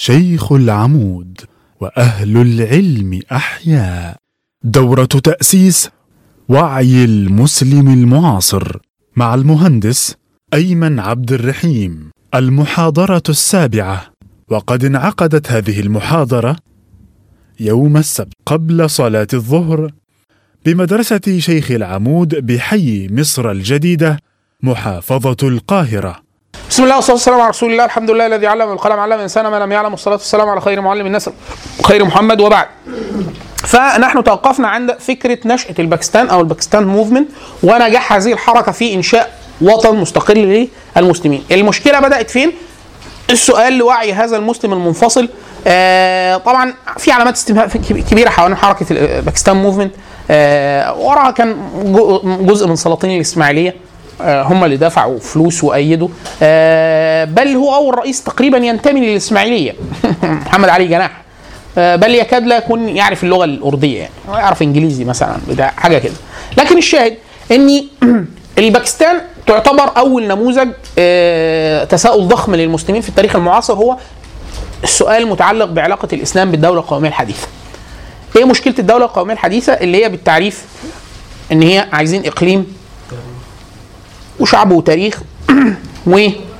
شيخ العمود واهل العلم احياء دوره تاسيس وعي المسلم المعاصر مع المهندس ايمن عبد الرحيم المحاضره السابعه وقد انعقدت هذه المحاضره يوم السبت قبل صلاه الظهر بمدرسه شيخ العمود بحي مصر الجديده محافظه القاهره بسم الله والصلاه والسلام على رسول الله الحمد لله الذي علم بالقلم علم الانسان ما لم يعلم والصلاه والسلام على خير معلم الناس خير محمد وبعد فنحن توقفنا عند فكره نشاه الباكستان او الباكستان موفمنت ونجاح هذه الحركه في انشاء وطن مستقل للمسلمين المشكله بدات فين السؤال لوعي هذا المسلم المنفصل آه طبعا في علامات استفهام كبيره حوالين حركه الباكستان موفمنت آه وراها كان جزء من سلاطين الاسماعيليه آه هم اللي دفعوا فلوس وايدوا آه بل هو اول رئيس تقريبا ينتمي للاسماعيليه محمد علي جناح آه بل يكاد لا يكون يعرف اللغه الارديه يعني يعرف انجليزي مثلا بتاع حاجه كده لكن الشاهد ان الباكستان تعتبر اول نموذج تساؤل ضخم للمسلمين في التاريخ المعاصر هو السؤال المتعلق بعلاقه الاسلام بالدوله القوميه الحديثه. ايه مشكله الدوله القوميه الحديثه اللي هي بالتعريف ان هي عايزين اقليم وشعب وتاريخ و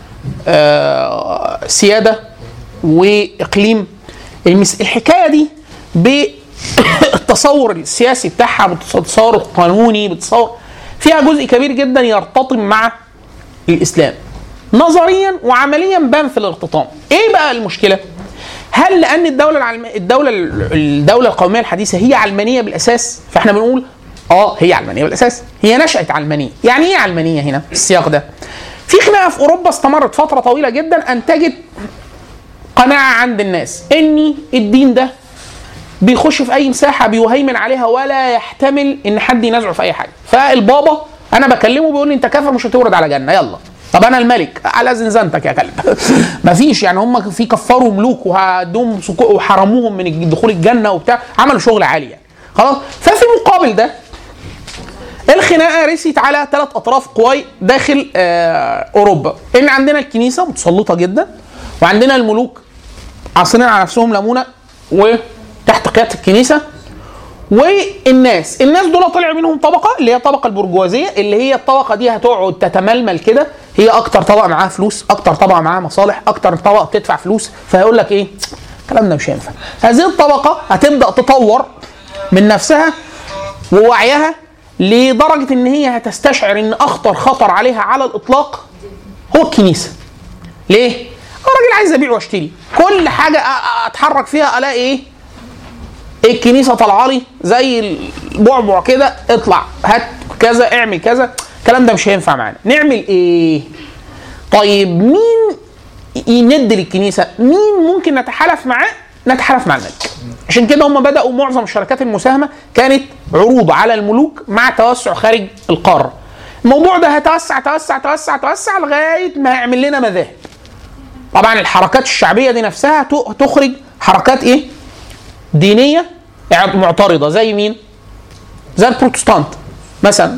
سياده واقليم الحكايه دي بالتصور السياسي بتاعها بالتصور القانوني بالتصور فيها جزء كبير جدا يرتطم مع الاسلام نظريا وعمليا بان في الارتطام ايه بقى المشكله هل لان الدوله العلم... الدوله الدوله القوميه الحديثه هي علمانيه بالاساس فاحنا بنقول اه هي علمانيه بالاساس هي نشات علمانيه يعني ايه علمانيه هنا في السياق ده في خناقه في اوروبا استمرت فتره طويله جدا انتجت قناعه عند الناس ان الدين ده بيخش في اي مساحه بيهيمن عليها ولا يحتمل ان حد ينازعه في اي حاجه فالبابا انا بكلمه بيقول لي انت كافر مش هتورد على جنه يلا طب انا الملك على زنزانتك يا كلب مفيش يعني هم في كفروا ملوك وهدوهم وحرموهم من دخول الجنه وبتاع عملوا شغل عالي يعني خلاص ففي المقابل ده الخناقه رست على ثلاث اطراف قوي داخل آه اوروبا ان عندنا الكنيسه متسلطه جدا وعندنا الملوك عاصرين على نفسهم ليمونه وتحت قياده الكنيسه والناس الناس دول طلع منهم طبقه اللي هي الطبقه البرجوازيه اللي هي الطبقه دي هتقعد تتململ كده هي اكتر طبقه معاها فلوس اكتر طبقه معاها مصالح اكتر طبقه بتدفع فلوس فيقول لك ايه الكلام ده مش هينفع هذه الطبقه هتبدا تطور من نفسها ووعيها لدرجه ان هي هتستشعر ان اخطر خطر عليها على الاطلاق هو الكنيسه ليه الراجل عايز ابيع واشتري كل حاجه اتحرك فيها الاقي ايه الكنيسه طالعه لي زي البعبع كده اطلع هات كذا اعمل كذا الكلام ده مش هينفع معانا نعمل ايه طيب مين يند للكنيسه مين ممكن نتحالف معاه نتحالف مع الملك عشان كده هم بداوا معظم الشركات المساهمه كانت عروض على الملوك مع توسع خارج القاره الموضوع ده هيتوسع توسع توسع توسع لغايه ما يعمل لنا مذاهب طبعا الحركات الشعبيه دي نفسها تخرج حركات ايه دينيه معترضه زي مين؟ زي البروتستانت مثلا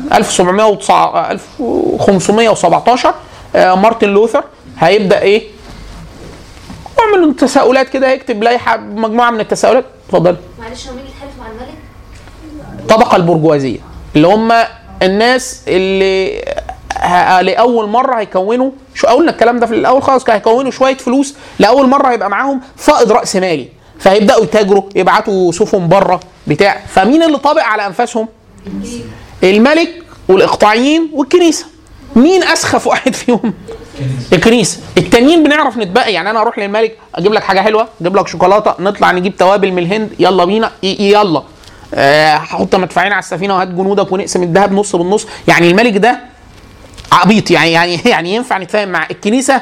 1517 مارتن لوثر هيبدا ايه؟ يعمل تساؤلات كده يكتب لائحه مجموعه من التساؤلات اتفضل معلش هو مين اللي اتحالف مع الملك؟ الطبقه البرجوازيه اللي هم الناس اللي لاول مره هيكونوا شو قلنا الكلام ده في الاول خالص هيكونوا شويه فلوس لاول مره هيبقى معاهم فائض راس مالي فيبداوا يتاجروا يبعتوا سفن بره بتاع فمين اللي طابق على انفاسهم؟ الملك والاقطاعيين والكنيسه مين اسخف واحد فيهم؟ الكنيسه التانيين بنعرف نتبقى يعني انا اروح للملك اجيب لك حاجه حلوه اجيب لك شوكولاته نطلع نجيب توابل من الهند يلا بينا يلا هحط مدفعين على السفينه وهات جنودك ونقسم الذهب نص بالنص يعني الملك ده عبيط يعني يعني يعني ينفع نتفاهم مع الكنيسه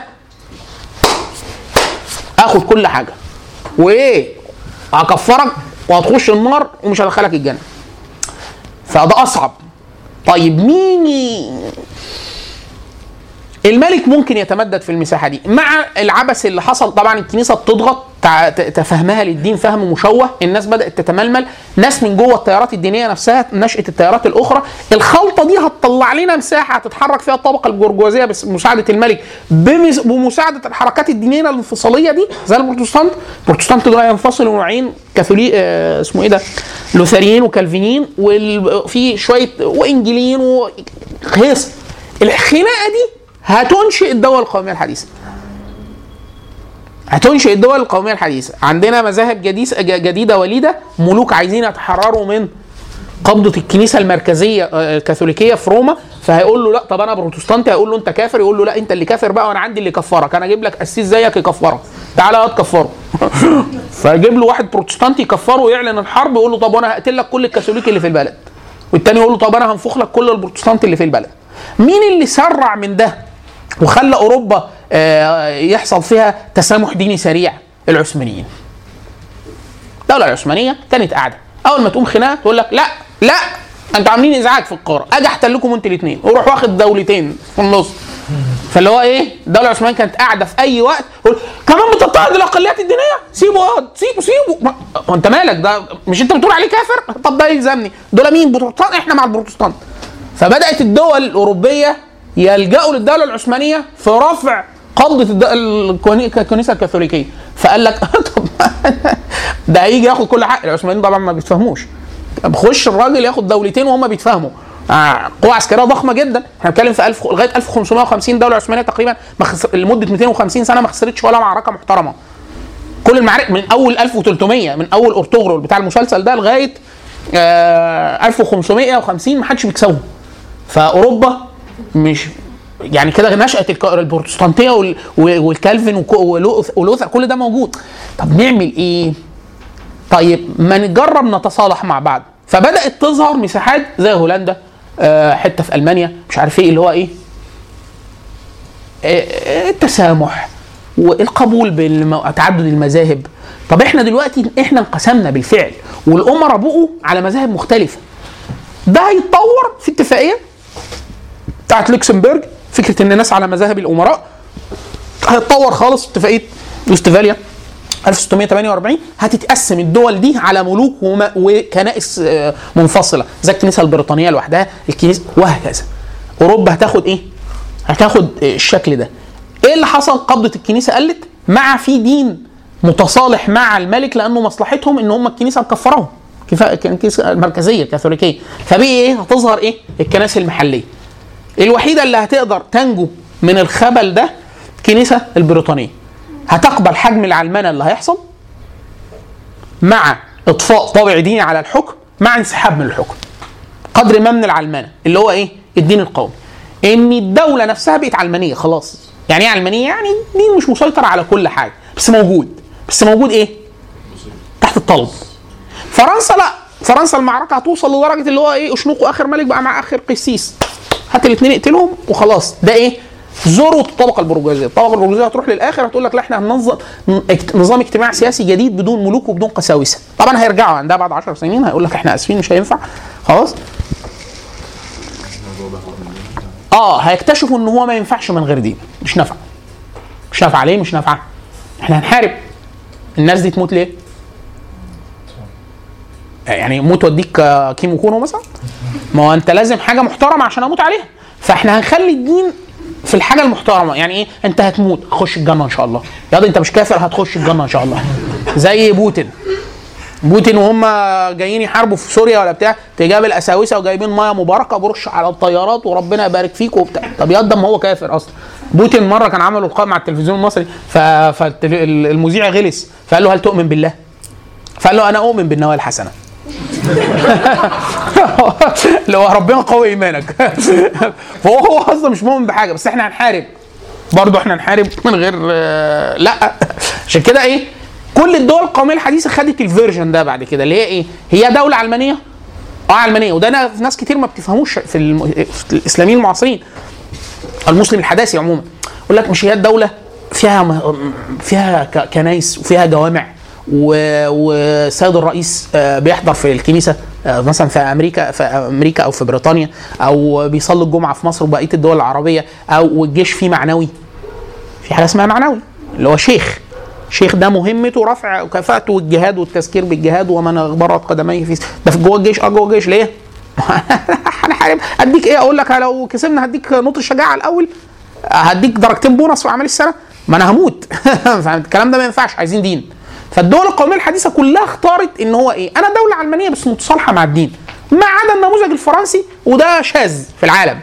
اخد كل حاجه وايه هكفرك وهتخش النار ومش هدخلك الجنه فده اصعب طيب مين الملك ممكن يتمدد في المساحه دي مع العبث اللي حصل طبعا الكنيسه بتضغط تع- ت- تفهمها للدين فهم مشوه الناس بدات تتململ ناس من جوه التيارات الدينيه نفسها نشاه التيارات الاخرى الخلطه دي هتطلع لنا مساحه هتتحرك فيها الطبقه البرجوازيه بس- بمساعده الملك بمس- بمساعده الحركات الدينيه الانفصاليه دي زي البروتستانت البروتستانت دول ينفصلوا نوعين كاثولي آه اسمه ايه ده لوثريين وكالفينيين وفي شويه وانجيليين وهيص الخناقه دي هتنشئ الدوله القوميه الحديثه هتنشئ الدول القوميه الحديثه عندنا مذاهب جديس ج- جديده وليده ملوك عايزين يتحرروا من قبضه الكنيسه المركزيه آه، الكاثوليكيه في روما فهيقول له لا طب انا بروتستانتي هيقول له انت كافر يقول له لا انت اللي كافر بقى وانا عندي اللي كفرك انا اجيب لك قسيس زيك يكفرك تعالى هات كفره فيجيب له واحد بروتستانتي يكفره ويعلن الحرب يقول له طب وانا هقتل لك كل الكاثوليك اللي في البلد والتاني يقول له طب انا هنفخ لك كل البروتستانت اللي في البلد مين اللي سرع من ده وخلى اوروبا آه، يحصل فيها تسامح ديني سريع العثمانيين الدوله العثمانيه كانت قاعده اول ما تقوم خناقه تقول لك لا لا انتوا عاملين ازعاج في القاره اجي احتلكم انتوا الاثنين وروح واخد دولتين في النص فاللي هو ايه الدوله العثمانيه كانت قاعده في اي وقت تقول كمان بتضطهد الاقليات الدينيه سيبه يقعد سيبه سيبه ما- هو انت مالك ده مش انت بتقول عليه كافر طب ده يلزمني دول مين بروتستانت احنا مع البروتستانت فبدات الدول الاوروبيه يلجأوا للدوله العثمانيه في رفع قبضه الد- الكوني- الكنيسه الكاثوليكيه فقال لك طب ده هيجي ياخد كل حق العثمانيين طبعا ما بيتفهموش بخش الراجل ياخد دولتين وهم بيتفاهموا آه، قوة عسكرية ضخمة جدا، احنا بنتكلم في 1000 لغاية 1550 دولة عثمانية تقريبا ما خسر لمدة 250 سنة ما خسرتش ولا معركة محترمة. كل المعارك من اول 1300 من اول ارطغرل بتاع المسلسل ده لغايه آه 1550 ما حدش بيكسبهم فاوروبا مش يعني كده نشأت الك- البروتستانتيه وال- والكالفن وك- ولوث- ولوثر كل ده موجود طب نعمل ايه؟ طيب ما نجرب نتصالح مع بعض فبدات تظهر مساحات زي هولندا آه حته في المانيا مش عارف ايه اللي هو ايه آه، التسامح والقبول بتعدد المذاهب طب احنا دلوقتي احنا انقسمنا بالفعل والامراء بقوا على مذاهب مختلفه ده هيتطور في اتفاقيه بتاعت لوكسمبورج فكره ان الناس على مذاهب الامراء هيتطور خالص اتفاقيه وستفاليا 1648 هتتقسم الدول دي على ملوك وما- وكنائس آه، منفصله زي الكنيسه البريطانيه لوحدها الكنيسه وهكذا اوروبا هتاخد ايه؟ هتاخد آه، الشكل ده ايه اللي حصل قبضه الكنيسه قلت مع في دين متصالح مع الملك لانه مصلحتهم ان هم الكنيسه مكفراهم كفا- الكنيسه المركزيه الكاثوليكيه فبقي ايه هتظهر ايه الكنائس المحليه الوحيده اللي هتقدر تنجو من الخبل ده الكنيسه البريطانيه هتقبل حجم العلمنه اللي هيحصل مع اطفاء طابع ديني على الحكم مع انسحاب من الحكم قدر ما من العلمنه اللي هو ايه الدين القومي ان الدوله نفسها بقت علمانيه خلاص يعني ايه علمانيه يعني دين مش مسيطر على كل حاجه بس موجود بس موجود ايه تحت الطلب فرنسا لا فرنسا المعركه هتوصل لدرجه اللي هو ايه اشنقوا اخر ملك بقى مع اخر قسيس هات الاثنين اقتلهم وخلاص ده ايه ذروه الطبقه البرجوازيه، الطبقه البرجوازيه هتروح للاخر هتقول لك لا احنا هننظم اكت- نظام اجتماعي سياسي جديد بدون ملوك وبدون قساوسه، طبعا هيرجعوا عندها بعد 10 سنين هيقول لك احنا اسفين مش هينفع خلاص اه هيكتشفوا ان هو ما ينفعش من غير دين مش نافع مش نافعه ليه مش نافعه احنا هنحارب الناس دي تموت ليه يعني موت واديك آه، كيمو كونو مثلا ما هو انت لازم حاجه محترمه عشان اموت عليها فاحنا هنخلي الدين في الحاجه المحترمه يعني ايه انت هتموت خش الجنه ان شاء الله يا ده انت مش كافر هتخش الجنه ان شاء الله زي بوتين بوتين وهم جايين يحاربوا في سوريا ولا بتاع تجاب الاساوسه وجايبين ميه مباركه برش على الطيارات وربنا يبارك فيك وبتاع طب يا ده ما هو كافر اصلا بوتين مره كان عملوا لقاء مع التلفزيون المصري فالمذيع غلس فقال له هل تؤمن بالله؟ فقال له انا اؤمن بالنوايا الحسنه اللي هو ربنا قوي ايمانك فهو هو اصلا مش مؤمن بحاجه بس احنا هنحارب برضه احنا هنحارب من غير آه، لا عشان كده ايه كل الدول القوميه الحديثه خدت الفيرجن ده بعد كده اللي هي ايه هي دوله علمانيه اه علمانيه وده أنا ناس كتير ما بتفهموش في, الم... في الاسلاميين المعاصرين المسلم الحداثي عموما يقول لك مش هي الدوله فيها م- فيها ك- كنايس وفيها جوامع و- والسيد الرئيس آه، بيحضر في الكنيسه آه، مثلا في امريكا في امريكا او في بريطانيا او بيصلي الجمعه في مصر وبقيه الدول العربيه او والجيش فيه معنوي في حاجه اسمها معنوي اللي هو شيخ شيخ ده مهمته رفع كفاءته والجهاد والتذكير بالجهاد ومن اغبرت قدميه في ده في جوه الجيش اه جوه الجيش ليه؟ هنحارب اديك ايه اقول لك لو كسبنا هديك نقطه الشجاعه الاول هديك درجتين بونص في اعمال السنه ما انا هموت فهمت الكلام ده ما ينفعش عايزين دين فالدول القوميه الحديثه كلها اختارت ان هو ايه انا دوله علمانيه بس متصالحه مع الدين ما عدا النموذج الفرنسي وده شاذ في العالم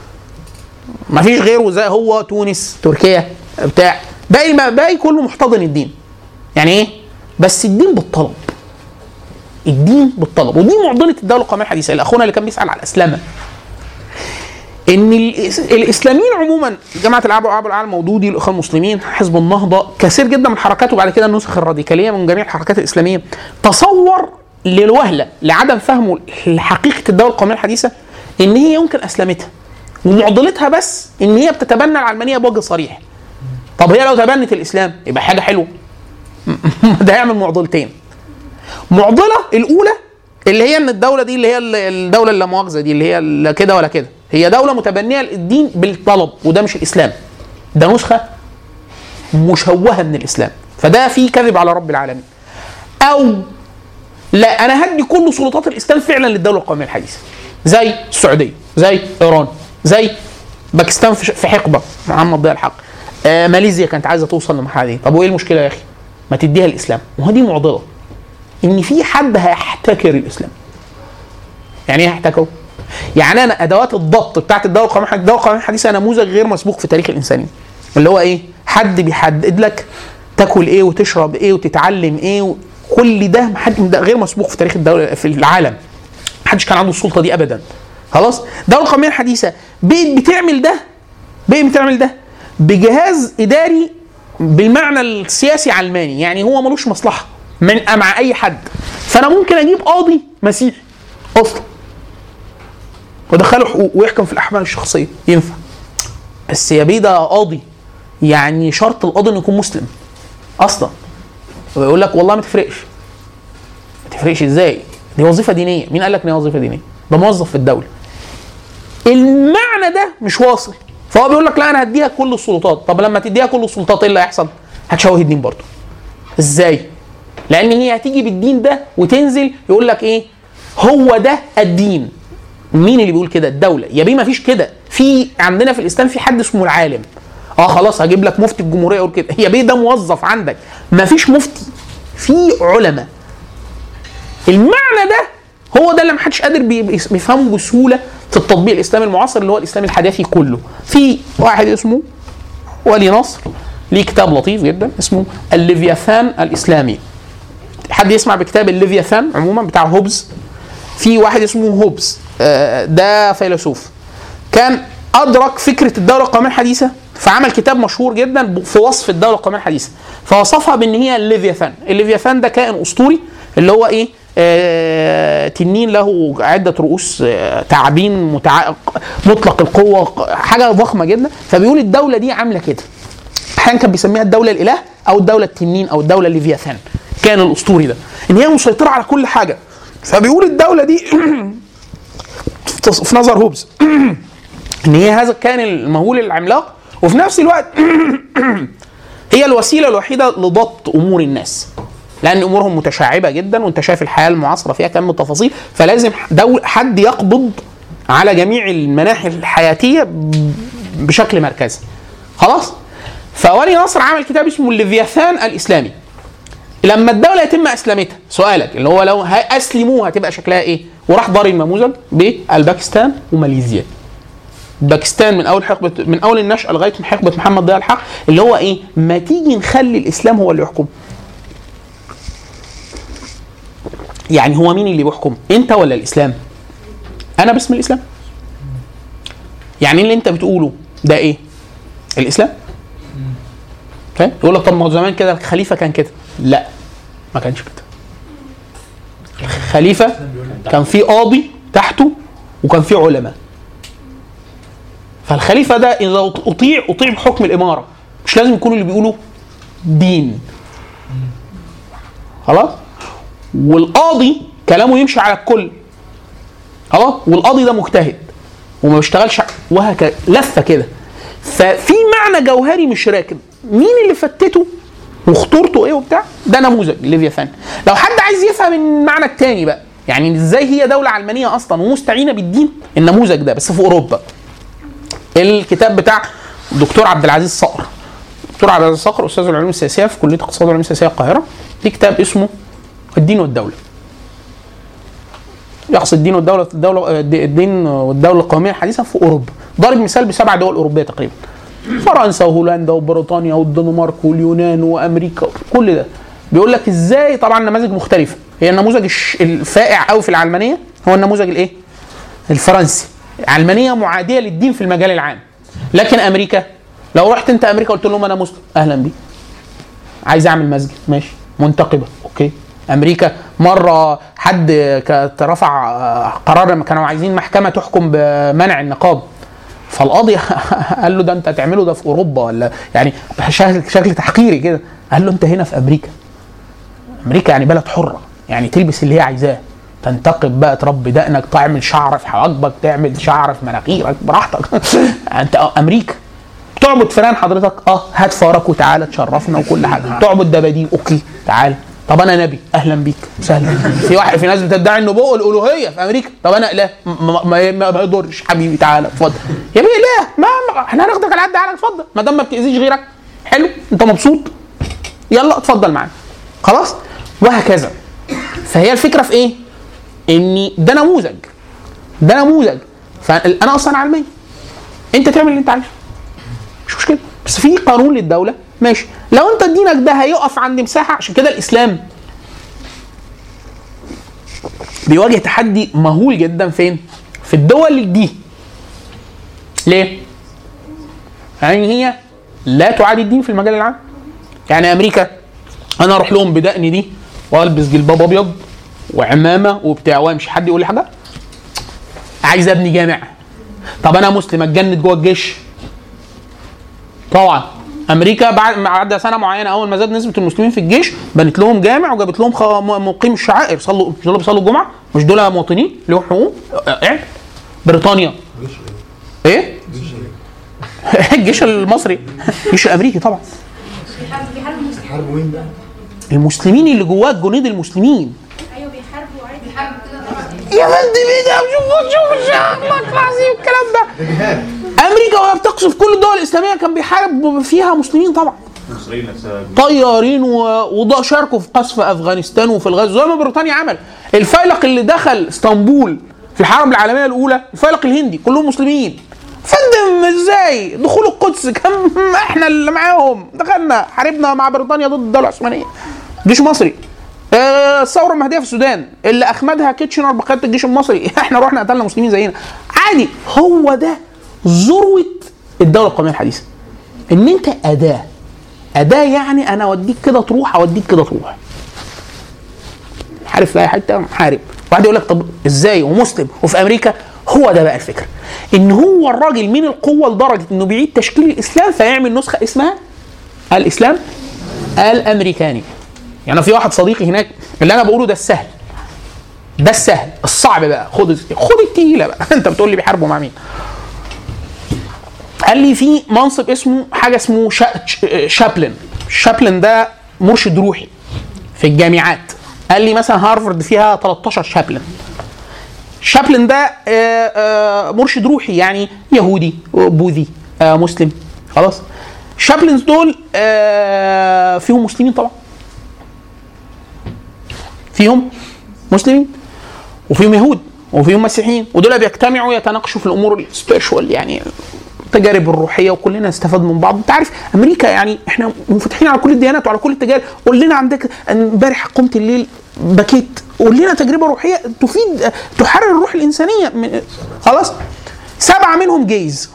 ما فيش غيره زي هو تونس تركيا بتاع باقي ما باقي كله محتضن الدين يعني ايه بس الدين بالطلب الدين بالطلب ودي معضله الدوله القوميه الحديثه اللي اخونا اللي كان بيسال على الاسلامه ان الإس- الاسلاميين عموما جماعه العرب والعرب العالم المودودي الاخوان المسلمين حزب النهضه كثير جدا من حركاته وبعد كده النسخ الراديكاليه من جميع الحركات الاسلاميه تصور للوهله لعدم فهمه لحقيقه الدوله القوميه الحديثه ان هي يمكن اسلمتها ومعضلتها بس ان هي بتتبنى العلمانيه بوجه صريح طب هي لو تبنت الاسلام يبقى حاجه حلوه ده هيعمل معضلتين معضله الاولى اللي هي ان الدوله دي اللي هي الدوله اللي لا مؤاخذه دي اللي هي لا كده ولا كده هي دوله متبنيه الدين بالطلب وده مش الاسلام ده نسخه مشوهه من الاسلام فده فيه كذب على رب العالمين او لا انا هدي كل سلطات الاسلام فعلا للدوله القوميه الحديثه زي السعوديه زي ايران زي باكستان في في حقبه محمد ضياء الحق آه ماليزيا كانت عايزه توصل للمرحله دي طب وايه المشكله يا اخي ما تديها الاسلام وهو دي معضله ان في حد هيحتكر الاسلام يعني ايه هيحتكره يعني انا ادوات الضبط بتاعت الدوله القوميه الحديثه الدوله القوميه الحديثه نموذج غير مسبوق في تاريخ الانسانيه اللي هو ايه حد بيحدد لك تاكل ايه وتشرب ايه وتتعلم ايه و... كل ده محد ده غير مسبوق في تاريخ الدوله في العالم محدش كان عنده السلطه دي ابدا خلاص الدوله القوميه الحديثه بقت بتعمل ده بقت بتعمل ده بجهاز اداري بالمعنى السياسي علماني يعني هو ملوش مصلحه من مع اي حد فانا ممكن اجيب قاضي مسيحي اصلا وادخله حقوق ويحكم في الاحوال الشخصيه ينفع بس يا بيه ده قاضي يعني شرط القاضي انه يكون مسلم اصلا ويقول لك والله ما تفرقش ما تفرقش ازاي دي وظيفه دينيه مين قال لك ان هي وظيفه دينيه ده موظف في الدوله المعنى ده مش واصل فهو بيقول لك لا انا هديها كل السلطات طب لما تديها كل السلطات ايه اللي هيحصل هتشوه الدين برضه ازاي لان هي هتيجي بالدين ده وتنزل يقول لك ايه هو ده الدين مين اللي بيقول كده الدوله يا بيه ما فيش كده في عندنا في الاسلام في حد اسمه العالم اه خلاص هجيب لك مفتي الجمهوريه يقول كده يا بيه ده موظف عندك ما فيش مفتي في علماء المعنى ده هو ده اللي ما حدش قادر بي- بيفهمه بسهوله في التطبيق الاسلامي المعاصر اللي هو الاسلام الحداثي كله في واحد اسمه ولي نصر ليه كتاب لطيف جدا اسمه الليفياثان الاسلامي حد يسمع بكتاب الليفياثان عموما بتاع هوبز في واحد اسمه هوبز آه، ده فيلسوف كان ادرك فكره الدوله القوميه الحديثه فعمل كتاب مشهور جدا ب- في وصف الدوله القوميه الحديثه فوصفها بان هي الليفياثان الليفياثان ده كائن اسطوري اللي هو ايه آه تنين له عده رؤوس آه تعابين متع... مطلق القوه حاجه ضخمه جدا فبيقول الدوله دي عامله كده احيانا كان بيسميها الدوله الاله او الدوله التنين او الدوله الليفياثان كان الاسطوري ده ان هي مسيطره على كل حاجه فبيقول الدوله دي في نظر هوبز ان هي هذا الكائن المهول العملاق وفي نفس الوقت هي الوسيله الوحيده لضبط امور الناس لان امورهم متشعبه جدا وانت شايف الحياه المعاصره فيها كم من تفاصيل فلازم دول حد يقبض على جميع المناحي الحياتيه ب- بشكل مركزي خلاص فولي نصر عمل كتاب اسمه الليفياثان الاسلامي لما الدوله يتم اسلامتها سؤالك اللي هو لو ه- اسلموها هتبقى شكلها ايه وراح ضارب النموذج بالباكستان وماليزيا باكستان من اول حقبه من اول النشاه لغايه حقبه محمد ضياء الحق اللي هو ايه ما تيجي نخلي الاسلام هو اللي يحكم يعني هو مين اللي بيحكم انت ولا الاسلام انا باسم الاسلام يعني اللي انت بتقوله ده ايه الاسلام فاهم يقول لك طب ما هو زمان كده الخليفه كان كده لا ما كانش كده الخليفه كان في قاضي تحته وكان في علماء فالخليفه ده اذا اطيع اطيع بحكم الاماره مش لازم يكونوا اللي بيقولوا دين خلاص والقاضي كلامه يمشي على الكل خلاص والقاضي ده مجتهد وما بيشتغلش وهكذا لفه كده ففي معنى جوهري مش راكب مين اللي فتته وخطورته ايه وبتاع ده نموذج ليفياثان لو حد عايز يفهم المعنى التاني بقى يعني ازاي هي دوله علمانيه اصلا ومستعينه بالدين النموذج ده بس في اوروبا الكتاب بتاع دكتور عبد العزيز صقر دكتور عبد العزيز صقر استاذ العلوم السياسيه في كليه اقتصاد والعلوم السياسيه القاهره في كتاب اسمه الدين والدوله يقصد الدين والدوله الدوله الدين والدوله القوميه الحديثه في اوروبا ضارب مثال بسبع دول اوروبيه تقريبا فرنسا وهولندا وبريطانيا والدنمارك واليونان وامريكا كل ده بيقول لك ازاي طبعا نماذج مختلفه هي النموذج الش- الفائع قوي في العلمانيه هو النموذج الايه؟ الفرنسي علمانيه معاديه للدين في المجال العام لكن امريكا لو رحت انت امريكا قلت لهم انا مسلم اهلا بيك عايز اعمل مسجد ماشي منتقبه اوكي امريكا مره حد كانت رفع آه، قرار لما كانوا عايزين محكمه تحكم بمنع النقاب فالقاضي قال له ده انت هتعمله ده في اوروبا ولا يعني شكل شكل تحقيري كده قال له انت هنا في امريكا امريكا يعني بلد حره يعني تلبس اللي هي عايزاه تنتقب بقى تربي دقنك تعمل شعر في حواجبك تعمل شعر في مناخيرك براحتك انت امريكا تعبد فلان حضرتك اه هات فارك وتعالى تشرفنا وكل حاجه تعبد دباديب اوكي تعال طب انا نبي اهلا بيك سهلا في واحد في ناس بتدعي النبوه والالوهيه في امريكا طب انا اله ما, ما, ما, ما يضرش حبيبي تعالى اتفضل يا بيه اله ما, ما احنا هناخدك على قد تعالى اتفضل ما دام ما بتاذيش غيرك حلو انت مبسوط يلا اتفضل معانا خلاص وهكذا فهي الفكره في ايه؟ ان ده نموذج ده نموذج فانا اصلا علماني انت تعمل اللي انت عايزه مش مشكله بس في قانون للدوله ماشي لو انت دينك ده هيقف عند مساحه عشان كده الاسلام بيواجه تحدي مهول جدا فين؟ في الدول دي ليه؟ يعني هي لا تعادي الدين في المجال العام يعني امريكا انا اروح لهم بدقني دي والبس جلباب ابيض وعمامه وبتاع وامشي حد يقول لي حاجه عايز ابني جامع طب انا مسلم اتجند جوه الجيش طبعا امريكا بعد بعد سنه معينه اول ما زاد نسبه المسلمين في الجيش بنت لهم جامع وجابت لهم خ... م- مقيم الشعائر صلوا مش دول بيصلوا الجمعه مش دول مواطنين لهم حقوق ايه بريطانيا ايه الجيش المصري الجيش الامريكي طبعا بيحاربوا بيحاربوا المسلمين حرب وين بقى؟ المسلمين اللي جواه الجنود المسلمين ايوه بيحاربوا عادي بيحاربوا كده طبعا يا بنتي بيه ده شوف شوف شكلك العظيم الكلام ده ده جهاد امريكا وهي بتقصف كل الدول الاسلاميه كان بيحارب فيها مسلمين طبعا المصريين نفسها طيارين و... وده شاركوا في قصف افغانستان وفي الغزو زي ما بريطانيا عمل الفيلق اللي دخل اسطنبول في الحرب العالميه الاولى الفيلق الهندي كلهم مسلمين فندم ازاي دخول القدس كان احنا اللي معاهم دخلنا حاربنا مع بريطانيا ضد الدوله العثمانيه جيش مصري آه، الثوره المهديه في السودان اللي اخمدها كيتشنر بقياده الجيش المصري احنا رحنا قتلنا مسلمين زينا عادي هو ده ذروه الدوله القوميه الحديثه ان انت اداه اداه يعني انا اوديك كده تروح اوديك كده تروح حارب في اي حته حارب واحد يقول لك طب ازاي ومسلم وفي امريكا هو ده بقى الفكره ان هو الراجل من القوه لدرجه انه بيعيد تشكيل الاسلام فيعمل نسخه اسمها الاسلام الامريكاني يعني في واحد صديقي هناك اللي انا بقوله ده السهل ده السهل الصعب بقى خد خد التقيله بقى انت بتقول لي بيحاربوا مع مين قال لي في منصب اسمه حاجه اسمه شا... شابلن شابلن ده مرشد روحي في الجامعات قال لي مثلا هارفرد فيها 13 شابلن شابلن ده آه، آه، مرشد روحي يعني يهودي بوذي آه، مسلم خلاص شابلنز دول آه، فيهم مسلمين طبعا فيهم مسلمين وفيهم يهود وفيهم مسيحيين ودول بيجتمعوا يتناقشوا في الامور السبيرشوال يعني التجارب الروحيه وكلنا نستفاد من بعض انت عارف امريكا يعني احنا منفتحين على كل الديانات وعلى كل التجارب قول لنا عندك امبارح قمت الليل بكيت قول لنا تجربه روحيه تفيد تحرر الروح الانسانيه من خلاص سبعه منهم جيز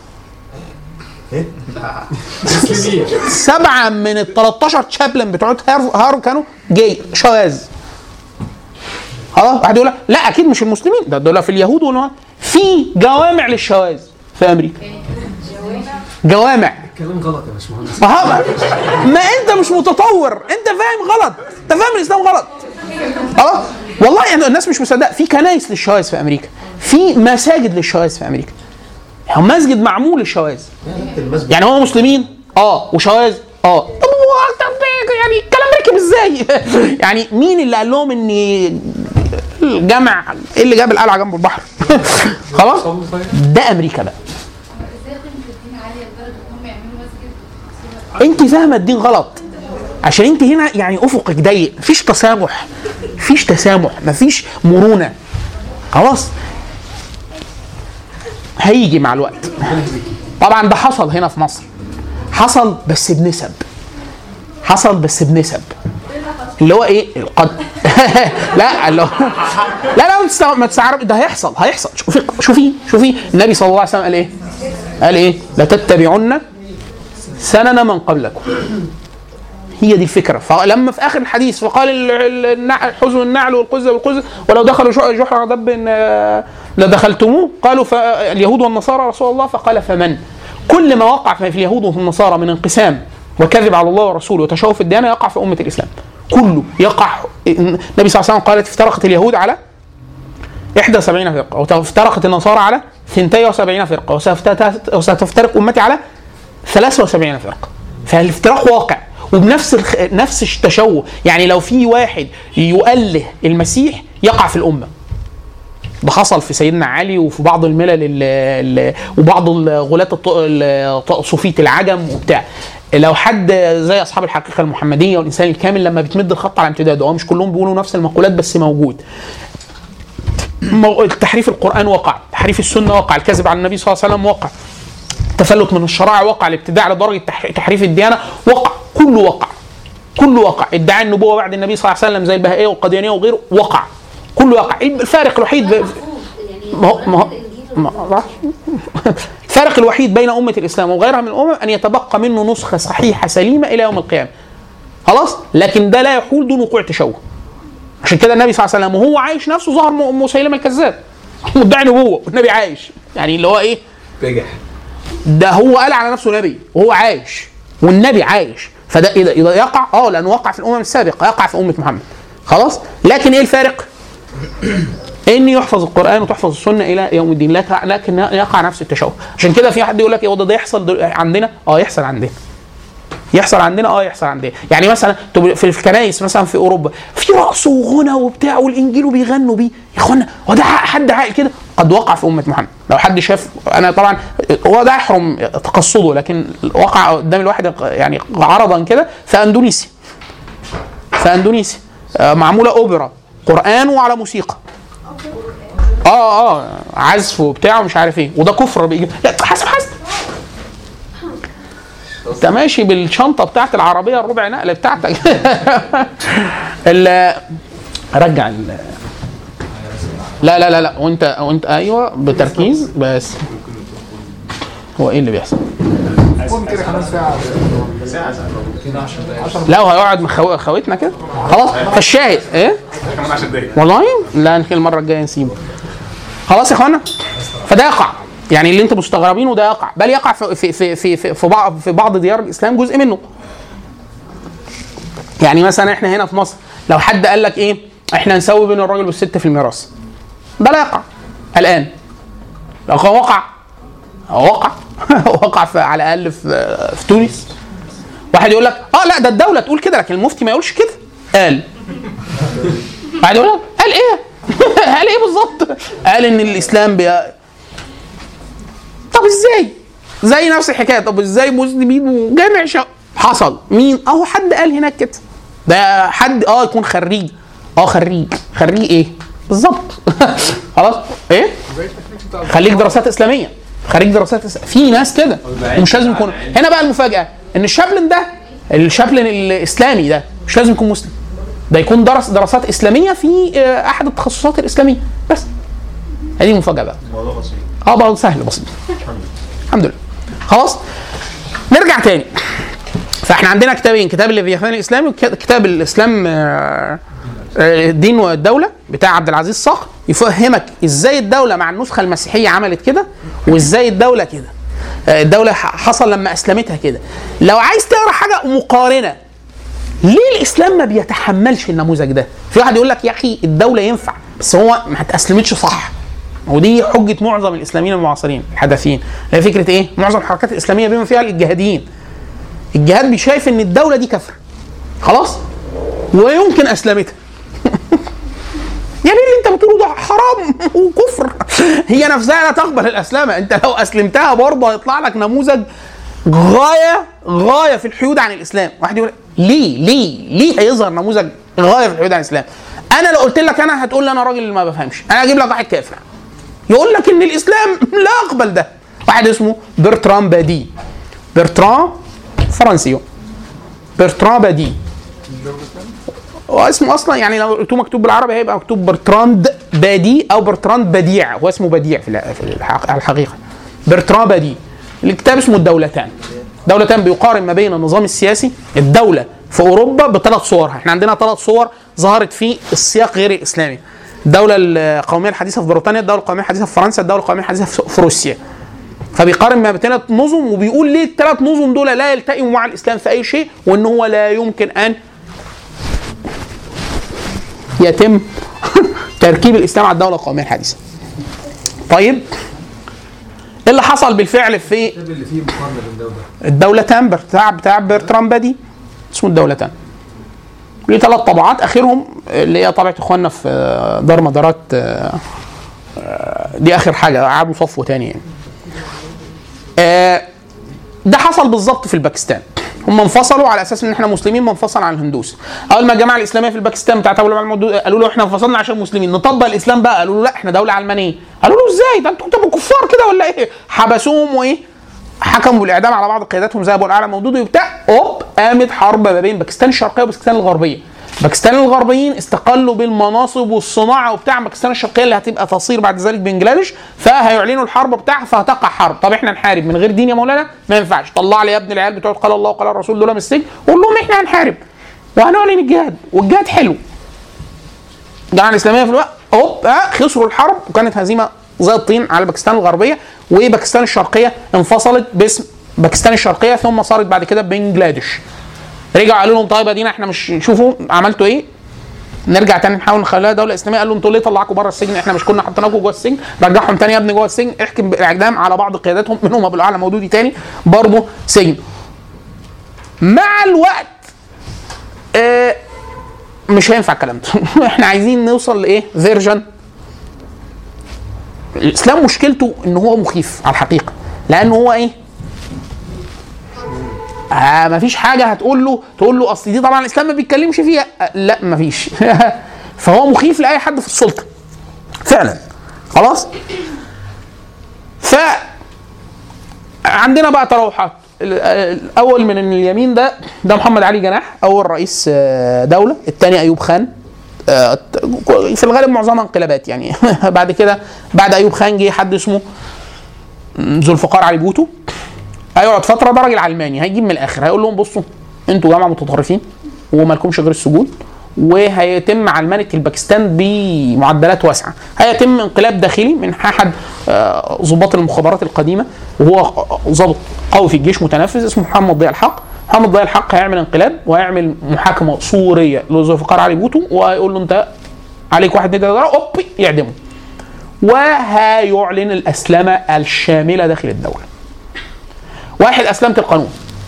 سبعه من ال 13 تشابلن بتوع هارو هارو كانوا جاي شواذ خلاص واحد يقول لك لا اكيد مش المسلمين ده دول في اليهود والنوع. في جوامع للشواذ في امريكا جوامع كلام غلط يا باشمهندس ما هو- ما انت مش متطور انت فاهم غلط انت فاهم الاسلام غلط خلاص والله يعني الناس مش مصدقه في كنايس للشواذ في امريكا في مساجد للشواذ في امريكا هو مسجد معمول للشواذ المسجد يعني هو مسلمين اه وشواذ اه طب هو طب يعني الكلام ركب ازاي يعني مين اللي قال لهم ان الجامع ايه اللي جاب القلعه جنب البحر خلاص ده امريكا بقى ازاي قيمه الدين عاليه لدرجه ان هم يعملوا مسجد انت فاهمه الدين غلط عشان انت هنا يعني افقك ضيق مفيش تسامح مفيش تسامح مفيش مرونه خلاص هيجي مع الوقت طبعا ده حصل هنا في مصر حصل بس بنسب حصل بس بنسب اللي هو ايه قد لا اللي هو لا لا ما تستوعب- ما تستعرب ده هيحصل هيحصل شوفي شوفي شوفي النبي صلى الله عليه وسلم قال ايه قال ايه لتتبعن سنن من قبلكم هي دي الفكره فلما في اخر الحديث فقال ال- ال- النع- الحزن النعل والقز والقز ولو دخلوا شو- جحر دب آه، لدخلتموه قالوا ف- اليهود والنصارى رسول الله فقال فمن كل ما وقع في اليهود وفي النصارى من انقسام وكذب على الله ورسوله وتشوه في الديانه يقع في امه الاسلام كله يقع النبي صلى الله عليه وسلم قال افترقت اليهود على 71 فرقه وافترقت النصارى على 72 فرقه وستفترق وستفترق امتي على 73 فرقه فالافتراق واقع وبنفس الخ... نفس التشوه يعني لو في واحد يؤله المسيح يقع في الامه ده حصل في سيدنا علي وفي بعض الملل ال ال وبعض الغلاة الط- ال- صوفية العجم وبتاع لو حد زي اصحاب الحقيقه المحمديه والانسان الكامل لما بتمد الخط على امتداده هو مش كلهم بيقولوا نفس المقولات بس موجود مو- تحريف القران وقع تحريف السنه وقع الكذب على النبي صلى الله عليه وسلم وقع التفلت من الشرائع وقع الابتداع لدرجه تح- تحريف الديانه وقع كله وقع كله وقع ادعاء النبوه بعد النبي صلى الله عليه وسلم زي البهائيه والقديانيه وغيره وقع كله وقع الفارق الوحيد ب... ما هو ما هو ما هو- الفارق الوحيد بين أمة الإسلام وغيرها من الأمم أن يتبقى منه نسخة صحيحة سليمة إلى يوم القيامة خلاص لكن ده لا يحول دون وقوع تشوه عشان كده النبي صلى الله عليه وسلم وهو عايش نفسه ظهر م- مسيلمة الكذاب مدعي نبوة والنبي عايش يعني اللي هو إيه بجح ده هو قال على نفسه نبي وهو عايش والنبي عايش فده اذا اذا يقع اه لانه وقع في الامم السابقه يقع في امه محمد خلاص لكن ايه الفارق؟ ان يحفظ القران وتحفظ السنه الى يوم الدين لكن لكن يقع نفس التشوه عشان كده في حد يقول لك ايه ده, ده يحصل دل- عندنا اه يحصل عندنا يحصل عندنا اه يحصل عندنا يعني مثلا تبقى في الكنايس مثلا في اوروبا في رقص وغنى وبتاع والانجيل وبيغنوا بيه يا اخوانا هو ده حد عاقل كده قد وقع في امه محمد لو حد شاف انا طبعا هو ده يحرم تقصده لكن وقع قدام الواحد يعني عرضا كده في اندونيسيا في اندونيسيا آه، معموله اوبرا قران وعلى موسيقى اه اه عزف وبتاع ومش عارف ايه وده كفر بيجي لا حسب حسب انت ماشي بالشنطه بتاعت العربيه الربع نقل بتاعتك ال رجع ال لا لا لا لا وانت وانت ايوه بتركيز بس هو ايه اللي بيحصل؟ لا وهيقعد مخو... خوتنا كده خلاص فالشاهد ايه؟ كمان 10 دقايق والله لا نخلي المره الجايه نسيبه خلاص يا اخوانا فده يقع يعني اللي انتم مستغربينه ده يقع بل يقع في في في في, في, في بعض في بعض ديار الاسلام جزء منه يعني مثلا احنا هنا في مصر لو حد قال لك ايه احنا نسوي بين الراجل والست في الميراث ده لا يقع الان لو كان وقع هو وقع وقع في على الاقل في في تونس واحد يقول لك اه لا ده الدوله تقول كده لكن المفتي ما يقولش كده قال واحد يقول لك قال ايه؟ قال ايه بالظبط؟ قال ان الاسلام بي... طب ازاي؟ زي نفس الحكايه طب ازاي مسلمين وجامع شا... حصل مين؟ اهو حد قال هناك كده ده حد اه يكون خريج اه خريج خريج ايه؟ بالظبط خلاص ايه؟ خريج دراسات اسلاميه خريج دراسات إس... في ناس كده ومش لازم يكون هنا بقى المفاجاه ان الشابلن ده الشابلن الاسلامي ده مش لازم يكون مسلم ده يكون درس دراسات اسلاميه في آه، احد التخصصات الاسلاميه بس هذه المفاجاه بقى اه بقى سهل بسيط الحمد لله خلاص نرجع تاني فاحنا عندنا كتابين كتاب الليفياثان الاسلامي وكتاب الاسلام آه، آه، الدين والدوله بتاع عبد العزيز صقر يفهمك ازاي الدوله مع النسخه المسيحيه عملت كده وازاي الدوله كده آه، الدوله ح- حصل لما اسلمتها كده لو عايز تقرا حاجه مقارنه ليه الاسلام ما بيتحملش النموذج ده؟ في واحد يقول لك يا اخي الدوله ينفع بس هو ما اتاسلمتش صح. ودي حجه معظم الاسلاميين المعاصرين الحداثيين اللي هي فكره ايه؟ معظم الحركات الاسلاميه بما فيها الجهاديين. الجهاد بيشايف ان الدوله دي كفر. خلاص ويمكن اسلمتها يا ليه اللي انت بتقوله ده حرام وكفر هي نفسها لا تقبل الاسلامه انت لو اسلمتها برضه هيطلع لك نموذج غايه غايه في الحيود عن الاسلام واحد يقول ليه ليه ليه هيظهر نموذج غايه في الحيود عن الاسلام انا لو قلت لك انا هتقول لي انا راجل اللي ما بفهمش انا اجيب لك واحد كافر يقول لك ان الاسلام لا اقبل ده واحد اسمه برتران بادي برتران فرنسي برتران بادي هو اسمه اصلا يعني لو قلتوه مكتوب بالعربي هيبقى مكتوب برتراند بادي او برتراند بديع هو اسمه بديع في الح- في الحق- الحقيقه برتران بادي الكتاب اسمه الدولتان دولتان بيقارن ما بين النظام السياسي الدوله في اوروبا بثلاث صورها احنا عندنا ثلاث صور ظهرت في السياق غير الاسلامي الدوله القوميه الحديثه في بريطانيا الدوله القوميه الحديثه في فرنسا الدوله القوميه الحديثه في في روسيا فبيقارن ما بين ثلاث نظم وبيقول ليه الثلاث نظم دول لا يلتئموا مع الاسلام في اي شيء وان هو لا يمكن ان يتم تركيب الاسلام على الدوله القوميه الحديثه. طيب ايه اللي حصل بالفعل في الكتاب اللي فيه مقارنه بين ده وده الدولتان بتاع بتاع برترام بادي اسمه الدولتان. ليه ثلاث طبعات اخرهم اللي هي طبعه اخواننا في آه، دار مدارات آه، آه، دي اخر حاجه قعدوا صفوا تاني يعني. آه، ده حصل بالظبط في الباكستان هم انفصلوا على اساس ان احنا مسلمين منفصل عن الهندوس اول ما الجماعه الاسلاميه في الباكستان بتاعت ابو العلماء المودود قالوا له احنا انفصلنا عشان مسلمين نطبق الاسلام بقى قالوا له لا احنا دوله علمانيه قالوا له ازاي ده انتوا كنتوا كفار كده ولا ايه حبسوهم وايه حكموا بالاعدام على بعض قياداتهم زي ابو الاعلى مودود وبتاع اوب قامت حرب ما بين باكستان الشرقيه وباكستان الغربيه باكستان الغربيين استقلوا بالمناصب والصناعه وبتاع باكستان الشرقيه اللي هتبقى تصير بعد ذلك بنجلاديش فهيعلنوا الحرب بتاعها فهتقع حرب طب احنا نحارب من غير دين يا مولانا ما ينفعش طلع لي يا ابن العيال بتوع قال الله وقال الرسول دول من السجن وقول لهم احنا هنحارب وهنعلن الجهاد والجهاد حلو الجماعه الاسلاميه في الوقت اوب آه خسروا الحرب وكانت هزيمه زي الطين على باكستان الغربيه وباكستان الشرقيه انفصلت باسم باكستان الشرقيه ثم صارت بعد كده بنجلاديش رجعوا قالوا لهم طيب ادينا احنا مش شوفوا عملتوا ايه نرجع تاني نحاول نخليها دوله اسلاميه قال له انتوا ليه طلعكم بره السجن احنا مش كنا حاطينكم جوه السجن رجعهم تاني يا ابني جوه السجن احكم بالاعدام على بعض قياداتهم منهم ابو الاعلى مودودي تاني برضه سجن مع الوقت آه مش هينفع الكلام ده احنا عايزين نوصل لايه فيرجن الاسلام مشكلته ان هو مخيف على الحقيقه لانه هو ايه آه مفيش حاجه هتقول له تقول له اصل دي طبعا الاسلام ما بيتكلمش فيها آه لا مفيش فهو مخيف لاي حد في السلطه فعلا خلاص ف عندنا بقى تراوحات ال- الاول من اليمين ده ده محمد علي جناح اول رئيس آه، دوله الثاني ايوب خان آه، في الغالب معظمها انقلابات يعني بعد كده بعد ايوب خان جه حد اسمه ذو الفقار علي بوتو هيقعد فتره ده راجل علماني هيجيب من الاخر هيقول لهم بصوا انتوا جماعه متطرفين وما لكمش غير السجون وهيتم علمنه الباكستان بمعدلات واسعه هيتم انقلاب داخلي من احد آه، ضباط المخابرات القديمه وهو ضابط قوي في الجيش متنفذ اسمه محمد ضياء الحق محمد ضياء الحق هيعمل انقلاب وهيعمل محاكمه صوريه لذو الفقار علي بوتو وهيقول له انت عليك واحد اتنين تلاته اوبي يعدمه وهيعلن الاسلمه الشامله داخل الدوله واحد اسلمت القانون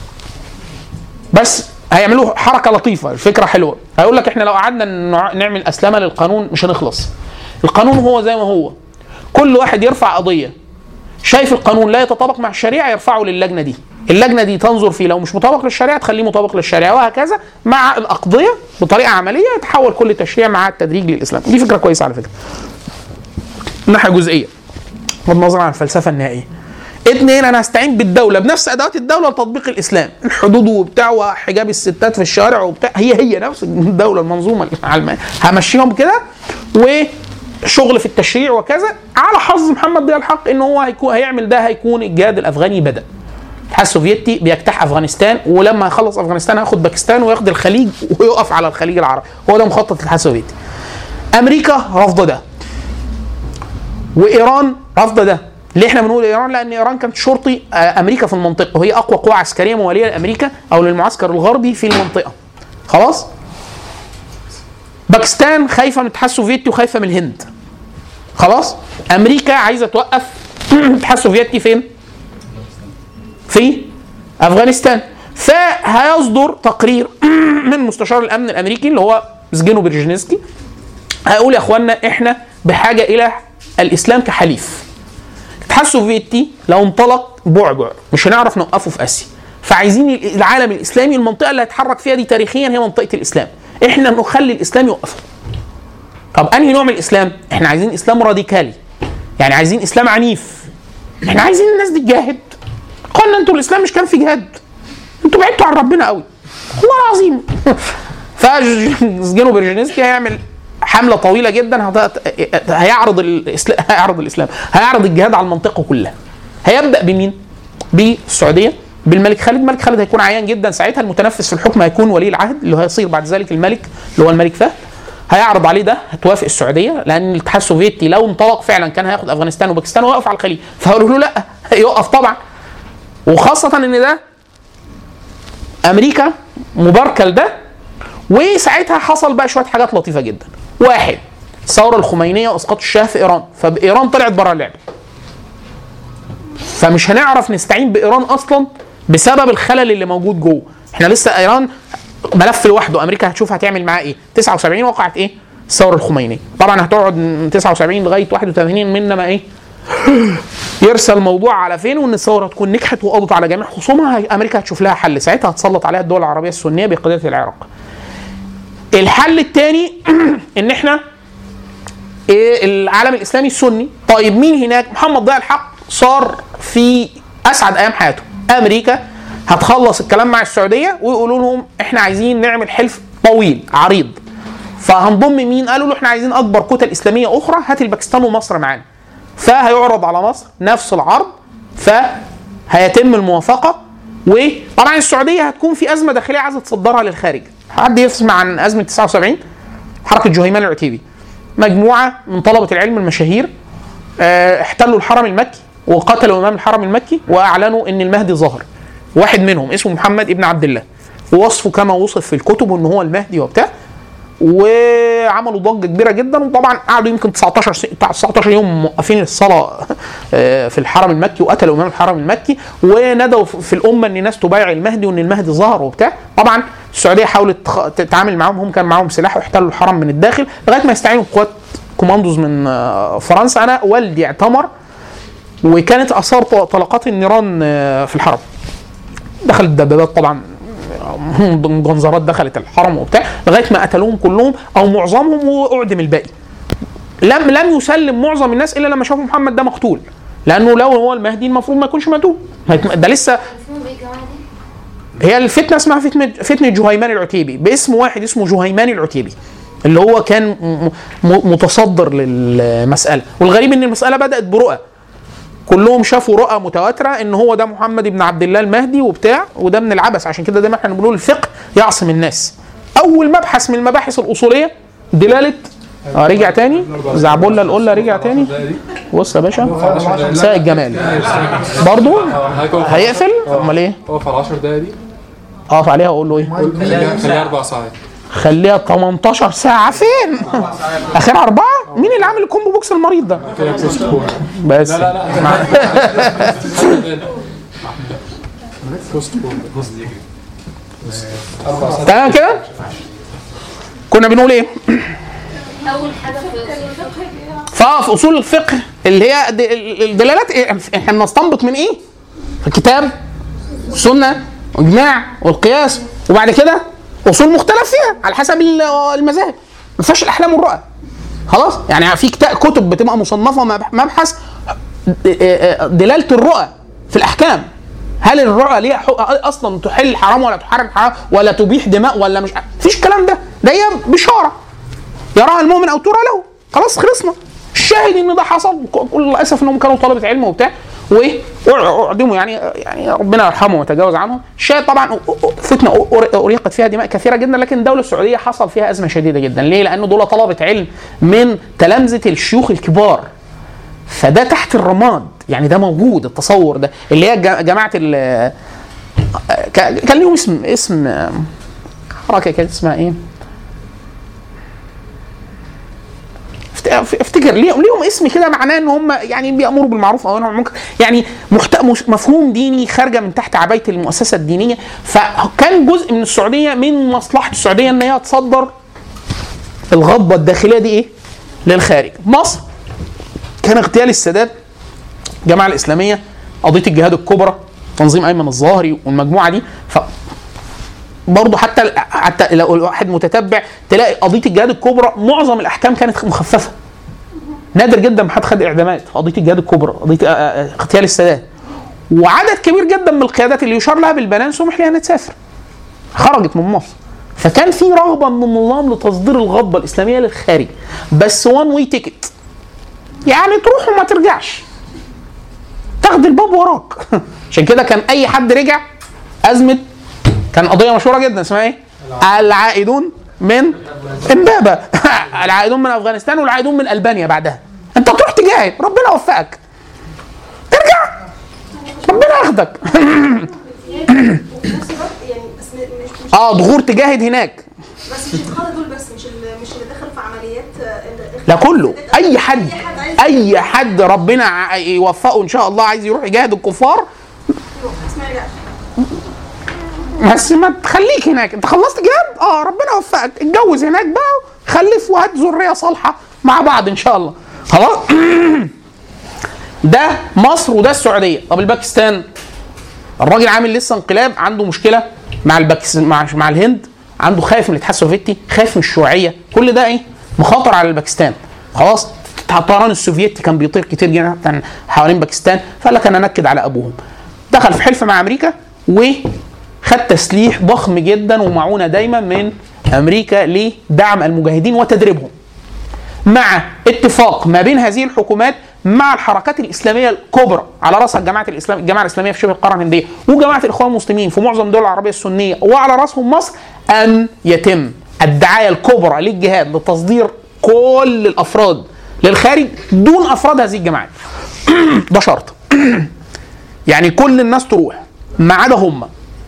بس هيعملوا حركه لطيفه الفكره حلوه هيقول لك احنا لو قعدنا نع- نعمل اسلمه للقانون مش هنخلص القانون هو زي ما هو كل واحد يرفع قضيه شايف القانون لا يتطابق مع الشريعه يرفعه للجنه دي اللجنه دي تنظر فيه لو مش مطابق للشريعه تخليه مطابق للشريعه وهكذا مع الاقضيه بطريقه عمليه يتحول كل تشريع مع التدريج للاسلام دي فكره كويسه على فكره ناحيه جزئيه بغض النظر عن الفلسفه النهائيه اثنين انا هستعين بالدوله بنفس ادوات الدوله لتطبيق الاسلام الحدود وبتاع وحجاب الستات في الشارع وبتاع هي هي نفس الدوله المنظومه العلمانيه همشيهم كده وشغل في التشريع وكذا على حظ محمد ضياء الحق ان هو هيكون هيعمل ده هيكون الجهاد الافغاني بدا الاتحاد السوفيتي بيجتاح افغانستان ولما يخلص افغانستان هياخد باكستان وياخد الخليج ويقف على الخليج العربي هو ده مخطط الاتحاد السوفيتي امريكا رافضه ده وايران رافضه ده ليه احنا بنقول ايران لان ايران كانت شرطي آه، امريكا في المنطقه وهي اقوى قوه عسكريه مواليه لامريكا او للمعسكر الغربي في المنطقه خلاص باكستان خايفه من الاتحاد السوفيتي وخايفه من الهند خلاص امريكا عايزه توقف الاتحاد السوفيتي فين في افغانستان فهيصدر تقرير من مستشار الامن الامريكي اللي هو سجينو برجينسكي هيقول يا اخوانا احنا بحاجه الى الاسلام كحليف الاتحاد السوفيتي لو انطلق بعبع مش هنعرف نوقفه في اسيا فعايزين العالم الاسلامي المنطقه اللي هيتحرك فيها دي تاريخيا هي منطقه الاسلام احنا نخلي الاسلام يوقفه طب انهي نوع من الاسلام احنا عايزين اسلام راديكالي يعني عايزين اسلام عنيف احنا عايزين الناس دي تجاهد قلنا انتوا الاسلام مش كان في جهاد انتوا بعدتوا عن ربنا قوي والله العظيم فسجينو برجينسكي هيعمل حمله طويله جدا هت- هيعرض الاسلام هيعرض الاسلام هيعرض الجهاد على المنطقه كلها هيبدا بمين؟ بالسعوديه بالملك خالد الملك خالد هيكون عيان جدا ساعتها المتنفس في الحكم هيكون ولي العهد اللي هيصير بعد ذلك الملك اللي هو الملك فهد هيعرض عليه ده هتوافق السعوديه لان الاتحاد السوفيتي لو انطلق فعلا كان هياخد افغانستان وباكستان ويقف على الخليج فهيقولوا له لا يقف طبعا وخاصه ان ده امريكا مباركه لده وساعتها حصل بقى شويه حاجات لطيفه جدا واحد الثوره الخمينيه واسقاط الشاه في ايران فايران طلعت بره اللعبه فمش هنعرف نستعين بايران اصلا بسبب الخلل اللي موجود جوه احنا لسه ايران ملف لوحده امريكا هتشوف هتعمل معاه ايه 79 وقعت ايه الثوره الخمينيه طبعا هتقعد من 79 لغايه 81 منا ما ايه يرسل الموضوع على فين وان الثوره تكون نجحت وقضت على جميع خصومها هي- امريكا هتشوف لها حل ساعتها هتسلط عليها الدول العربيه السنيه بقضيه العراق الحل الثاني ان احنا إيه العالم الاسلامي السني طيب مين هناك محمد ضياء الحق صار في اسعد ايام حياته امريكا هتخلص الكلام مع السعوديه ويقولوا لهم احنا عايزين نعمل حلف طويل عريض فهنضم مين قالوا له احنا عايزين اكبر كتل اسلاميه اخرى هات الباكستان ومصر معانا فهيعرض على مصر نفس العرض فهيتم الموافقه وطبعا السعوديه هتكون في ازمه داخليه عايزه تصدرها للخارج حد يسمع عن ازمه 79 حركه جهيمان العتيبي مجموعه من طلبه العلم المشاهير آه، احتلوا الحرم المكي وقتلوا امام الحرم المكي واعلنوا ان المهدي ظهر واحد منهم اسمه محمد ابن عبد الله ووصفه كما وصف في الكتب ان هو المهدي وبتاع وعملوا ضجه كبيره جدا وطبعا قعدوا يمكن 19 س- 19 يوم موقفين الصلاه آه، في الحرم المكي وقتلوا امام الحرم المكي وندوا في في الامه ان الناس تبايع المهدي وان المهدي ظهر وبتاع طبعا السعوديه حاولت تخ- تتعامل معاهم هم كان معاهم سلاح واحتلوا الحرم من الداخل لغايه ما يستعينوا بقوات كوماندوز من آه، فرنسا انا والدي اعتمر وكانت اثار ط- طلقات النيران آه، في الحرم دخلت الدبابات طبعا مجنزرات دخلت الحرم وبتاع لغايه ما قتلوهم كلهم او معظمهم واعدم الباقي لم لم يسلم معظم الناس الا لما شافوا محمد ده مقتول لانه لو هو المهدي المفروض ما يكونش مقتول ده لسه اسمهم ايه الجماعه دي؟ هي الفتنه اسمها فتنه فتنه جهيمان العتيبي باسم واحد اسمه جهيمان العتيبي اللي هو كان م- م- متصدر للمساله والغريب ان المساله بدات برؤى كلهم شافوا رؤى متواتره ان هو ده محمد بن عبد الله المهدي وبتاع وده من العبث عشان كده دايما احنا بنقول الفقه يعصم الناس اول مبحث من المباحث الاصوليه دلاله اه رجع تاني زعبولة القلة رجع تاني بص يا باشا مساء الجمال برضو هيقفل امال ايه اقف على 10 دقايق دي اقف عليها واقول له ايه خليها خليها اربع ساعات خليها 18 ساعة فين؟ آخر أربعة؟ مين اللي عامل الكومبو بوكس المريض ده؟ كده بوست كور بس لا لا بوست كور اربع ساعات تمام كده؟ كنا بنقول إيه؟ اول حاجه في الفقه ففي أصول الفقه اللي هي د- ال- الدلالات إيه؟ إحنا بنستنبط من إيه؟ الكتاب والسنة والإجماع والقياس وبعد كده أصول مختلف فيها على حسب ال- المذاهب ما فيهاش الأحلام والرؤى خلاص يعني في كتاب كتب بتبقى مصنفه مب- مبحث دلاله الرؤى في الاحكام هل الرؤى ليها حق اصلا تحل الحرام ولا تحرم الحرام ولا تبيح دماء ولا مش مفيش الكلام ده ده هي بشاره يراها المؤمن او ترى له خلاص خلصنا الشاهد ان ده حصل كل للاسف انهم كانوا طلبه علم وبتاع وايه اعدموا يعني يعني ربنا يرحمهم ويتجاوز عنهم الشاهد طبعا فتنه اريقت فيها دماء كثيره جدا لكن الدوله السعوديه حصل فيها ازمه شديده جدا ليه؟ لان دول طلبه علم من تلامذه الشيوخ الكبار فده تحت الرماد يعني ده موجود التصور ده اللي هي جا- جماعه ال ك- كان ليهم اسم اسم حركه كانت اسمها ايه؟ افت- افتكر ليهم ليهم اسم كده معناه ان هم يعني بيامروا بالمعروف او ينهوا عن المنكر يعني محت... مش- مفهوم ديني خارجه من تحت عبايه المؤسسه الدينيه فكان جزء من السعوديه من مصلحه السعوديه ان هي تصدر الغضبه الداخليه دي ايه؟ للخارج. مصر كان اغتيال السادات الجماعه الاسلاميه قضيه الجهاد الكبرى تنظيم ايمن الظاهري والمجموعه دي ف برضه حتى حتى لو الواحد متتبع تلاقي قضيه الجهاد الكبرى معظم الاحكام كانت مخففه نادر جدا ما حد خد اعدامات في قضيه الجهاد الكبرى قضيه آه، آه، اغتيال السادات وعدد كبير جدا من القيادات اللي يشار لها بالبنان سمح لها انها تسافر خرجت من مصر فكان في رغبه من النظام لتصدير الغضبه الاسلاميه للخارج بس وان واي تيكت يعني تروح وما ترجعش تاخد الباب وراك عشان كده كان اي حد رجع ازمه كان قضيه مشهوره جدا اسمها ايه؟ العائدون من امبابه العائدون من افغانستان والعائدون من البانيا بعدها انت تروح تجاهد ربنا يوفقك ترجع ربنا ياخدك وفي نفس الوقت يعني بس م- مش مش اه ظهور تجاهد هناك بس مش القاده دول بس مش ال- مش اللي دخلوا في عمليات آه، ال- لا كله اي حد اي حد عايز اي حد ربنا ع- يوفقه ان شاء الله عايز يروح يجاهد الكفار يروح اسمع يرجعش بس ما تخليك هناك انت خلصت جهاد اه ربنا يوفقك اتجوز هناك بقى خلف وهات ذريه صالحه مع بعض ان شاء الله خلاص ده مصر وده السعوديه طب الباكستان الراجل عامل لسه انقلاب عنده مشكله مع الباكستان مع, مع الهند عنده خايف من الاتحاد السوفيتي خايف من الشيوعيه كل ده ايه مخاطر على الباكستان خلاص الطيران السوفيتي كان بيطير كتير جدا حوالين باكستان فقال لك انا انكد على ابوهم دخل في حلف مع امريكا وخد تسليح ضخم جدا ومعونه دايما من امريكا لدعم المجاهدين وتدريبهم مع اتفاق ما بين هذه الحكومات مع الحركات الاسلاميه الكبرى على راسها الجماعه الاسلام الجماعه الاسلاميه في شبه القاره الهنديه وجماعه الاخوان المسلمين في معظم الدول العربيه السنيه وعلى راسهم مصر ان يتم الدعايه الكبرى للجهاد لتصدير كل الافراد للخارج دون افراد هذه الجماعات ده شرط يعني كل الناس تروح ما عدا هم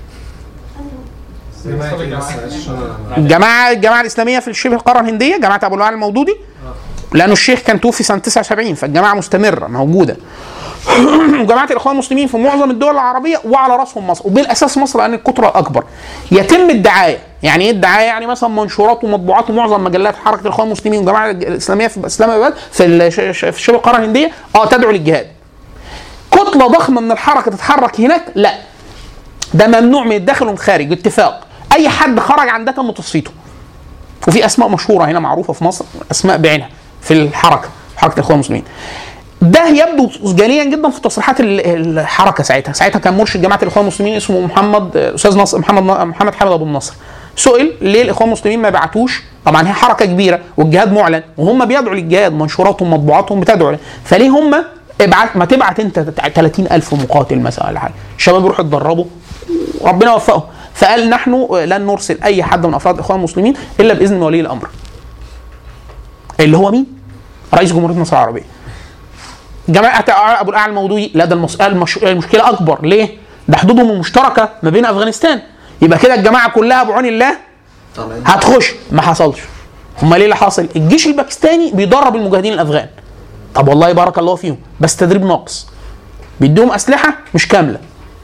الجماعه الجماعه الاسلاميه في شبه القاره الهنديه جماعه ابو الوعي المودودي لانه الشيخ كان توفي سنه 79 فالجماعه مستمره موجوده وجماعه الاخوان المسلمين في معظم الدول العربيه وعلى راسهم مصر وبالاساس مصر لان الكتره الاكبر يتم الدعايه يعني ايه الدعايه يعني مثلا منشورات ومطبوعات ومعظم مجلات حركه الاخوان المسلمين والجماعه الاسلاميه في اسلام اباد في الش- ش- في شبه القاره الهنديه اه تدعو للجهاد كتله ضخمه من الحركه تتحرك هناك لا ده ممنوع من الداخل ومن الخارج اتفاق اي حد خرج عن ده تم تصفيته وفي اسماء مشهوره هنا معروفه في مصر اسماء بعينها في الحركه حركه الاخوان المسلمين ده يبدو جليا جدا في تصريحات ال- الحركه ساعتها ساعتها كان مرشد جماعه الاخوان المسلمين اسمه محمد استاذ نصر محمد محمد حامد ابو النصر سئل ليه الاخوان المسلمين ما بعتوش طبعا هي حركه كبيره والجهاد معلن وهم بيدعوا للجهاد منشوراتهم مطبوعاتهم بتدعو فليه هم ابعت ما تبعت انت 30000 مقاتل مثلا ولا حاجه الشباب يروحوا يتدربوا ربنا وفقهم فقال نحن لن نرسل اي حد من افراد الاخوان المسلمين الا باذن ولي الامر اللي هو مين؟ رئيس جمهوريه مصر العربيه جماعه ابو الاعلى المودودي لا ده المس- المش... المشكله اكبر ليه؟ ده حدودهم المشتركه ما بين افغانستان يبقى كده الجماعه كلها بعون الله هتخش ما حصلش امال ايه اللي حاصل؟ الجيش الباكستاني بيدرب المجاهدين الافغان طب والله بارك الله فيهم بس تدريب ناقص بيديهم اسلحه مش كامله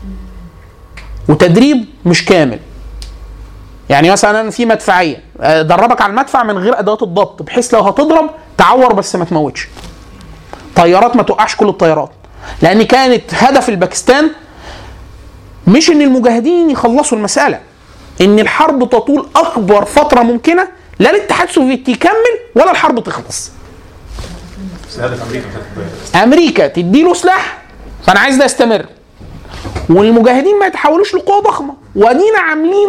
وتدريب مش كامل يعني مثلا في مدفعيه آه، دربك على المدفع من غير ادوات الضبط بحيث لو هتضرب تعور بس ما تموتش طيارات ما توقعش كل الطيارات لان كانت هدف الباكستان مش ان المجاهدين يخلصوا المساله ان الحرب تطول اكبر فتره ممكنه لا الاتحاد السوفيتي يكمل ولا الحرب تخلص امريكا تديله سلاح فانا عايز ده يستمر والمجاهدين ما يتحولوش لقوه ضخمه وادينا عاملين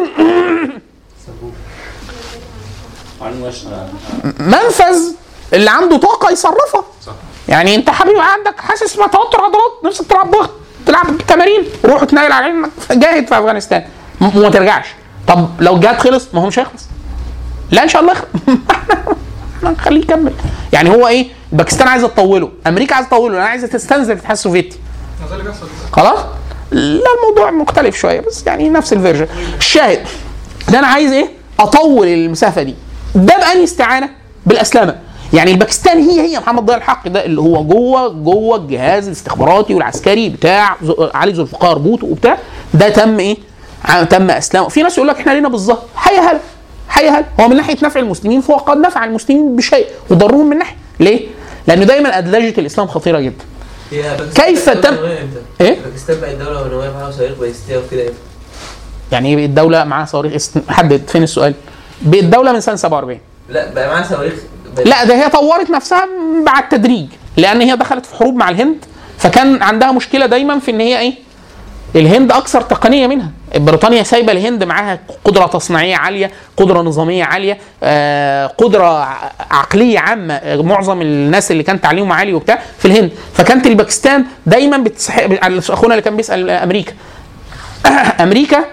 منفذ اللي عنده طاقه يصرفها يعني انت حبيبي عندك حاسس بتوتر عضلات نفسك تلعب ضغط تلعب تمارين روح اتنقل على علمك جاهد في افغانستان م- وما ترجعش طب لو الجهاد خلص ما هو مش هيخلص لا ان شاء الله يخلص احنا نخليه يكمل يعني هو ايه باكستان عايزه تطوله امريكا عايزه تطوله انا عايزه تستنزف الاتحاد السوفيتي ده اللي بيحصل خلاص لا الموضوع مختلف شويه بس يعني نفس الفيرجن الشاهد ده انا عايز ايه اطول المسافه دي ده بأني استعانه بالاسلامه يعني الباكستان هي هي محمد ضياء الحق ده اللي هو جوه جوه الجهاز الاستخباراتي والعسكري بتاع ز- علي ذو الفقار بوتو وبتاع ده تم ايه؟ ع- تم اسلامه في ناس يقول لك احنا لينا بالظهر حي هلا حي هلا هو من ناحيه نفع المسلمين فهو قد نفع المسلمين بشيء وضرهم من ناحيه ليه؟ لانه دايما ادلجه الاسلام خطيره جدا هي باكستان كيف بقت تم- دولة نووية امتى؟ إيه؟ باكستان بقت دولة نووية معاها صواريخ باليستية وكده امتى؟ يعني ايه الدوله معاها صواريخ است- حدد فين السؤال؟ الدوله من سنه 47 لا بقى معاها صواريخ بال- لا ده هي طورت نفسها بعد تدريج لان هي دخلت في حروب مع الهند فكان عندها مشكله دايما في ان هي ايه الهند اكثر تقنيه منها بريطانيا سايبه الهند معاها قدره تصنيعيه عاليه قدره نظاميه عاليه آه، قدره ع- عقليه عامه آه، معظم الناس اللي كان تعليمهم عالي وبتاع في الهند فكانت الباكستان دايما بتسحق اخونا اللي كان بيسال امريكا امريكا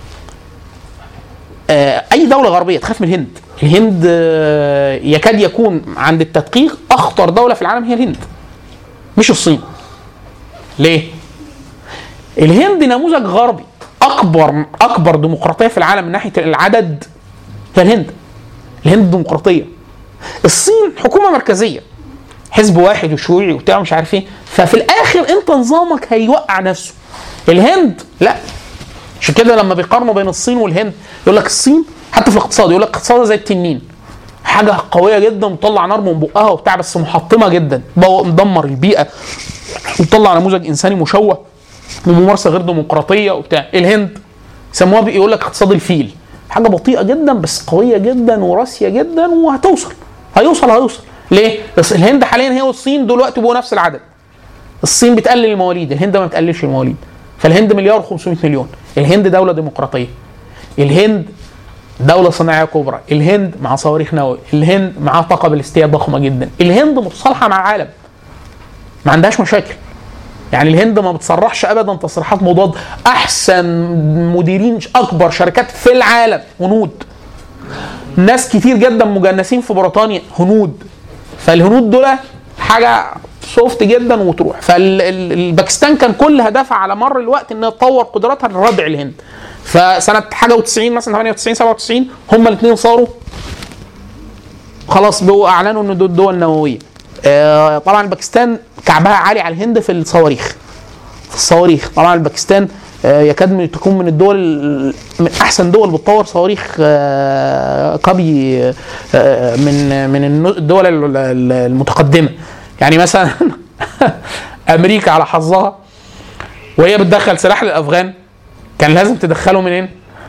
آه، اي دوله غربيه تخاف من الهند الهند آه، يكاد يكون عند التدقيق اخطر دوله في العالم هي الهند مش الصين ليه الهند نموذج غربي اكبر اكبر ديمقراطيه في العالم من ناحيه العدد هي الهند الهند ديمقراطيه الصين حكومه مركزيه حزب واحد وشيوعي وبتاع مش عارف ايه ففي الاخر انت نظامك هيوقع نفسه الهند لا عشان كده لما بيقارنوا بين الصين والهند يقول لك الصين حتى في الاقتصاد يقول لك اقتصادها زي التنين حاجه قويه جدا وتطلع نار من بقها وبتاع بس محطمه جدا بو- مدمر البيئه وتطلع نموذج انساني مشوه وممارسه غير ديمقراطيه وبتاع الهند يسموها بي- يقول لك اقتصاد الفيل حاجه بطيئه جدا بس قويه جدا وراسيه جدا وهتوصل هيوصل هيوصل ليه؟ بس الهند حاليا هي والصين دلوقتي بقوا نفس العدد الصين بتقلل المواليد الهند ما بتقللش المواليد فالهند مليار و500 مليون الهند دوله ديمقراطيه الهند دولة صناعية كبرى، الهند مع صواريخ نووي، الهند معاها طاقة بلستية ضخمة جدا، الهند متصالحة مع العالم. ما عندهاش مشاكل. يعني الهند ما بتصرحش ابدا تصريحات مضاد، احسن مديرين اكبر شركات في العالم هنود. ناس كتير جدا مجنسين في بريطانيا هنود. فالهنود دول حاجة سوفت جدا وتروح فالباكستان كان كل هدفها على مر الوقت انها تطور قدراتها لردع الهند فسنه حاجه و90 مثلا 98 97 هما الاثنين صاروا خلاص بقوا اعلنوا ان دول دول نوويه آه، طبعا باكستان كعبها عالي على الهند في الصواريخ في الصواريخ طبعا الباكستان آه، يكاد من- تكون من الدول من احسن دول بتطور صواريخ آه، قبي آه، من من النو- الدول ال- ال- المتقدمه يعني مثلا امريكا على حظها وهي بتدخل سلاح للافغان كان لازم تدخله منين؟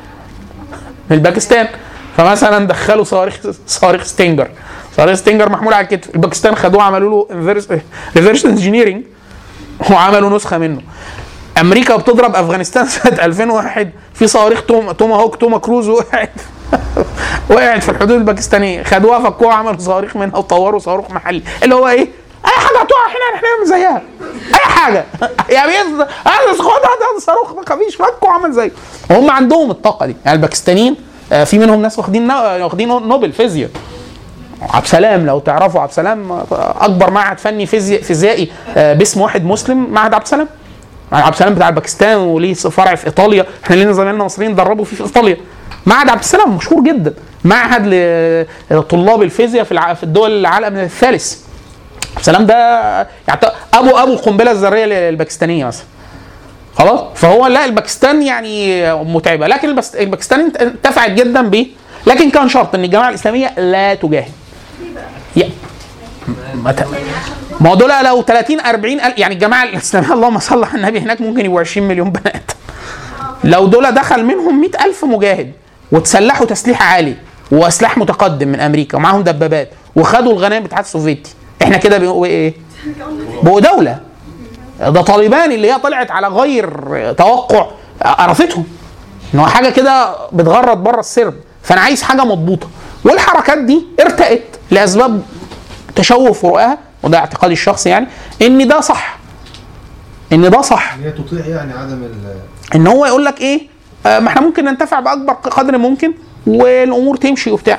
من باكستان فمثلا دخلوا صواريخ صواريخ ستينجر صواريخ ستينجر محمول على الكتف الباكستان خدوه عملوا له ريفرس انجينيرنج وعملوا نسخه منه امريكا بتضرب افغانستان سنه 2001 في صواريخ توم توما هوك توما كروز وقعت وقعت في الحدود الباكستانيه خدوها فكوها عملوا صواريخ منها وطوروا صاروخ محلي اللي هو ايه اي حاجه هتقع احنا احنا نعمل زيها اي حاجه يعني هذا خد هذا صاروخ ما فيش فكوا عمل زيه وهم عندهم الطاقه دي يعني الباكستانيين آه، في منهم ناس واخدين نو- واخدين نوبل فيزياء عبد السلام لو تعرفوا عبد السلام آه، اكبر معهد فني فيزياء فيزيائي آه، باسم واحد مسلم معهد عبد السلام عبد السلام بتاع الباكستان وليه فرع في ايطاليا احنا لينا زمايلنا مصريين دربوا فيه في ايطاليا معهد عبد السلام مشهور جدا معهد لطلاب الفيزياء في الع- في الدول العالم الثالث عبد السلام ده يعني ابو ابو القنبله الذريه الباكستانيه مثلا خلاص فهو لا الباكستان يعني متعبه لكن البس- الباكستان انت- انتفعت جدا ب لكن كان شرط ان الجماعه الاسلاميه لا تجاهد يا- ما ت- ما هو دول لو 30 40 ألف يعني الجماعه الاسلاميه اللهم صل على النبي هناك ممكن يبقوا 20 مليون بني ادم لو دول دخل منهم 100 ألف مجاهد وتسلحوا تسليح عالي وسلاح متقدم من امريكا ومعاهم دبابات وخدوا الغنائم بتاعت السوفيتي احنا كده بنقول ايه؟ بقوا دوله ده طالبان اللي هي طلعت على غير توقع قرفتهم ان هو حاجه كده بتغرد بره السرب فانا عايز حاجه مضبوطه والحركات دي ارتأت لاسباب تشوه فروقها وده اعتقادي الشخصي يعني ان ده صح ان ده صح هي تطيع يعني عدم ال ان هو يقول لك ايه آه ما احنا ممكن ننتفع باكبر قدر ممكن والامور تمشي وبتاع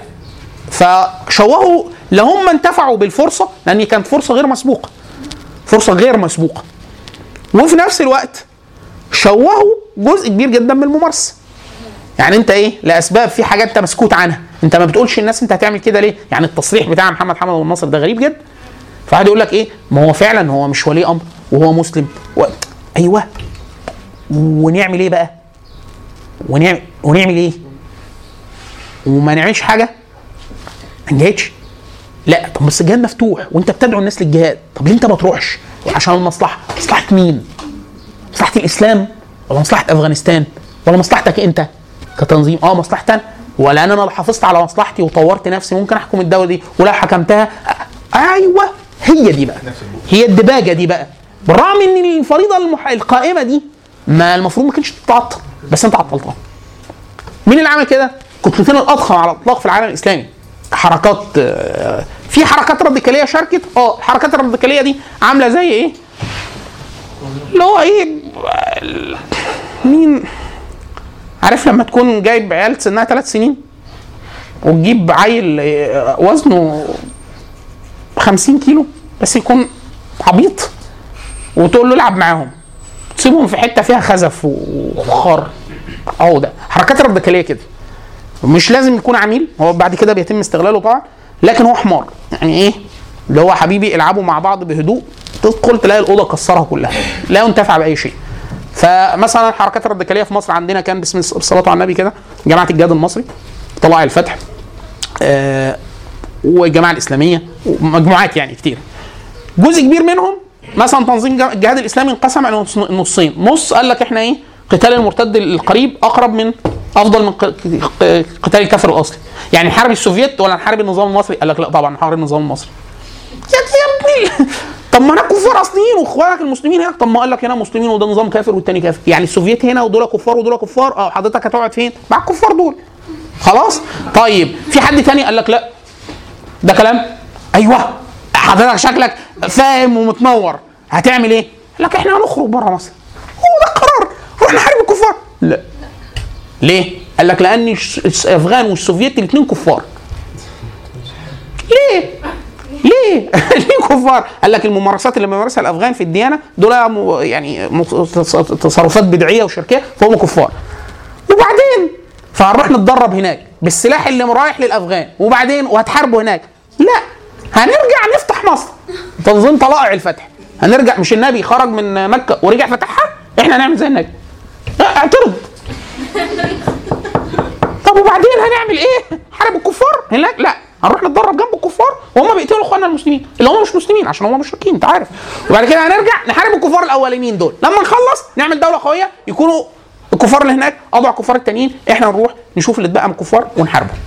فشوهوا لا هم انتفعوا بالفرصه لان كانت فرصه غير مسبوقه فرصه غير مسبوقه وفي نفس الوقت شوهوا جزء كبير جدا من الممارسه يعني انت ايه لاسباب في حاجات انت مسكوت عنها انت ما بتقولش الناس انت هتعمل كده ليه يعني التصريح بتاع محمد حمد والناصر ده غريب جدا فواحد يقول لك ايه ما هو فعلا هو مش ولي امر وهو مسلم و... ايوه ونعمل ايه بقى ونعمل ونعمل ايه وما نعملش حاجه ما نجاهدش لا طب بس الجهاد مفتوح وانت بتدعو الناس للجهاد طب ليه انت ما تروحش عشان المصلحه مصلحه مين مصلحه الاسلام ولا مصلحه افغانستان ولا مصلحتك انت كتنظيم اه مصلحتك ولا انا لو حافظت على مصلحتي وطورت نفسي ممكن احكم الدوله دي ولو حكمتها آه، ايوه هي دي بقى هي الدباجه دي بقى بالرغم ان الفريضه المح... القائمه دي ما المفروض ما كانتش تتعطل بس انت عطلتها مين اللي عمل كده؟ كتلتين الاضخم على الاطلاق في العالم الاسلامي حركات آه، في حركات راديكاليه شاركت اه الحركات الراديكاليه دي عامله زي ايه؟ اللي هو ايه ال- مين عارف لما تكون جايب عيال سنها ثلاث سنين وتجيب عيل آه، وزنه 50 كيلو بس يكون عبيط وتقول له العب معاهم تسيبهم في حته فيها خزف وخار اهو ده حركات الراديكاليه كده مش لازم يكون عميل هو بعد كده بيتم استغلاله طبعا لكن هو حمار يعني ايه اللي هو حبيبي العبوا مع بعض بهدوء تدخل تلاقي الاوضه كسرها كلها لا ينتفع باي شيء فمثلا الحركات الراديكاليه في مصر عندنا كان باسم الصلاه على النبي كده جماعه الجهاد المصري طلائع الفتح آه والجماعه الاسلاميه ومجموعات يعني كتير جزء كبير منهم مثلا تنظيم جا- الجهاد الاسلامي انقسم على نص- نصين نص قال لك احنا ايه قتال المرتد القريب اقرب من افضل من ق- ق- قتال الكافر الاصلي يعني نحارب السوفيت ولا نحارب النظام المصري قال لك لا طبعا نحارب النظام المصري يا يا ابني طب ما انا كفار اصليين واخوانك المسلمين هناك طب ما قال لك هنا مسلمين وده نظام كافر والتاني كافر يعني السوفيت هنا ودول كفار ودول كفار اه حضرتك هتقعد فين مع الكفار دول خلاص طيب في حد تاني قال لك لا ده كلام ايوه حضرتك شكلك فاهم ومتنور هتعمل ايه؟ قال لك احنا هنخرج بره مصر هو ده القرار نروح نحارب الكفار لا ليه؟ قال لك لان الس- الافغان والسوفيت الاثنين كفار ليه؟ ليه؟ ليه كفار؟ قال لك الممارسات اللي بيمارسها الافغان في الديانه دول م- يعني م- تصرفات بدعيه وشركيه فهم كفار. وبعدين فهنروح نتدرب هناك بالسلاح اللي رايح للافغان وبعدين وهتحاربوا هناك لا هنرجع نفتح مصر تنظيم طلائع الفتح هنرجع مش النبي خرج من مكه ورجع فتحها احنا هنعمل زي النبي لا، اعترض طب وبعدين هنعمل ايه؟ حارب الكفار هناك؟ لا هنروح نتدرب جنب الكفار وهم بيقتلوا اخواننا المسلمين اللي هم مش مسلمين عشان هم مشركين انت عارف وبعد كده هنرجع نحارب الكفار الاولانيين دول لما نخلص نعمل دوله قويه يكونوا الكفار اللي هناك اضعوا الكفار التانيين احنا نروح نشوف اللي اتبقى من الكفار ونحاربهم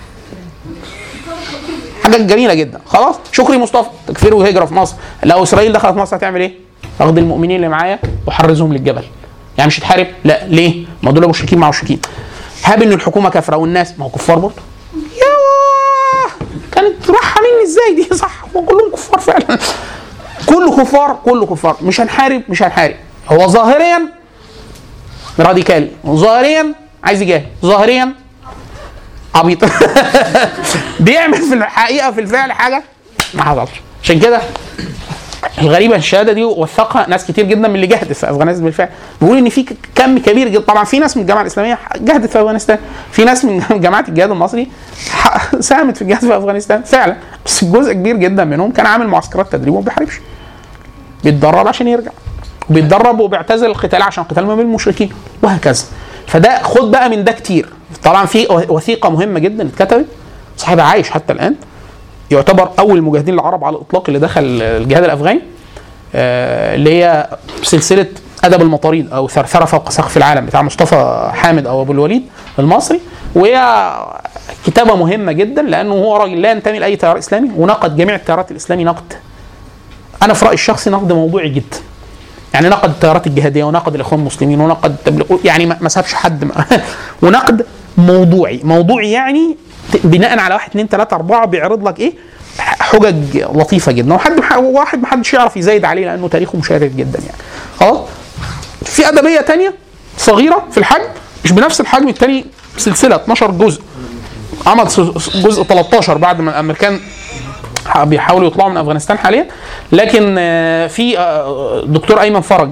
حاجه جميله جدا خلاص شكري مصطفى تكفير وهجره في مصر لو اسرائيل دخلت مصر هتعمل ايه؟ تاخد المؤمنين اللي معايا وحرزهم للجبل يعني مش هتحارب لا ليه؟ ما دول مشركين مع مشركين هاب ان الحكومه كافره والناس ما هو كفار برضه ياه كانت رايحه مني ازاي دي صح هو كلهم كفار فعلا كله كفار كله كفار مش هنحارب مش هنحارب هو ظاهريا راديكالي ظاهريا عايز يجاهد ظاهريا عبيط بيعمل في الحقيقه في الفعل حاجه ما حصلش عشان كده الغريبه الشهاده دي وثقها ناس كتير جدا من اللي جهدت في افغانستان بالفعل بيقول ان في كم كبير جدا طبعا في ناس من الجامعه الاسلاميه جهدت في افغانستان في ناس من جماعه الجهاد المصري ح- ساهمت في الجهاد في افغانستان فعلا بس جزء كبير جدا منهم كان عامل معسكرات تدريب وما بيحاربش بيتدرب عشان يرجع وبيتدرب وبيعتزل القتال عشان قتال ما بين المشركين وهكذا فده خد بقى من ده كتير طبعا في وثيقه مهمه جدا اتكتبت صاحبها عايش حتى الان يعتبر اول المجاهدين العرب على الاطلاق اللي دخل الجهاد الافغاني آه، اللي هي سلسله ادب المطاريد او ثرثره فوق سقف العالم بتاع مصطفى حامد او ابو الوليد المصري وهي كتابه مهمه جدا لانه هو راجل لا ينتمي لاي تيار اسلامي ونقد جميع التيارات الاسلامي نقد انا في رايي الشخصي نقد موضوعي جدا يعني نقد التيارات الجهاديه ونقد الاخوان المسلمين ونقد التبليغ يعني ما ما سابش حد ما ونقد موضوعي موضوعي يعني ت- بناء على واحد اثنين ثلاثه اربعه بيعرض لك ايه حجج لطيفه جدا وحد واحد ما حدش يعرف يزايد عليه لانه تاريخه مشرف جدا يعني خلاص في ادبيه تانية صغيره في الحجم مش بنفس الحجم التاني سلسله 12 جزء عمل س- جزء 13 بعد ما الامريكان ح- بيحاولوا يطلعوا من افغانستان حاليا لكن آه، في آه، دكتور ايمن فرج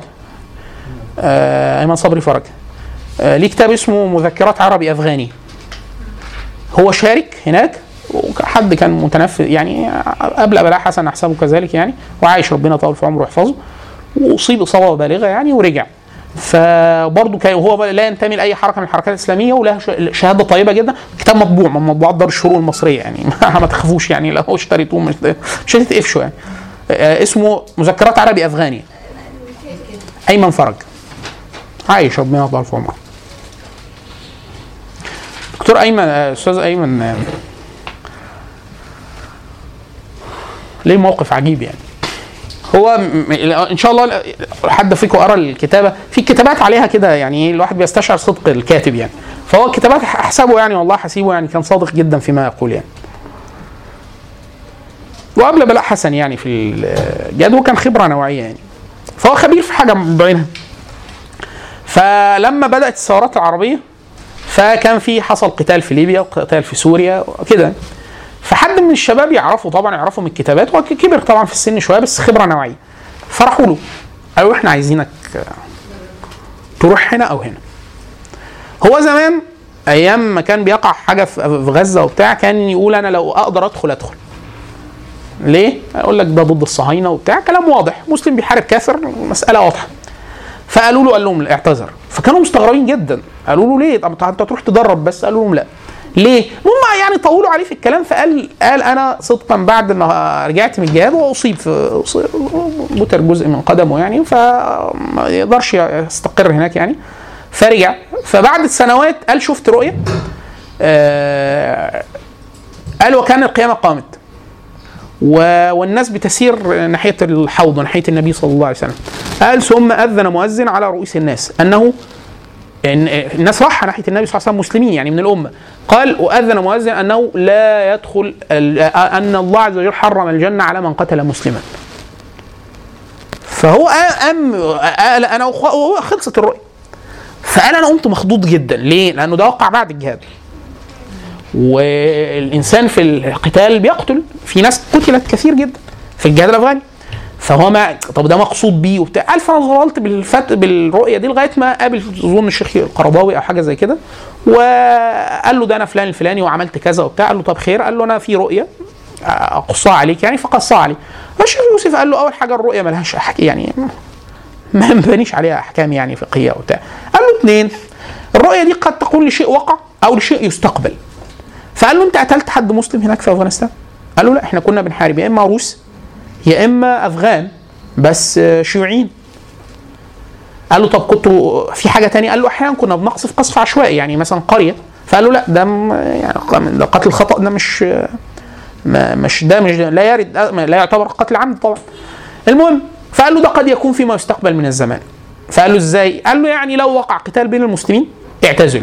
آه، ايمن صبري فرج آه، ليه كتاب اسمه مذكرات عربي افغاني هو شارك هناك وحد كان متنفذ يعني قبل بلاء حسن احسبه كذلك يعني وعايش ربنا طول في عمره ويحفظه واصيب اصابه بالغه يعني ورجع فبرضه كان هو لا ينتمي لاي حركه من الحركات الاسلاميه وله ش- شهاده طيبه جدا كتاب مطبوع من مطبوعات دار الشروق المصريه يعني ما تخافوش يعني لو اشتريتوه مش مش هتتقفشوا يعني آه، اسمه مذكرات عربي افغاني ايمن فرج عايش ربنا يطول في عمره دكتور ايمن آه، استاذ ايمن آه، ليه موقف عجيب يعني هو م- م- ان شاء الله حد فيكم قرا الكتابه في كتابات عليها كده يعني إيه، الواحد بيستشعر صدق الكاتب يعني فهو الكتابات احسبه يعني والله حسيبه يعني كان صادق جدا فيما يقول يعني وقبل بلاء حسن يعني في الجد وكان خبره نوعيه يعني فهو خبير في حاجه بعينها فلما بدات الثورات العربيه فكان في حصل قتال في ليبيا وقتال في سوريا وكده فحد من الشباب يعرفه طبعا يعرفه من الكتابات هو كبر طبعا في السن شويه بس خبره نوعيه فراحوا له قالوا احنا عايزينك آه، تروح هنا او هنا هو زمان ايام ما كان بيقع حاجه في في غزه وبتاع كان يقول انا لو اقدر ادخل ادخل ليه؟ اقول لك ده ضد الصهاينه وبتاع كلام واضح مسلم بيحارب كافر مساله واضحه فقالوا له قال لهم لا، اعتذر فكانوا مستغربين جدا قالوا له ليه طب انت تروح تدرب بس قالوا لهم لا ليه؟ هم يعني طولوا عليه في الكلام فقال قال انا صدقا بعد ما رجعت من الجهاد واصيب في أصيب- بتر جزء من قدمه يعني فما يقدرش يستقر هناك يعني فرجع فبعد سنوات قال شفت رؤيه آه قال وكان القيامه قامت و- والناس بتسير ناحيه الحوض وناحيه النبي صلى الله عليه وسلم قال ثم اذن مؤذن على رؤوس الناس انه إن الناس راح ناحيه النبي صلى الله عليه وسلم مسلمين يعني من الامه قال واذن مؤذن انه لا يدخل ال- ان الله عز وجل حرم الجنه على من قتل مسلما فهو قام قال انا وخ- وهو خلصت الرؤيه فقال انا قمت مخضوض جدا ليه؟ لانه ده وقع بعد الجهاد والانسان في القتال بيقتل في ناس قتلت كثير جدا في الجهاد الافغاني فهو ما طب ده مقصود بيه وبتاع قال فانا ظللت بالفت بالرؤيه دي لغايه ما قابل اظن الشيخ القرضاوي او حاجه زي كده وقال له ده انا فلان الفلاني وعملت كذا وبتاع قال له طب خير قال له انا في رؤيه اقصها عليك يعني فقصها عليه فالشيخ يوسف قال له اول حاجه الرؤيه ملهاش أحك... يعني ما مبنيش عليها احكام يعني فقهيه وبتاع قال له اثنين الرؤيه دي قد تكون لشيء وقع او لشيء يستقبل فقال له انت قتلت حد مسلم هناك في افغانستان قال له لا احنا كنا بنحارب يا اما روس يا اما افغان بس آه، شيوعيين قال له طب كنتوا في حاجه تانية قال له احيانا كنا بنقصف قصف عشوائي يعني مثلا قريه فقال له لا ده م- يعني ده قتل خطا ده مش ما مش ده مش لا يرد لا يعتبر قتل عمد طبعا المهم فقال له ده قد يكون فيما يستقبل من الزمان فقال له ازاي قال له يعني لو وقع قتال بين المسلمين اعتزلوا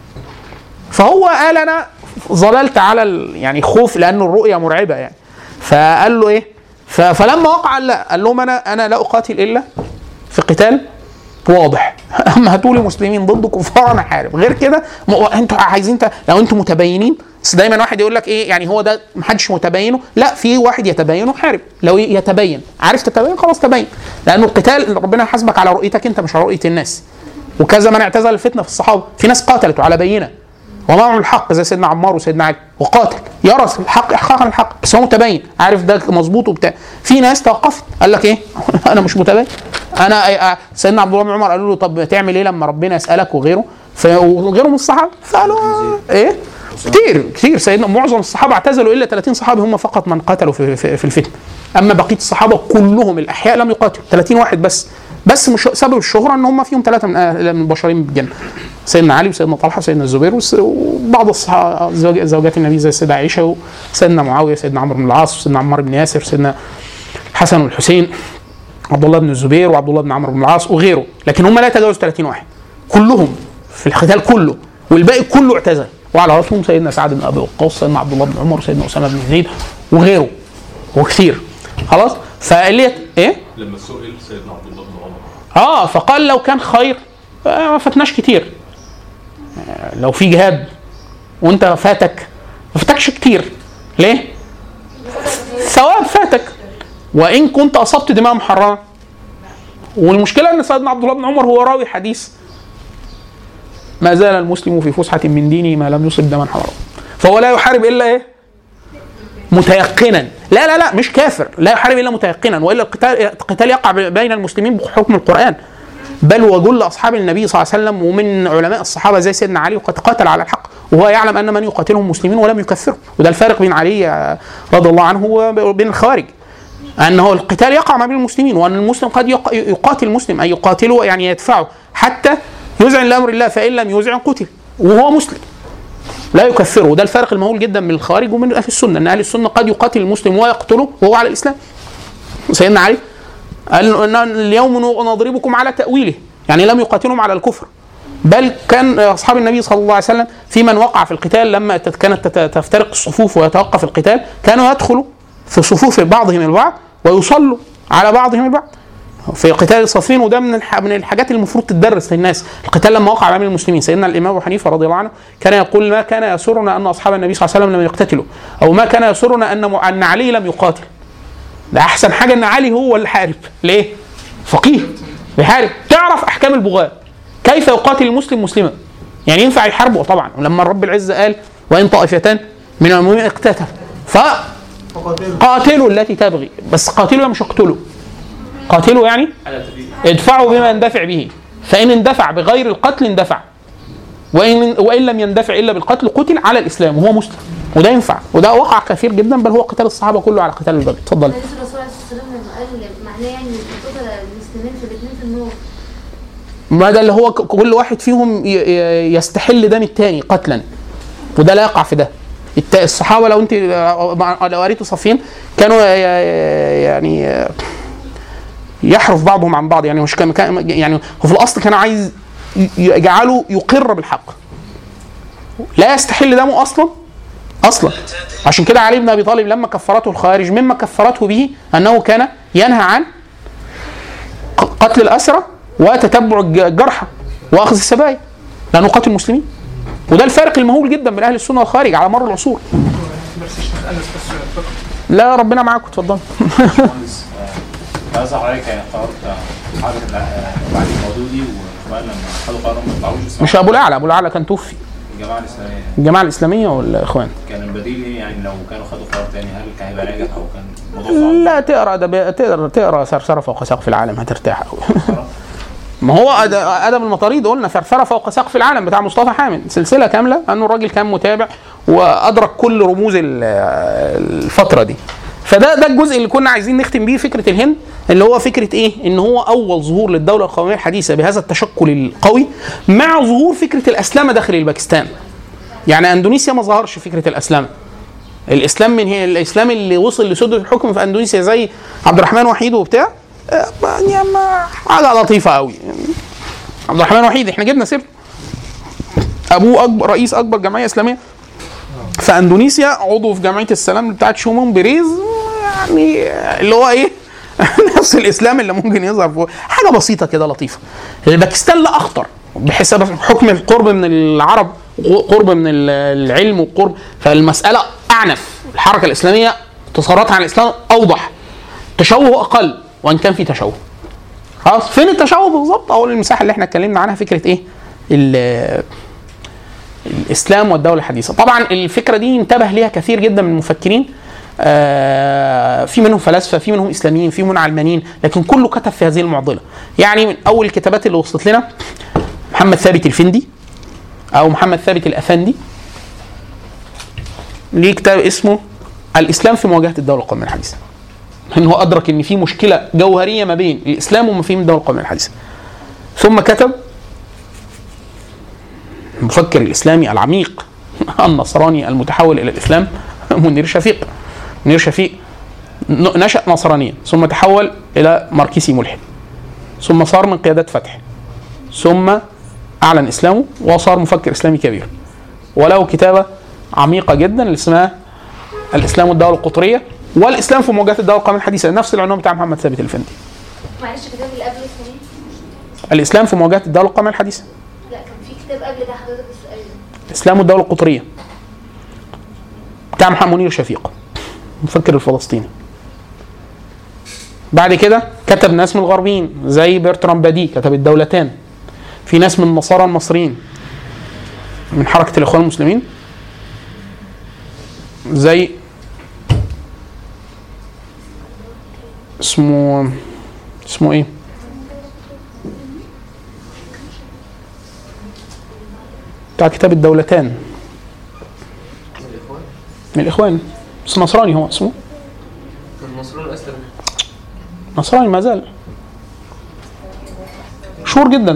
فهو قال انا ظللت على ال- يعني خوف لانه الرؤيه مرعبه يعني فقال له ايه ف- فلما وقع قال لا قال لهم انا انا لا اقاتل الا في قتال واضح اما هتقولي مسلمين ضد كفار انا حارب غير كده م- انتوا عايزين ت- لو انتوا متبينين بس دايما واحد يقول لك ايه يعني هو ده محدش متبينه لا في واحد يتبين وحارب لو ي- يتبين عارف تتبين خلاص تبين لانه القتال ربنا يحاسبك على رؤيتك انت مش على رؤيه الناس وكذا من اعتزل الفتنه في الصحابه في ناس قاتلت على بينه ومعه الحق زي سيدنا عمار وسيدنا علي وقاتل يرى الحق احقاقا الحق بس هو متبين عارف ده مظبوط وبتاع في ناس توقفت قال لك ايه انا مش متبين انا سيدنا عبد الله بن عمر قالوا له طب تعمل ايه لما ربنا يسالك وغيره ف- وغيره من الصحابه فقالوا آه، ايه كتير كتير سيدنا معظم الصحابه اعتزلوا الا 30 صحابي هم فقط من قتلوا في, في, في الفتنه اما بقيه الصحابه كلهم الاحياء لم يقاتلوا 30 واحد بس بس مش سبب الشهره ان هم فيهم ثلاثه من أهل- من البشرين بالجنه سيدنا علي وسيدنا طلحه وسيدنا الزبير وس- وبعض الصحابه زوج- زوجات النبي زي السيده عائشه وسيدنا معاويه سيدنا عمرو بن العاص وسيدنا عمار بن ياسر سيدنا حسن والحسين عبد الله بن الزبير وعبد الله بن عمرو بن العاص وغيره لكن هم لا يتجاوزوا 30 واحد كلهم في القتال كله والباقي كله اعتزل وعلى راسهم سيدنا سعد بن ابي وقاص سيدنا عبد الله بن عمر سيدنا اسامه بن زيد وغيره وكثير خلاص فاللي ايه لما سئل سيدنا عبد الله بن عمر اه فقال لو كان خير آه، ما فاتناش كتير آه، لو في جهاد وانت فاتك ما فاتكش كتير ليه؟ ثواب فاتك وان كنت اصبت دماء محرمه والمشكله ان سيدنا عبد الله بن عمر هو راوي حديث ما زال المسلم في فسحه من دينه ما لم يصب دما حرام فهو لا يحارب الا ايه متيقنا لا لا لا مش كافر لا يحارب الا متيقنا والا القتال القتال يقع بين المسلمين بحكم القران بل وجل اصحاب النبي صلى الله عليه وسلم ومن علماء الصحابه زي سيدنا علي وقد قاتل على الحق وهو يعلم ان من يقاتلهم مسلمين ولم يكفرهم وده الفارق بين علي آه، رضي الله عنه وبين الخوارج انه القتال يقع ما بين المسلمين وان المسلم قد يق- يقاتل المسلم اي يقاتله يعني يدفعه حتى يذعن لامر الله فان لم يذعن قتل وهو مسلم لا يكفره وده الفرق المهول جدا من الخوارج ومن اهل السنه ان اهل السنه قد يقاتل المسلم ويقتله وهو على الاسلام سيدنا علي قال إن اليوم نضربكم على تاويله يعني لم يقاتلهم على الكفر بل كان اصحاب النبي صلى الله عليه وسلم في من وقع في القتال لما تت- كانت تت- تفترق الصفوف ويتوقف القتال كانوا يدخلوا في صفوف بعضهم البعض ويصلوا على بعضهم البعض في قتال الصفين وده من الح... من الحاجات اللي المفروض تدرس للناس القتال لما وقع بين المسلمين سيدنا الامام ابو حنيفه رضي الله عنه كان يقول ما كان يسرنا ان اصحاب النبي صلى الله عليه وسلم لم يقتتلوا او ما كان يسرنا ان م... ان علي لم يقاتل ده احسن حاجه ان علي هو اللي حارب ليه فقيه بيحارب تعرف احكام البغاة كيف يقاتل المسلم مسلما يعني ينفع يحاربه طبعا ولما رب العزه قال وان طائفتان من المؤمنين اقتتلوا ف قاتلوا التي تبغي بس قاتلوا مش اقتلوا قاتلوا يعني ادفعوا بما يندفع به فان اندفع بغير القتل اندفع وان وان لم يندفع الا بالقتل قتل على الاسلام وهو مسلم وده ينفع وده وقع كثير جدا بل هو قتال الصحابه كله على قتال البغي اتفضل حديث الرسول عليه الصلاه والسلام لما قال معناه يعني ان قتل المسلمين في الاثنين في النور ما ده اللي هو ك- كل واحد فيهم ي- ي- يستحل دم التاني قتلا وده لا يقع في ده الت- الصحابه لو انت لو قريتوا صفين كانوا ي- ي- يعني يحرف بعضهم عن بعض يعني مش كان كان- يعني هو في الاصل كان عايز ي- يجعله يقر بالحق لا يستحل دمه اصلا اصلا عشان كده علي بن ابي طالب لما كفرته الخوارج مما كفرته به انه كان ينهى عن قتل الأسرى وتتبع الج- الجرحى وأخذ السبايا لأنه قاتل المسلمين وده الفارق المهول جدا بين أهل السنة والخارج على مر العصور لا ربنا معاكم اتفضل عايز حضرتك قررت حضرتك بعد الموضوع دي وكمان لما خدوا قرار ما يطلعوش يسمعوا مش أبو الأعلى أبو الأعلى كان توفي الجماعه الاسلاميه الجماعة الإسلامية والإخوان كان البديل ايه يعني لو كانوا خدوا قرار تاني هل كان هيبقى ناجح او كان الموضوع صعب؟ لا تقرا ده تقرا تقرا ثرثرة فوق سقف العالم هترتاح قوي ما هو أد- ادم المطاريد قلنا ثرثرة فوق سقف العالم بتاع مصطفى حامد سلسله كامله انه الراجل كان متابع وادرك كل رموز ال- الفتره دي فده ده الجزء اللي كنا عايزين نختم بيه فكره الهند اللي هو فكره ايه؟ ان هو اول ظهور للدوله القوميه الحديثه بهذا التشكل القوي مع ظهور فكره الاسلامه داخل الباكستان. يعني اندونيسيا ما ظهرش فكره الاسلامه. الاسلام من هي الاسلام اللي وصل لسدة الحكم في اندونيسيا زي عبد الرحمن وحيد وبتاع آه، يعني ما- حاجه لطيفه قوي يعني عبد الرحمن وحيد احنا جبنا سيرته ابوه اكبر رئيس اكبر جمعيه اسلاميه في اندونيسيا عضو في جمعيه السلام بتاعت شومون بريز يعني اللي هو ايه نفس الاسلام اللي ممكن يظهر فوق حاجه بسيطه كده لطيفه الباكستان لا اخطر بحسب حكم القرب من العرب قرب من العلم وقرب فالمساله اعنف الحركه الاسلاميه تصوراتها عن الاسلام اوضح تشوه اقل وان كان في تشوه خلاص فين التشوه بالظبط او المساحه اللي احنا اتكلمنا عنها فكره ايه ال- الاسلام والدوله الحديثه طبعا الفكره دي انتبه ليها كثير جدا من المفكرين آه، في منهم فلاسفه في منهم اسلاميين في منهم علمانيين لكن كله كتب في هذه المعضله يعني من اول الكتابات اللي وصلت لنا محمد ثابت الفندي او محمد ثابت الافندي ليه كتاب اسمه الاسلام في مواجهه الدوله القوميه الحديثه ان هو ادرك ان في مشكله جوهريه ما بين الاسلام ومفاهيم الدوله القوميه الحديثه ثم كتب المفكر الاسلامي العميق النصراني المتحول الى الاسلام منير شفيق منير شفيق ن- نشا نصرانيا ثم تحول الى ماركسي ملحد ثم صار من قيادات فتح ثم اعلن اسلامه وصار مفكر اسلامي كبير وله كتابه عميقه جدا اللي اسمها الاسلام والدوله القطريه والاسلام في مواجهه الدوله القوميه الحديثه نفس العنوان بتاع محمد ثابت الفندي معلش الكتاب اللي قبله اسمه ايه؟ الاسلام في مواجهه الدوله القوميه الحديثه لا كان في كتاب قبل ده حضرتك بس قايله الاسلام والدوله القطريه بتاع محمد منير شفيق المفكر الفلسطيني بعد كده كتب ناس من الغربيين زي برترام بادي كتب الدولتان في ناس من النصارى المصريين من حركه الاخوان المسلمين زي اسمه اسمه ايه بتاع كتاب الدولتان من الاخوان بس نصراني هو اسمه المصريون اسلم نصراني ما زال مشهور جدا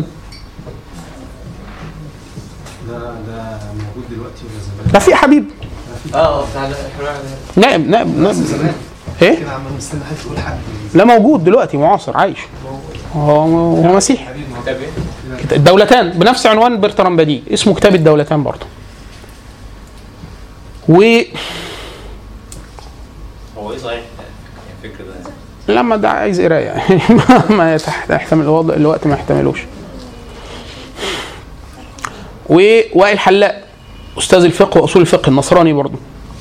ده ده موجود دلوقتي ولا زمان؟ ده في حبيب اه بتاع الحوار نائب نائب بس نائب زمان ايه كده عمال مستني حد يقول حد لا موجود دلوقتي معاصر عايش هو هو مسيحي كتاب ايه؟ الدولتان بنفس عنوان برترام بدي اسمه كتاب الدولتان برضه و هو ايه صحيح؟ يعني الفكر ده لما ده عايز قرايه يعني ما تحت- يحتمل الوضع الوقت ما يحتملوش ووائل حلاق استاذ الفقه واصول الفقه النصراني برضه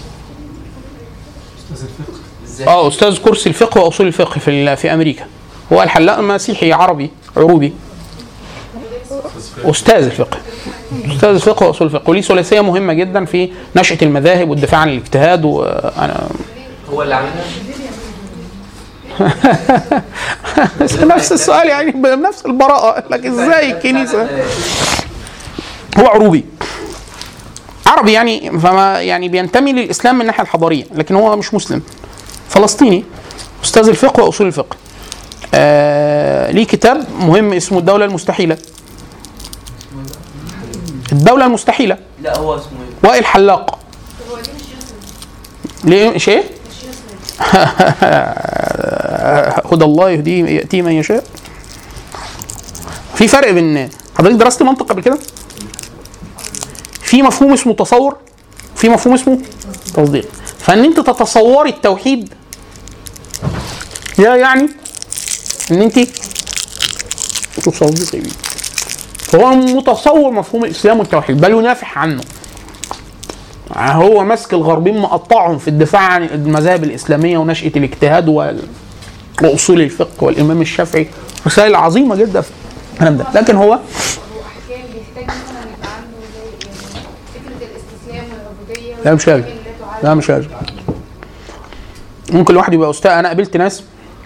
استاذ الفقه ازاي؟ اه استاذ كرسي الفقه واصول الفقه في ال- في امريكا هو الحلاق مسيحي عربي عروبي استاذ الفقه استاذ الفقه واصول الفقه وليه ثلاثيه مهمه جدا في نشاه المذاهب والدفاع عن الاجتهاد وانا هو اللي عملها؟ نفس السؤال يعني بنفس البراءه لك ازاي الكنيسه هو عروبي عربي يعني فما يعني بينتمي للاسلام من الناحيه الحضاريه لكن هو مش مسلم فلسطيني استاذ الفقه واصول الفقه آه ليه كتاب مهم اسمه الدوله المستحيله الدوله المستحيله لا هو اسمه ايه؟ وائل حلاق هو دي مش يوسف ليه مش ايه؟ مش يوسف هدى الله يهدي ياتي من يشاء في فرق بين حضرتك درست منطق قبل كده في مفهوم اسمه تصور في مفهوم اسمه تصديق فان انت تتصوري التوحيد يا يعني ان انت تصدقي بيه فهو متصور مفهوم الاسلام والتوحيد بل ينافح عنه هو ماسك الغربيين مقطعهم في الدفاع عن المذاهب الاسلاميه ونشاه الاجتهاد وال... واصول الفقه والامام الشافعي رسائل عظيمه جدا في الكلام ده لكن هو هو احيانا بيحتاج مثلا يبقى عنده زي يعني فكره الاستسلام والعبوديه لا مش لازم. والحاجات اللي تعالج لا مش لازم ممكن الواحد يبقى استاذ انا قابلت ناس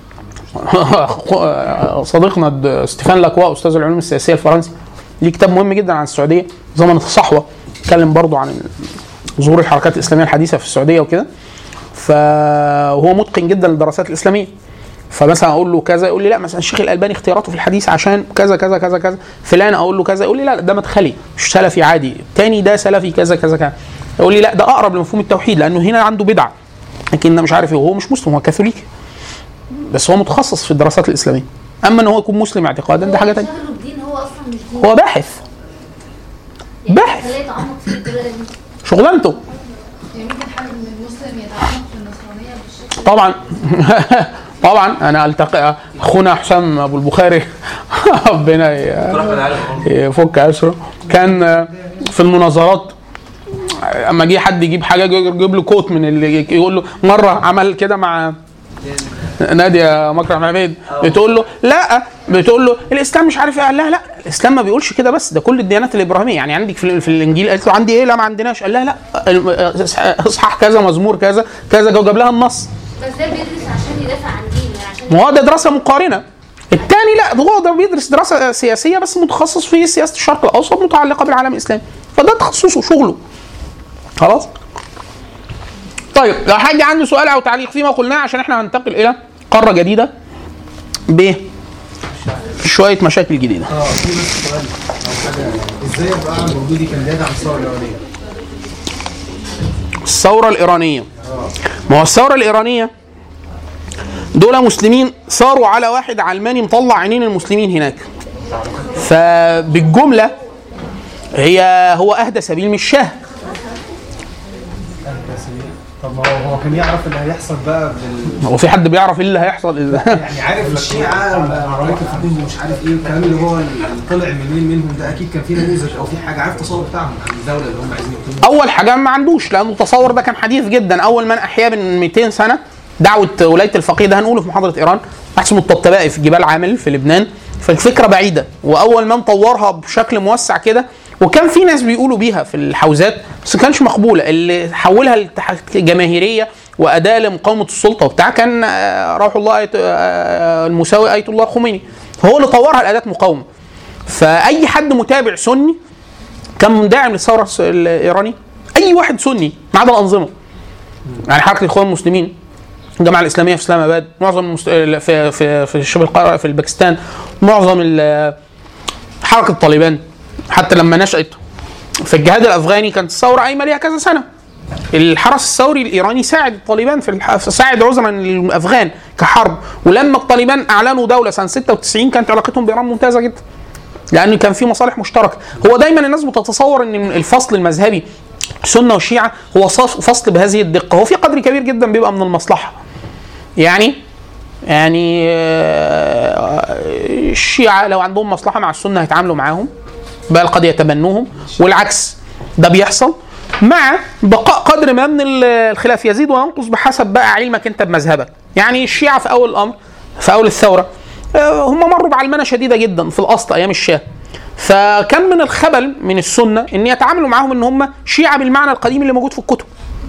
صديقنا د- ستيفان لاكوا استاذ العلوم السياسيه الفرنسي ليه كتاب مهم جدا عن السعوديه زمن الصحوه اتكلم برضو عن ظهور الحركات الاسلاميه الحديثه في السعوديه وكده فهو متقن جدا للدراسات الاسلاميه فمثلا اقول له كذا يقول لي لا مثلا الشيخ الالباني اختياراته في الحديث عشان كذا كذا كذا كذا فلان اقول له كذا يقول لي لا ده مدخلي مش سلفي عادي التاني ده سلفي كذا كذا كذا يقول لي لا ده اقرب لمفهوم التوحيد لانه هنا عنده بدعه لكن ده مش عارف ايه وهو مش مسلم هو كاثوليكي بس هو متخصص في الدراسات الاسلاميه اما ان هو يكون مسلم اعتقادا ده حاجه ثانيه شغله الدين هو اصلا مش دين هو باحث يعني باحث. خليه يتعمق في الدراسه دي شغلانته يعني ممكن حد من المسلم يتعمق في النصرانيه بالشكل طبعا طبعا انا التقي اخونا حسام ابو البخاري ربنا ي- دكتور احمد علي يفك اسره كان في المناظرات اما جه حد يجيب حاجه يجيب له كوت من اللي يقول له مره عمل كده مع ناديه مكرم عبيد بتقول له لا بتقول له الاسلام مش عارف ايه قال لها لا الاسلام ما بيقولش كده بس ده كل الديانات الابراهيميه يعني عندك في, في الانجيل قالت له عندي ايه لا ما عندناش قال لها لا اصحاح كذا مزمور كذا كذا وجاب لها النص بس ده بيدرس عشان يدافع عن دينه يعني عشان ما هو ده دراسه مقارنه الثاني لا هو ده بيدرس دراسه سياسيه بس متخصص في سياسه الشرق الاوسط متعلقه بالعالم الاسلامي فده تخصصه شغله خلاص طيب لو حد عنده سؤال او تعليق فيما قلناه عشان احنا هننتقل الى قاره جديده ب شويه مشاكل جديده اه في بس سؤال او حاجه ازاي ابقى مولودي كان بيدعم الثوره الايرانيه؟ الثوره الايرانيه ما هو الثوره الايرانيه دول مسلمين صاروا على واحد علماني مطلع عينين المسلمين هناك فبالجمله هي هو اهدى سبيل من الشاه طب ما هو هو كان يعرف اللي هيحصل بقى بال هو في حد بيعرف ايه اللي هيحصل يعني عارف الشيعه وعمليه الفقيه ومش عارف ايه والكلام اللي هو اللي طلع منين منهم ده اكيد كان في نموذج او في حاجه عارف التصور بتاعهم عن الدوله اللي هم عايزين يقيموها اول حاجه ما عندوش لانه التصور ده كان حديث جدا اول من احياه من 200 سنه دعوه ولايه الفقيه ده هنقوله في محاضره ايران واحد اسمه الطبطبائي في جبال عامل في لبنان فالفكره بعيده واول من طورها بشكل موسع كده وكان في ناس بيقولوا بيها في الحوزات بس ما كانش مقبوله اللي حولها لتح- جماهيريه واداه لمقاومه السلطه وبتاع كان آه، روح الله آية آه، المساوي ايه الله خميني هو اللي طورها لاداه مقاومه فاي حد متابع سني كان داعم للثوره الس- الايرانيه اي واحد سني ما عدا الانظمه يعني حركه الاخوان المسلمين الجامعه الاسلاميه في اسلام اباد معظم المست... في في في شبه القاره في الباكستان معظم ال- حركه طالبان حتى لما نشات في الجهاد الافغاني كانت الثوره قايمه ليها كذا سنه الحرس الثوري الايراني ساعد الطالبان في الح... ساعد عذرا الافغان كحرب ولما الطالبان اعلنوا دوله سنه 96 كانت علاقتهم بايران ممتازه جدا لان كان في مصالح مشتركه هو دايما الناس بتتصور ان الفصل المذهبي السنه والشيعه هو صف- فصل بهذه الدقه هو في قدر كبير جدا بيبقى من المصلحه يعني يعني آه، الشيعة لو عندهم مصلحة مع السنة هيتعاملوا معاهم بل قد يتبنوهم والعكس ده بيحصل مع بقاء قدر ما من ال- الخلاف يزيد وينقص بحسب بقى علمك انت بمذهبك يعني الشيعة في اول الامر في اول الثورة آه، هم مروا بعلمنة شديدة جدا في الاصل ايام الشاه فكان من الخبل من السنة ان يتعاملوا معاهم ان هم شيعة بالمعنى القديم اللي موجود في الكتب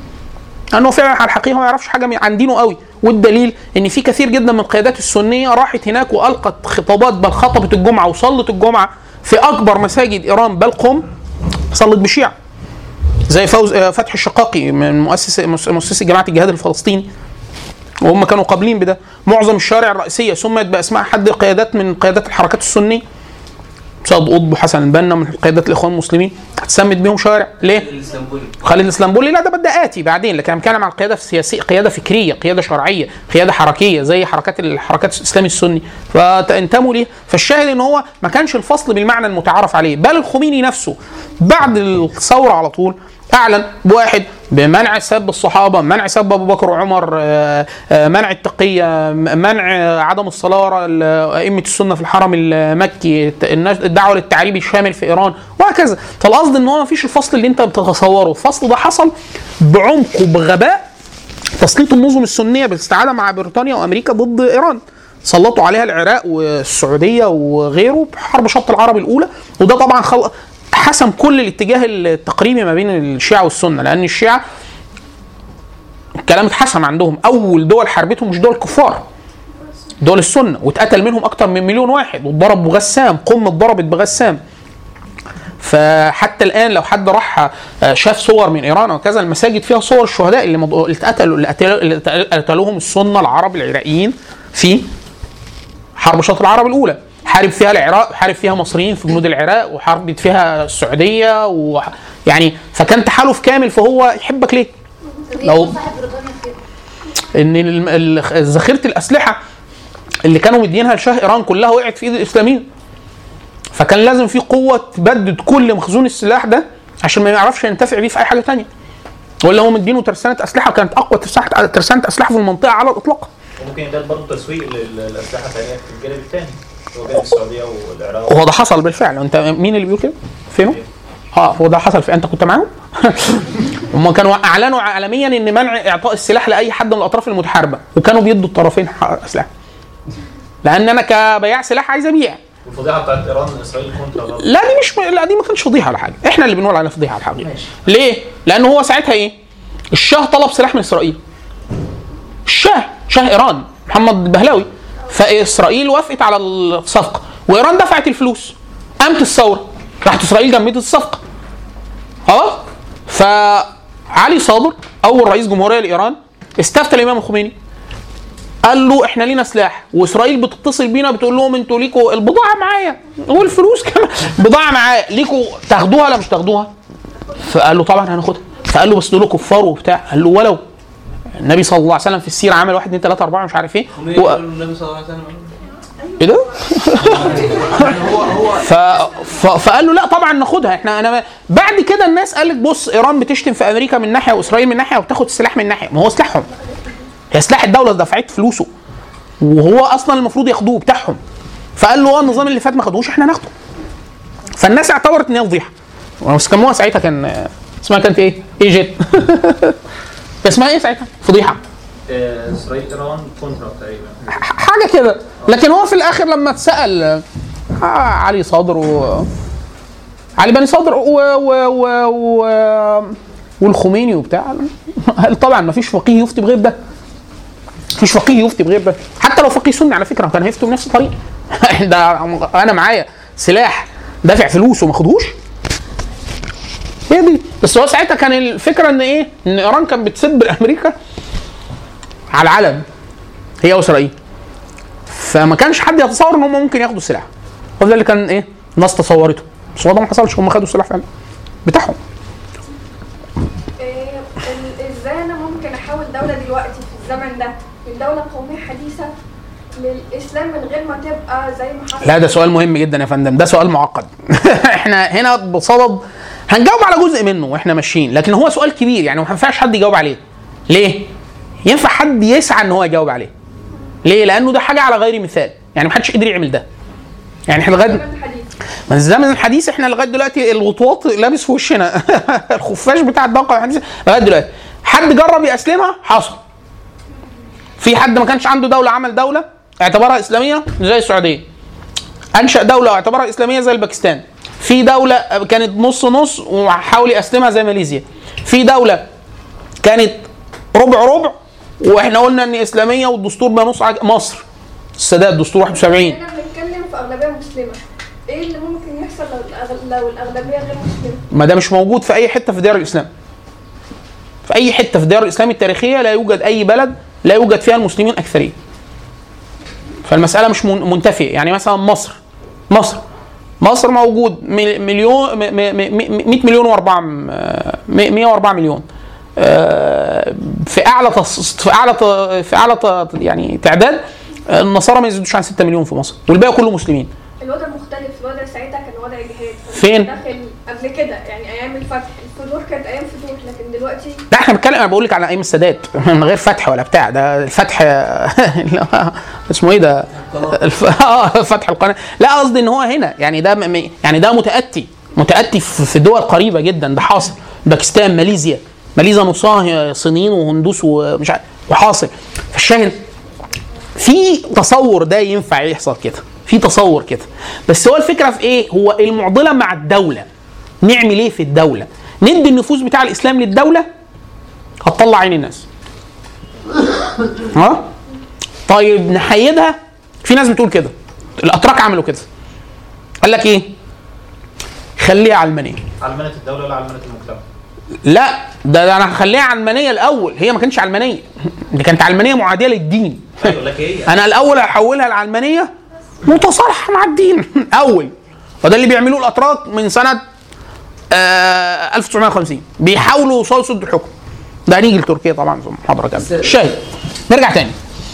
انه فعلا على الحقيقه ما يعرفش حاجه من- عن دينه قوي والدليل ان في كثير جدا من القيادات السنيه راحت هناك والقت خطابات بل خطبت الجمعه وصلت الجمعه في اكبر مساجد ايران بل قم صلت بشيعه زي فوز آه، فتحي الشقاقي من مؤسس مؤس- مؤسسي جماعه الجهاد الفلسطيني وهم كانوا قابلين بده معظم الشوارع الرئيسيه سميت باسماء حد قيادات من قيادات الحركات السنيه سيد قطب وحسن البنا من قيادات الاخوان المسلمين اتسمت بيهم شوارع ليه؟ الاسلامبولي خالد الاسلامبولي لا ده بدأ آتي بعدين لكن انا بتكلم عن القياده السياسيه قياده فكريه قياده شرعيه قياده حركيه زي حركات الحركات الاسلامي السني فانتموا ليه فالشاهد ان هو ما كانش الفصل بالمعنى المتعارف عليه بل الخميني نفسه بعد الثوره على طول اعلن بواحد بمنع سب الصحابه منع سب ابو بكر وعمر آه، آه، منع التقيه م- منع آه، عدم الصلاه ل- ائمه السنه في الحرم المكي الت- الناس- الدعوه للتعريب الشامل في ايران وهكذا فالقصد ان هو ما فيش الفصل اللي انت بتتصوره الفصل ده حصل بعمق وبغباء تسليط النظم السنيه بالاستعاده مع بريطانيا وامريكا ضد ايران سلطوا عليها العراق والسعوديه وغيره بحرب شط العرب الاولى وده طبعا خل... حسم كل الاتجاه التقريبي ما بين الشيعه والسنه لان الشيعه الكلام اتحسم عندهم اول دول حاربتهم مش دول الكفار دول السنه واتقتل منهم اكتر من مليون واحد واتضرب بغسام قم اتضربت بغسام فحتى الان لو حد راح آه، شاف صور من ايران وكذا المساجد فيها صور الشهداء اللي مض- اللي اتقتلوا اللي قتلوا- اللي قتلوهم السنه العرب العراقيين في حرب شط العرب الاولى حارب فيها العراق حارب فيها مصريين في جنود العراق وحاربت فيها السعوديه و يعني فكان تحالف كامل فهو يحبك ليه؟ لو ان ال- ال- ذخيره الاسلحه اللي كانوا مدينها لشاه ايران كلها وقعت في ايد الاسلاميين فكان لازم في قوه تبدد كل مخزون السلاح ده عشان ما يعرفش ينتفع بيه في اي حاجه تانية ولا هو مدينه ترسانه اسلحه كانت اقوى ترسانه ترسانة اسلحه في المنطقه على الاطلاق وممكن يدير برضه تسويق لل- للاسلحه الثانيه في الجانب الثاني هو جانب السعوديه والعراق وهو ده حصل بالفعل انت مين اللي بيقول كده؟ فينه؟ اه هو ده حصل في انت كنت معاهم؟ هم كانوا اعلنوا عالميا ان منع اعطاء السلاح لاي حد من الاطراف المتحاربه وكانوا بيدوا الطرفين حق- اسلحه لان انا كبياع سلاح عايز ابيع والفضيحه بتاعت ايران اسرائيل كونترا برضه لا دي مش لا دي ما كانتش فضيحه ولا حاجه احنا اللي بنقول عليها فضيحه على الحقيقه ليه لان هو ساعتها ايه الشاه طلب سلاح من اسرائيل الشاه شاه ايران محمد البهلاوي فاسرائيل وافقت على الصفقه وايران دفعت الفلوس قامت الثوره راحت اسرائيل جمدت الصفقه خلاص فعلي صادر اول رئيس جمهوريه لايران استفتى الامام الخميني قال له احنا لينا سلاح واسرائيل بتتصل بينا بتقول لهم انتوا ليكوا البضاعه معايا والفلوس كمان بضاعه معايا ليكوا تاخدوها ولا مش تاخدوها؟ فقال له طبعا هناخدها فقال له بس دول كفار وبتاع قال له ولو النبي صلى الله عليه وسلم في السيره عمل 1 2 3 4 مش عارف ايه هم و... يقولوا النبي صلى الله عليه وسلم ايه ده؟ ف... ف... فقال له لا طبعا ناخدها احنا انا بعد كده الناس قالت بص ايران بتشتم في امريكا من ناحيه واسرائيل من ناحيه وبتاخد السلاح من ناحيه ما هو سلاحهم هي سلاح الدوله دفعت فلوسه وهو اصلا المفروض ياخدوه بتاعهم فقال له اه النظام اللي فات ما خدوش احنا ناخده فالناس اعتبرت ان هي فضيحه وسموها ساعتها كان اسمها كانت ايه؟ ايجيت اسمها ايه ساعتها؟ فضيحه آه، اسرائيل ايران كونترا تقريبا حاجه كده لكن هو في الاخر لما اتسال آه علي صدر و علي بني صدر و, و, و, و والخميني وبتاع هل طبعا ما فيش فقيه يفتي بغير ده مفيش فقيه يفتي بغير ده حتى لو فقيه سني على فكره كان هيفتوا بنفس الطريقه ده انا معايا سلاح دافع فلوس وما خدهوش هي دي بس هو ساعتها كان الفكره ان ايه ان ايران كانت بتسب امريكا على العلم هي واسرائيل فما كانش حد يتصور ان هم ممكن ياخدوا السلاح هو ده اللي كان ايه الناس تصورته بس هو ده ما حصلش هم خدوا السلاح فعلا بتاعهم إيه، ال- ازاي انا ممكن احول دوله دلوقتي في الزمن ده من دوله قوميه حديثه للاسلام من غير ما تبقى زي ما حصل لا ده سؤال مهم جدا يا فندم ده سؤال معقد احنا هنا بصدد هنجاوب على جزء منه واحنا ماشيين لكن هو سؤال كبير يعني ما ينفعش حد يجاوب عليه ليه ينفع حد يسعى ان هو يجاوب عليه ليه لانه ده حاجه على غير مثال يعني ما حدش قدر يعمل ده يعني احنا لغايه الزمن الحديث من الزمن الحديث احنا لغايه دلوقتي الوطواط لابس في وشنا الخفاش بتاع الدقه الحديث لغايه دلوقتي حد جرب يسلمها حصل في حد ما كانش عنده دوله عمل دوله اعتبرها اسلاميه زي السعوديه انشا دوله واعتبرها اسلاميه زي الباكستان في دوله كانت نص نص وحاول يسلمها زي ماليزيا في دوله كانت ربع ربع واحنا قلنا ان اسلاميه والدستور بقى نص عج- مصر السادات دستور 71 احنا بنتكلم في اغلبيه مسلمه ايه اللي ممكن يحصل لو الأغ- لو الاغلبيه غير مسلمه ما ده مش موجود في اي حته في ديار الاسلام في اي حته في ديار الاسلام التاريخيه لا يوجد اي بلد لا يوجد فيها المسلمين اكثريه فالمساله مش من- منتفيه يعني مثلا مصر مصر مصر موجود مل- مليون م- م- م- 100 مليون و4 104 مليون آه، في اعلى تص- في اعلى ت- في اعلى ت- يعني تعداد آه، النصارى ما يزيدوش عن 6 مليون في مصر والباقي كله مسلمين الوضع مختلف الوضع ساعتها كان وضع جهاد فين؟ داخل قبل كده يعني ايام الفتح الفتوح كانت ايام فتوح لكن دلوقتي لا احنا بنتكلم انا بقول لك على ايام السادات من غير فتح ولا بتاع ده الفتح اسمه ايه ده الف... اه فتح القناه لا قصدي ان هو هنا يعني ده م... م- يعني ده متاتي متاتي في في دول قريبه جدا ده حاصل باكستان ماليزيا ماليزيا نصها صينيين وهندوس ومش عارف وحاصل فالشاهد في تصور ده ينفع يحصل كده في تصور كده بس هو الفكره في ايه هو المعضله مع الدوله نعمل ايه في الدوله ندي النفوذ بتاع الاسلام للدوله هتطلع عين الناس ها طيب نحيدها في ناس بتقول كده الاتراك عملوا كده قال لك ايه خليها علمانيه علمانه الدوله ولا علمانه المجتمع؟ لا ده, ده انا هخليها علمانيه الاول هي ما كانتش علمانيه دي كانت علمانيه معاديه للدين ايوه لك ايه؟ انا الاول هحولها لعلمانيه متصالحه مع الدين اول وده اللي بيعملوه الاتراك من سنه آه 1950 بيحاولوا يوصلوا سد الحكم ده هنيجي لتركيا طبعا في محاضره كامله الشاهد نرجع تاني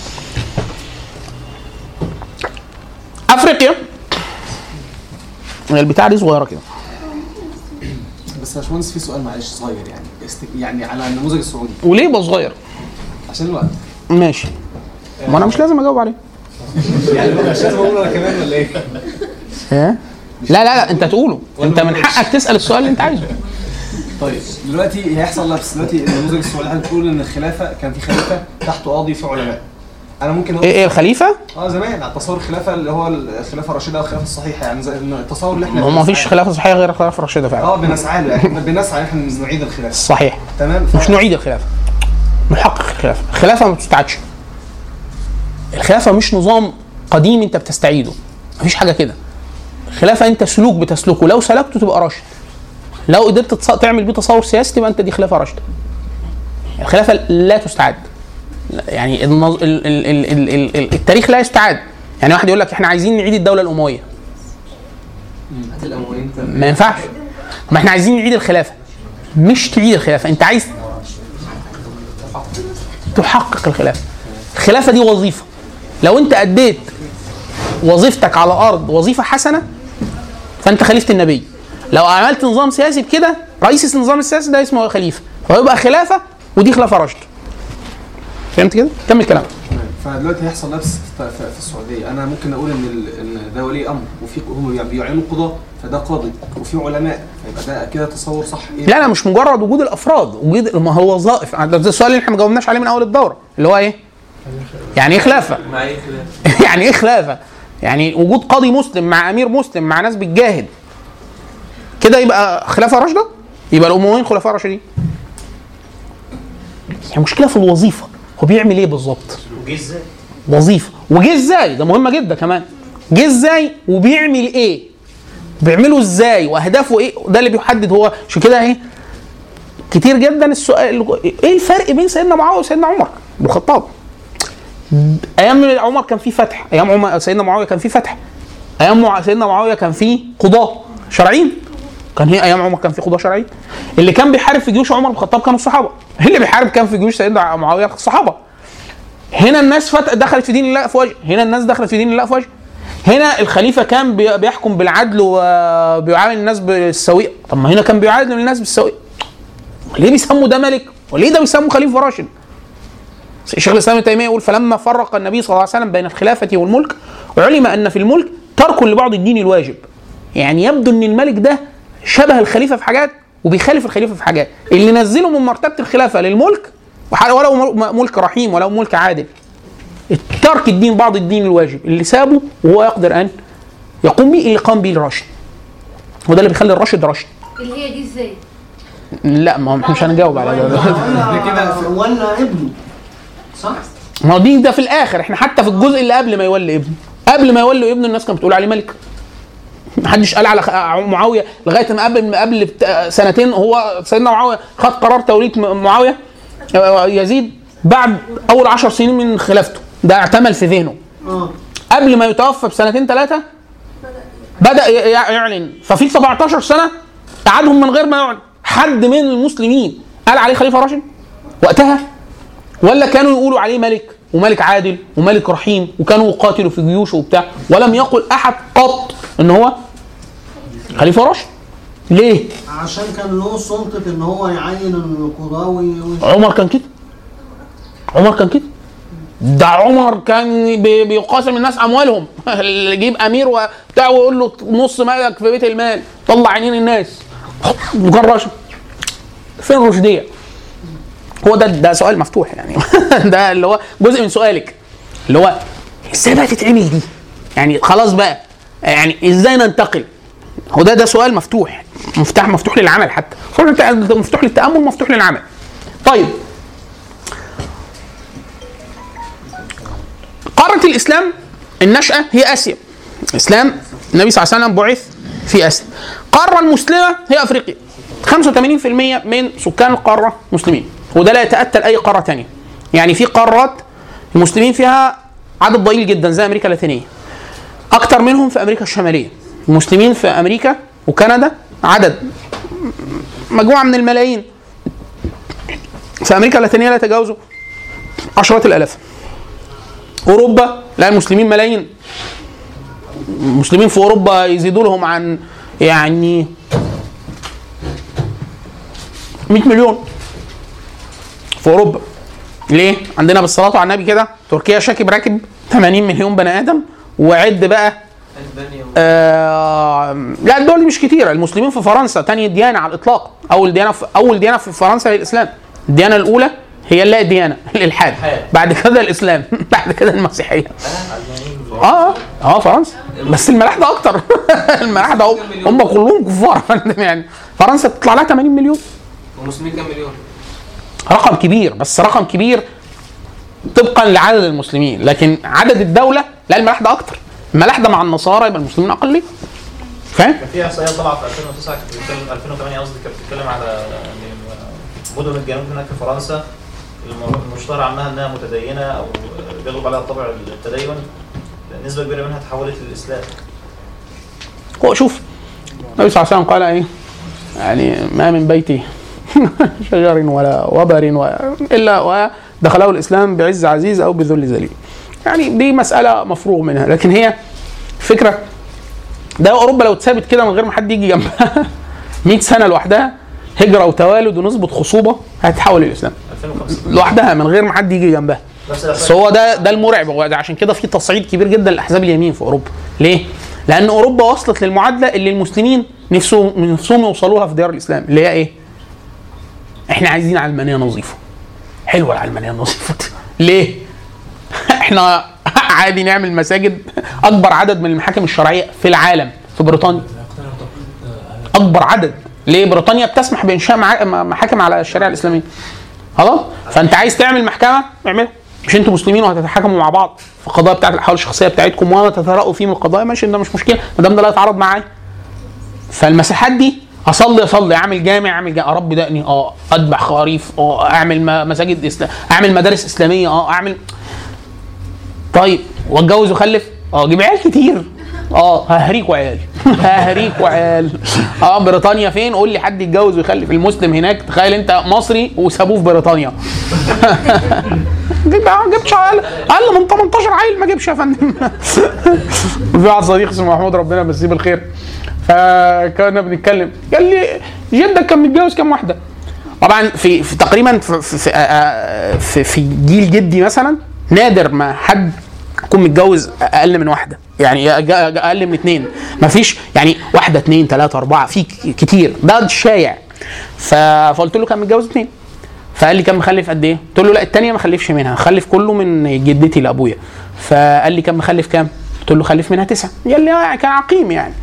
افريقيا البتاعه دي صغيره كده بس يا باشمهندس في سؤال معلش صغير يعني است... يعني على النموذج السعودي وليه يبقى صغير عشان الوقت ماشي ما انا مش لازم اجاوب عليه يعني مش لازم اقول انا كمان ولا ايه؟ ايه لا لا لا انت تقوله انت من حقك تسال السؤال اللي انت عايزه طيب دلوقتي هيحصل لبس دلوقتي النموذج السعودي حضرتك بتقول ان الخلافه كان في خليفه تحته قاضي في علماء انا ممكن اقول ايه ايه الخليفه اه زمان على تصور الخلافه اللي هو الخلافه الراشده او الخلافه الصحيحه يعني زي إن التصور اللي احنا هو ما فيش بنسعى- خلافه صحيحه غير الخلافه الراشده فعلا اه بنسعى له يعني احنا بنسعى ان احنا نعيد الخلافه صحيح تمام ف- مش نعيد الخلافه نحقق الخلافه الخلافه ما بتستعادش الخلافه مش نظام قديم انت بتستعيده مفيش حاجه كده الخلافه انت سلوك بتسلكه لو سلكته تبقى راشد لو قدرت تص- تعمل بيه تصور سياسي تبقى انت دي خلافه راشده الخلافه لا تستعاد يعني النظ... ال... ال... ال... ال... ال... ال- التاريخ لا يستعاد يعني واحد يقول لك احنا عايزين نعيد الدوله الامويه ما ينفعش ما احنا عايزين نعيد الخلافه مش تعيد الخلافه انت عايز تحقق الخلافه الخلافه دي وظيفه لو انت اديت وظيفتك على الارض وظيفه حسنه فانت خليفه النبي لو عملت نظام سياسي بكده رئيس النظام السياسي ده اسمه خليفه فيبقى خلافه ودي خلافه راشده فهمت كده؟ كمل كلامك فدلوقتي هيحصل لبس في في- في السعوديه انا ممكن اقول ان ال- ان ده ولي امر وفي هم بيعينوا قضاه فده قاضي وفي علماء فيبقى ده كده تصور صح ايه لا لا مش مجرد وجود الافراد وجود ما هو وظائف ده ده السؤال اللي احنا ما جاوبناش عليه من اول الدوره اللي هو ايه؟ يعني ايه خلافه؟ مع ايه خلاف يعني ايه خلافه؟ يعني وجود قاضي مسلم مع امير مسلم مع ناس بتجاهد كده يبقى خلافه راشده؟ يبقى الامويين خلفاء راشدين يعني مشكله في الوظيفه هو بيعمل ايه بالظبط وجه ازاي؟ وظيفه وجه ازاي ده مهمه جدا كمان جه ازاي وبيعمل ايه بيعمله ازاي واهدافه ايه ده اللي بيحدد هو عشان كده ايه كتير جدا السؤال ايه الفرق بين سيدنا معاويه وسيدنا عمر بن الخطاب ايام عمر كان في فتح ايام عمر سيدنا معاويه كان في فتح ايام مع- سيدنا معاويه كان في قضاه شرعيين كان هي ايام عمر كان في قضاه شرعيين اللي كان بيحارب في جيوش عمر بن الخطاب كانوا الصحابه اللي بيحارب كان في جيوش سيدنا معاويه الصحابه هنا الناس فت... دخلت في دين الله افواج هنا الناس دخلت في دين الله افواج هنا الخليفه كان بي- بيحكم بالعدل وبيعامل الناس بالسويه طب ما هنا كان بيعامل الناس بالسويه ليه بيسموا ده ملك وليه ده بيسموا خليفه راشد شيخ الاسلام ابن تيميه يقول فلما فرق النبي صلى الله عليه وسلم بين الخلافه والملك علم ان في الملك ترك لبعض الدين الواجب يعني يبدو ان الملك ده شبه الخليفه في حاجات وبيخالف الخليفه في حاجات اللي نزله من مرتبه الخلافه للملك وح- ولو مل- ملك رحيم ولو ملك عادل ترك الدين بعض الدين الواجب اللي سابه وهو يقدر ان يقوم به اللي قام به الراشد وده اللي بيخلي الراشد راشد اللي هي دي ازاي؟ لا ما احنا مش هنجاوب على ده كده ولا ابنه صح؟ ما هو دي ده في الاخر احنا حتى في الجزء اللي قبل ما يولي ابنه قبل ما يولي ابنه الناس كانت بتقول عليه ملك محدش قال على خ- معاويه لغايه ما قبل قبل بت- سنتين هو سيدنا معاويه خد قرار توليد م- معاويه آه، يزيد بعد اول عشر سنين من خلافته ده اعتمل في ذهنه اه قبل ما يتوفى بسنتين ثلاثه بدا ي- يعلن ففي 17 سنه قعدهم من غير ما يعلن حد من المسلمين قال عليه خليفه راشد وقتها ولا كانوا يقولوا عليه ملك وملك عادل وملك رحيم وكانوا يقاتلوا في جيوشه وبتاع ولم يقل احد قط ان هو خليفه راشد ليه؟ عشان كان له سلطة ان هو يعين القضاة وي- وي- عمر كان كده عمر كان كده ده عمر كان بي- بيقاسم الناس اموالهم اللي يجيب امير وبتاع ويقول له نص مالك في بيت المال طلع عينين الناس وكان راشد فين الرشديه؟ هو ده ده سؤال مفتوح يعني ده اللي هو جزء من سؤالك اللي هو ازاي بقى تتعمل دي؟ يعني خلاص بقى يعني ازاي ننتقل؟ هو ده ده سؤال مفتوح مفتاح مفتوح للعمل حتى مفتوح للتامل مفتوح للعمل طيب قارة الإسلام النشأة هي آسيا الإسلام النبي صلى الله عليه وسلم بعث في آسيا القارة المسلمة هي أفريقيا 85% من سكان القارة مسلمين وده لا يتأتى لأي قارة تانية يعني في قارات المسلمين فيها عدد ضئيل جدا زي أمريكا اللاتينية أكتر منهم في أمريكا الشمالية المسلمين في أمريكا وكندا عدد مجموعة من الملايين في أمريكا اللاتينية لا يتجاوزوا عشرات الآلاف اوروبا لا المسلمين ملايين المسلمين في اوروبا يزيدوا لهم عن يعني 100 مليون في اوروبا ليه؟ عندنا بالصلاه على النبي كده تركيا شاكب راكب 80 مليون بني ادم وعد بقى اسبانيا آه لا الدول دي مش كتيره المسلمين في فرنسا تاني ديانه على الاطلاق اول ديانه في اول ديانه في فرنسا هي الاسلام الديانه الاولى هي اللا ديانه الالحاد بعد كده الاسلام بعد كده المسيحيه اه اه فرنسا بس الملاحده اكتر الملاحده هم- هم كلهم كفار يا فندم يعني فرنسا تطلع لها 80 مليون والمسلمين كام مليون؟ رقم كبير بس رقم كبير طبقا لعدد المسلمين لكن عدد الدوله لا الملاحده اكتر الملاحده مع النصارى يبقى المسلمين اقليه فاهم؟ كان في احصائيه طلعت في 2009 كانت بتتكلم 2008 قصدي كانت بتتكلم على ان مدن الجنوب هناك في فرنسا الم- المشتهر عنها انها متدينه او بيغلب عليها الطابع التدين نسبه كبيره منها تحولت للاسلام هو شوف النبي صلى الله عليه وسلم قال ايه يعني ما من بيت شجر ولا وبر ولا الا ودخله الاسلام بعز عزيز او بذل ذليل يعني دي مساله مفروغ منها لكن هي فكره ده اوروبا لو اتثابت كده من غير ما حد يجي جنبها 100 سنه لوحدها هجره وتوالد ونسبه خصوبه هتتحول للاسلام 2050 لوحدها من غير ما حد يجي جنبها نفس بس الأفلام. هو ده ده المرعب هو ده عشان كده في تصعيد كبير جدا لاحزاب اليمين في اوروبا ليه لان اوروبا وصلت للمعادله اللي المسلمين نفسهم نفسهم يوصلوها في ديار الاسلام اللي هي ايه احنا عايزين علمانيه نظيفه حلوه العلمانيه النظيفه دي. ليه احنا عادي نعمل مساجد اكبر عدد من المحاكم الشرعيه في العالم في بريطانيا اكبر عدد ليه بريطانيا بتسمح بانشاء مع- محاكم على الشريعه الاسلاميه خلاص فانت عايز تعمل محكمه اعملها مش انتوا مسلمين وهتتحاكموا مع بعض في القضايا بتاعت الاحوال الشخصيه بتاعتكم وما تتراءوا فيه من القضايا ماشي ده مش مشكله ما دام ده لا يتعارض معايا فالمساحات دي اصلي اصلي اعمل جامع اعمل جامع اربي دقني اه اذبح خريف اه اعمل م- مساجد اسلام اعمل مدارس اسلاميه اه اعمل طيب واتجوز واخلف اه اجيب عيال كتير اه ههريكوا عيال ههريكوا عيال اه بريطانيا فين قول لي حد يتجوز ويخلف المسلم هناك تخيل انت مصري وسابوه في بريطانيا جيب ما جبتش اقل اقل من 18 عيل ما جيبش يا فندم في واحد صديق اسمه محمود ربنا يمسيه بالخير فكنا بنتكلم قال لي جدك كان متجوز كام واحده طبعا في, في تقريبا في في, في, في, في جيل جدي مثلا نادر ما حد يكون متجوز اقل من واحده يعني أج- أج- اقل من اثنين ما فيش يعني واحده اثنين ثلاثه اربعه في ك- كتير ده شايع ف- فقلت له كان متجوز اثنين فقال لي كان مخلف قد ايه؟ قلت له لا الثانيه ما خلفش منها خلف كله من جدتي لابويا فقال لي كان مخلف كام؟ قلت له خلف منها تسعه قال لي اه كان عقيم يعني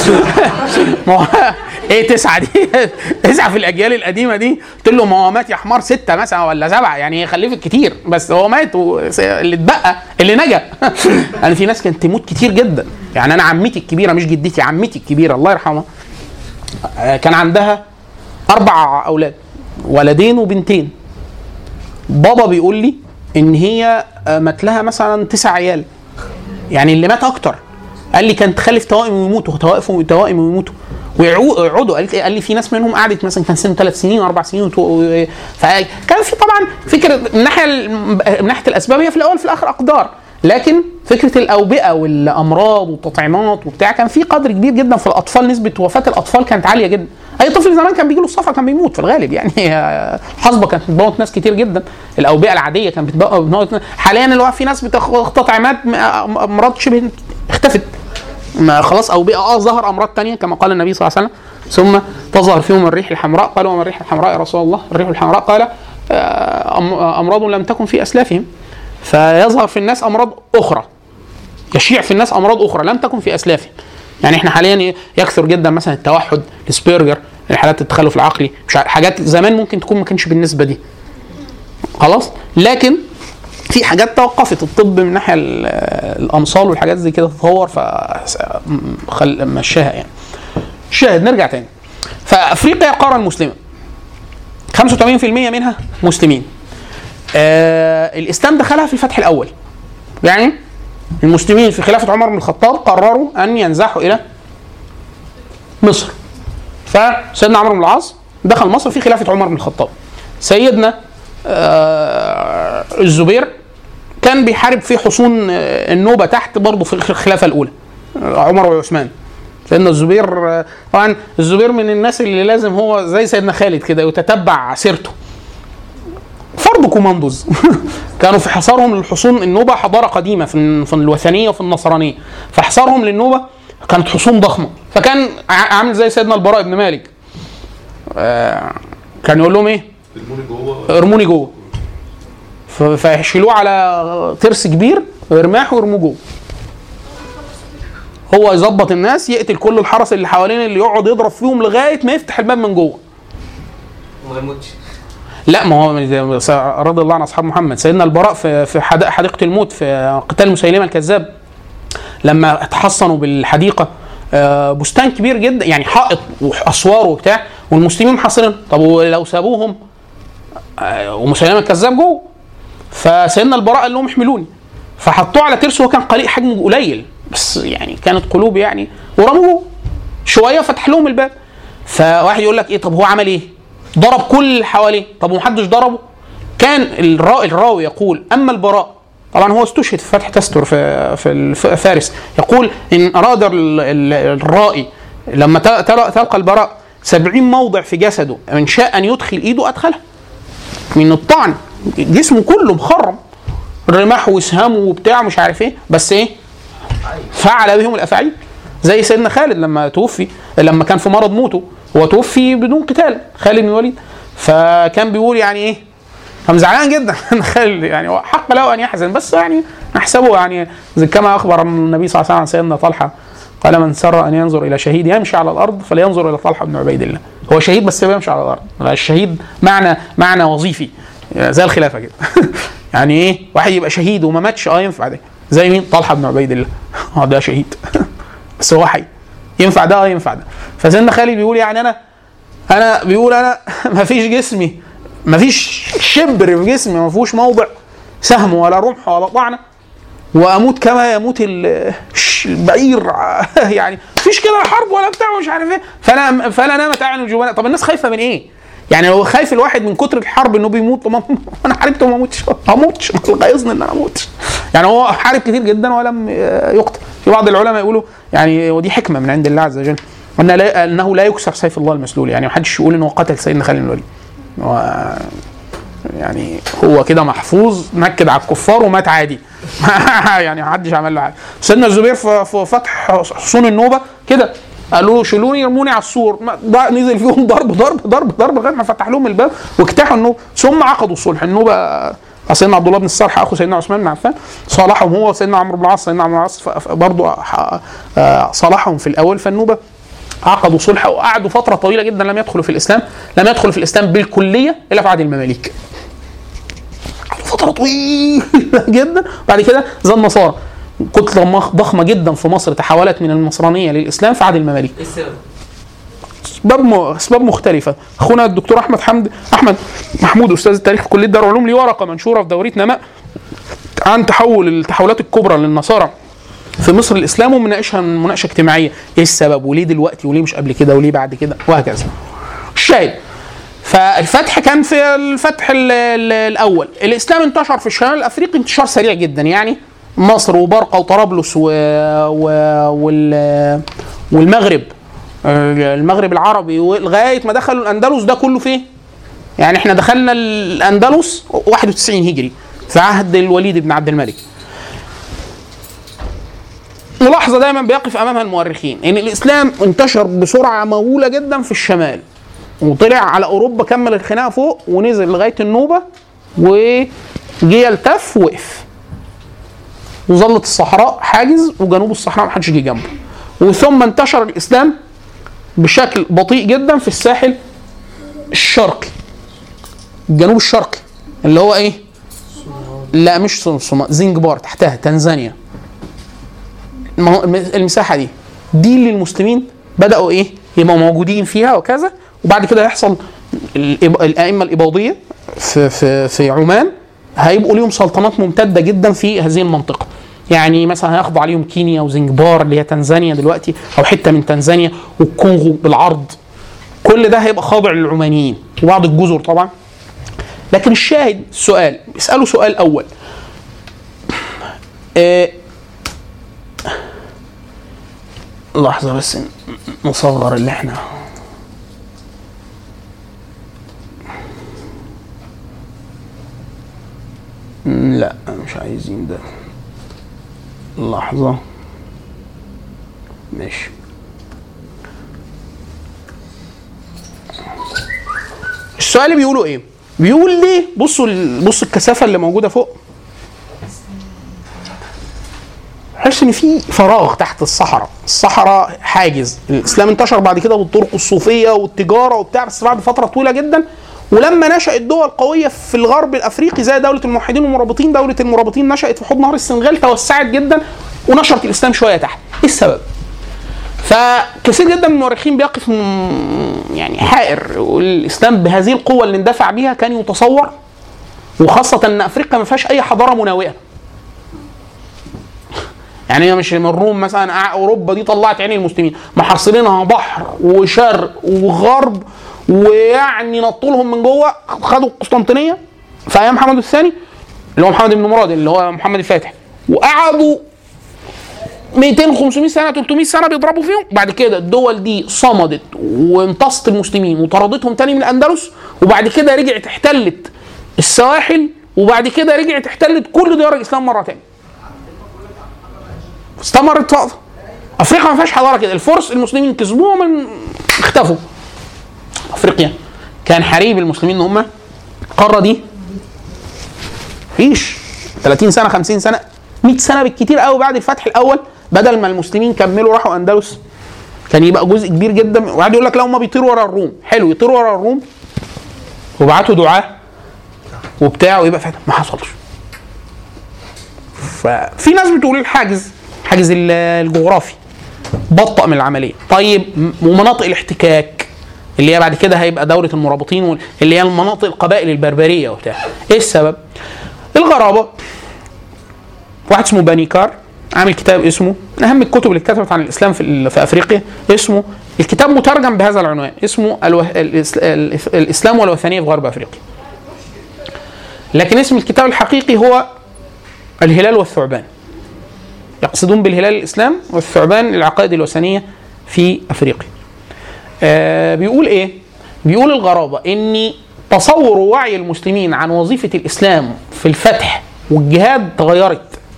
ما هو ايه تسعه دي؟ تسعه في الاجيال القديمه دي قلت له ما هو مات يا حمار سته مثلا ولا سبعه يعني هي خلفت كتير بس هو مات وس- اللي اتبقى اللي نجا انا في ناس كانت تموت كتير جدا يعني انا عمتي الكبيره مش جدتي عمتي الكبيره الله يرحمها آه، كان عندها اربع اولاد ولدين وبنتين بابا بيقول لي ان هي آه، مات لها مثلا تسع عيال يعني اللي مات اكتر قال لي كانت تخلف توائم ويموتوا توائف توائم ويموتوا ويقعدوا قال لي قال لي في ناس منهم قعدت مثلا كان سن ثلاث سنين واربع سنين وتو- و- فكان في طبعا فكره من الناحيه من ناحيه الاسباب هي في الاول في الاخر اقدار لكن فكره الاوبئه والامراض والتطعيمات وبتاع كان في قدر كبير جدا في الاطفال نسبه وفاه الاطفال كانت عاليه جدا اي طفل زمان كان بيجي له الصفرة كان بيموت في الغالب يعني الحصبه كانت بتموت ناس كتير جدا الاوبئه العاديه كانت بتبقى- بتموت حاليا اللي هو في ناس بتاخد تطعيمات م- امراض شبه اختفت ما خلاص اوبئه اه ظهر امراض تانية كما قال النبي صلى الله عليه وسلم ثم تظهر فيهم الريح الحمراء قالوا وما الريح الحمراء يا رسول الله الريح الحمراء قال آه، أم- امراض لم تكن في اسلافهم فيظهر في الناس امراض اخرى يشيع في الناس امراض اخرى لم تكن في اسلافهم يعني احنا حاليا يكثر جدا مثلا التوحد السبيرجر حالات التخلف العقلي مش عارف- حاجات زمان ممكن تكون ما كانش بالنسبه دي خلاص لكن في حاجات توقفت الطب من ناحيه ال- الامصال والحاجات زي كده تتطور ف خل مشاها يعني شاهد نرجع تاني فافريقيا قاره مسلمه 85% منها مسلمين آه الاسلام دخلها في الفتح الاول يعني المسلمين في خلافه عمر بن الخطاب قرروا ان ينزحوا الى مصر فسيدنا عمرو بن العاص دخل مصر في خلافه عمر بن الخطاب سيدنا آه الزبير كان بيحارب في حصون آه، النوبه تحت برضه في الخلافه الاولى آه، عمر وعثمان سيدنا الزبير آه، طبعا الزبير من الناس اللي لازم هو زي سيدنا خالد كده يتتبع سيرته فرد كوماندوز كانوا في حصارهم للحصون النوبه حضاره قديمه في في الوثنيه وفي النصرانيه فحصارهم للنوبه كانت حصون ضخمه فكان ع- عامل زي سيدنا البراء بن مالك آه، كان يقول لهم ايه الموني جوه ارموني جوه ف- فيشيلوه على ترس كبير ويرماح ويرموه جوه هو يظبط الناس يقتل كل الحرس اللي حوالين اللي يقعد يضرب فيهم لغايه ما يفتح الباب من جوه وما يموتش لا ما هو رضي الله عن اصحاب محمد سيدنا البراء في في حدائق حديقه الموت في قتال مسيلمه الكذاب لما اتحصنوا بالحديقه آه، بستان كبير جدا يعني حائط واسوار وبتاع والمسلمين محاصرين طب ولو سابوهم آه، ومسيلمه الكذاب جوه فسيدنا البراء قال لهم احملوني فحطوه على ترس وهو كان قليل حجمه قليل بس يعني كانت قلوب يعني ورموه شويه فتح لهم الباب فواحد يقول لك ايه طب هو عمل ايه؟ ضرب كل اللي حواليه طب ومحدش ضربه؟ كان الرا- الراوي يقول اما البراء طبعا هو استشهد في فتح تستر في في الف- فارس يقول ان اراد ال- ال- الرائي لما ت- تل- تلقى البراء سبعين موضع في جسده من شاء ان يدخل ايده ادخلها من الطعن جسمه كله مخرم رماح وسهام وبتاع مش عارف ايه بس ايه فعل بهم الافاعيل زي سيدنا خالد لما توفي لما كان في مرض موته هو توفي بدون قتال خالد بن الوليد فكان بيقول يعني ايه كان زعلان جدا من خالد يعني هو حق له ان يحزن بس يعني نحسبه يعني زي كما اخبر النبي صلى الله عليه وسلم عن سيدنا طلحه قال من سر ان ينظر الى شهيد يمشي على الارض فلينظر الى طلحه بن عبيد الله هو شهيد بس بيمشي على الارض الشهيد معنى معنى وظيفي زي الخلافه كده يعني ايه واحد يبقى شهيد وما ماتش اه ينفع ده زي مين طلحه بن عبيد الله اه ده شهيد بس هو حي ينفع ده اه ينفع ده فسيدنا خالد بيقول يعني انا انا بيقول انا ما فيش جسمي ما فيش شبر في جسمي ما فيهوش موضع سهم ولا رمح ولا طعنه واموت كما يموت ال- الش- البعير يعني مفيش كده لا حرب ولا بتاع ومش عارف ايه فلا فلا نامت اعين الجبناء طب الناس خايفه من ايه؟ يعني لو خايف الواحد من كتر الحرب انه بيموت طب ما- انا حاربت وما اموتش ما اموتش ما يظن ان انا اموتش يعني هو حارب كتير جدا ولم آه، يقتل في بعض العلماء يقولوا يعني ودي حكمه من عند الله عز وجل أن لا انه لا يكسر سيف الله المسلول يعني ما حدش يقول انه قتل سيدنا خالد بن الوليد هو يعني هو كده محفوظ نكد على الكفار ومات عادي يعني ما حدش عمل له حاجه سيدنا الزبير في في فتح حصون النوبه كده قالوا له شيلوني يرموني على السور ما- ض- نزل فيهم ضرب ضرب ضرب ضرب لغايه ما فتح لهم الباب واجتاحوا النوبه ثم عقدوا الصلح النوبه سيدنا عبد الله بن الصالح اخو سيدنا عثمان بن عفان صالحهم هو وسيدنا عمرو بن العاص سيدنا عمرو بن العاص برضه صالحهم في الاول فالنوبه عقدوا صلح وقعدوا فتره طويله جدا لم يدخلوا في الاسلام لم يدخلوا في الاسلام بالكليه الا في عهد المماليك قعدوا فتره طويله جدا بعد كده زي النصارى كتله مخ- ضخمه جدا في مصر تحولت من النصرانيه للاسلام في عهد المماليك ايه السبب؟ اسباب م... اسباب مختلفه اخونا الدكتور احمد حمد احمد محمود استاذ التاريخ في كليه دار العلوم ليه ورقه منشوره في دوريه نماء عن تحول التحولات الكبرى للنصارى في مصر الاسلام ومناقشها مناقشه اجتماعيه ايه السبب وليه دلوقتي وليه مش قبل كده وليه بعد كده وهكذا الشاهد فالفتح كان في الفتح ال ال الاول الاسلام انتشر في الشمال الافريقي انتشار سريع جدا يعني مصر وبرقه وطرابلس و... و... وال... والمغرب آه، المغرب العربي لغايه ما دخلوا الاندلس ده كله فين؟ يعني احنا دخلنا الاندلس 91 هجري في عهد الوليد بن عبد الملك ملاحظه دايما بيقف امامها المؤرخين ان الاسلام انتشر بسرعه مهوله جدا في الشمال وطلع على اوروبا كمل الخناقه فوق ونزل لغايه النوبه وجه يلتف وقف وظلت الصحراء حاجز وجنوب الصحراء محدش جه جنبه وثم انتشر الاسلام بشكل بطيء جدا في الساحل الشرقي الجنوب الشرقي اللي هو ايه؟ لا مش صومال زنجبار تحتها تنزانيا المه- المساحه دي دي اللي المسلمين بداوا ايه؟ يبقوا موجودين فيها وكذا وبعد كده يحصل الإب- الائمه الاباضيه في في في عمان هيبقوا ليهم سلطنات ممتده جدا في هذه المنطقه يعني مثلا هياخدوا عليهم كينيا وزنجبار اللي هي تنزانيا دلوقتي او حته من تنزانيا والكونغو بالعرض كل ده هيبقى خاضع للعمانيين وبعض الجزر طبعا لكن الشاهد سؤال اسالوا سؤال اول آه لحظه بس نصغر اللي احنا مم، لا مش عايزين ده لحظة ماشي السؤال اللي بيقولوا ايه؟ بيقول ليه بصوا ال- بصوا الكثافة اللي موجودة فوق تحس ان في فراغ تحت الصحراء الصحراء حاجز الاسلام انتشر بعد كده بالطرق الصوفيه والتجاره وبتاع بس بعد فتره طويله جدا ولما نشأت دول قوية في الغرب الأفريقي زي دولة الموحدين والمرابطين دولة المرابطين نشأت في حوض نهر السنغال توسعت جدا ونشرت الإسلام شوية تحت إيه السبب؟ فكثير جدا من المؤرخين بيقف م- يعني حائر والإسلام بهذه القوة اللي اندفع بيها كان يتصور وخاصة إن أفريقيا ما فيهاش أي حضارة مناوئة يعني هي مش من الروم مثلا اوروبا دي طلعت عين المسلمين محاصرينها بحر وشرق وغرب ويعني نطوا لهم من جوه خدوا القسطنطينيه في ايام محمد الثاني اللي هو محمد بن مراد اللي هو محمد الفاتح وقعدوا 200 500 سنه 300 سنه بيضربوا فيهم بعد كده الدول دي صمدت وامتصت المسلمين وطردتهم تاني من الاندلس وبعد كده رجعت احتلت السواحل وبعد كده رجعت احتلت كل ديار الاسلام مره تاني استمرت فتره افريقيا ما فيهاش حضاره كده الفرس المسلمين كسبوهم من اختفوا افريقيا كان حريب المسلمين ان هم القاره دي فيش 30 سنه 50 سنه 100 سنه بالكتير قوي بعد الفتح الاول بدل ما المسلمين كملوا راحوا اندلس كان يبقى جزء كبير جدا وقعد يقول لك لا هم بيطيروا ورا الروم حلو يطيروا ورا الروم وبعتوا دعاه وبتاع ويبقى فاتح ما حصلش ففي ناس بتقول الحاجز حاجز ال- الجغرافي بطأ من العمليه طيب م- ومناطق الاحتكاك اللي هي بعد كده هيبقى دوله المرابطين وال- اللي هي المناطق القبائل البربريه وبتاع ايه السبب الغرابه واحد اسمه بانيكار عامل كتاب اسمه من اهم الكتب اللي اتكتبت عن الاسلام في, ال- في افريقيا اسمه الكتاب مترجم بهذا العنوان اسمه الوه... الإس- الإس- الاسلام والوثنيه في غرب افريقيا لكن اسم الكتاب الحقيقي هو الهلال والثعبان يقصدون بالهلال الاسلام والثعبان العقائد الوثنيه في افريقيا آه بيقول ايه بيقول الغرابه ان تصور وعي المسلمين عن وظيفه الاسلام في الفتح والجهاد تغيرت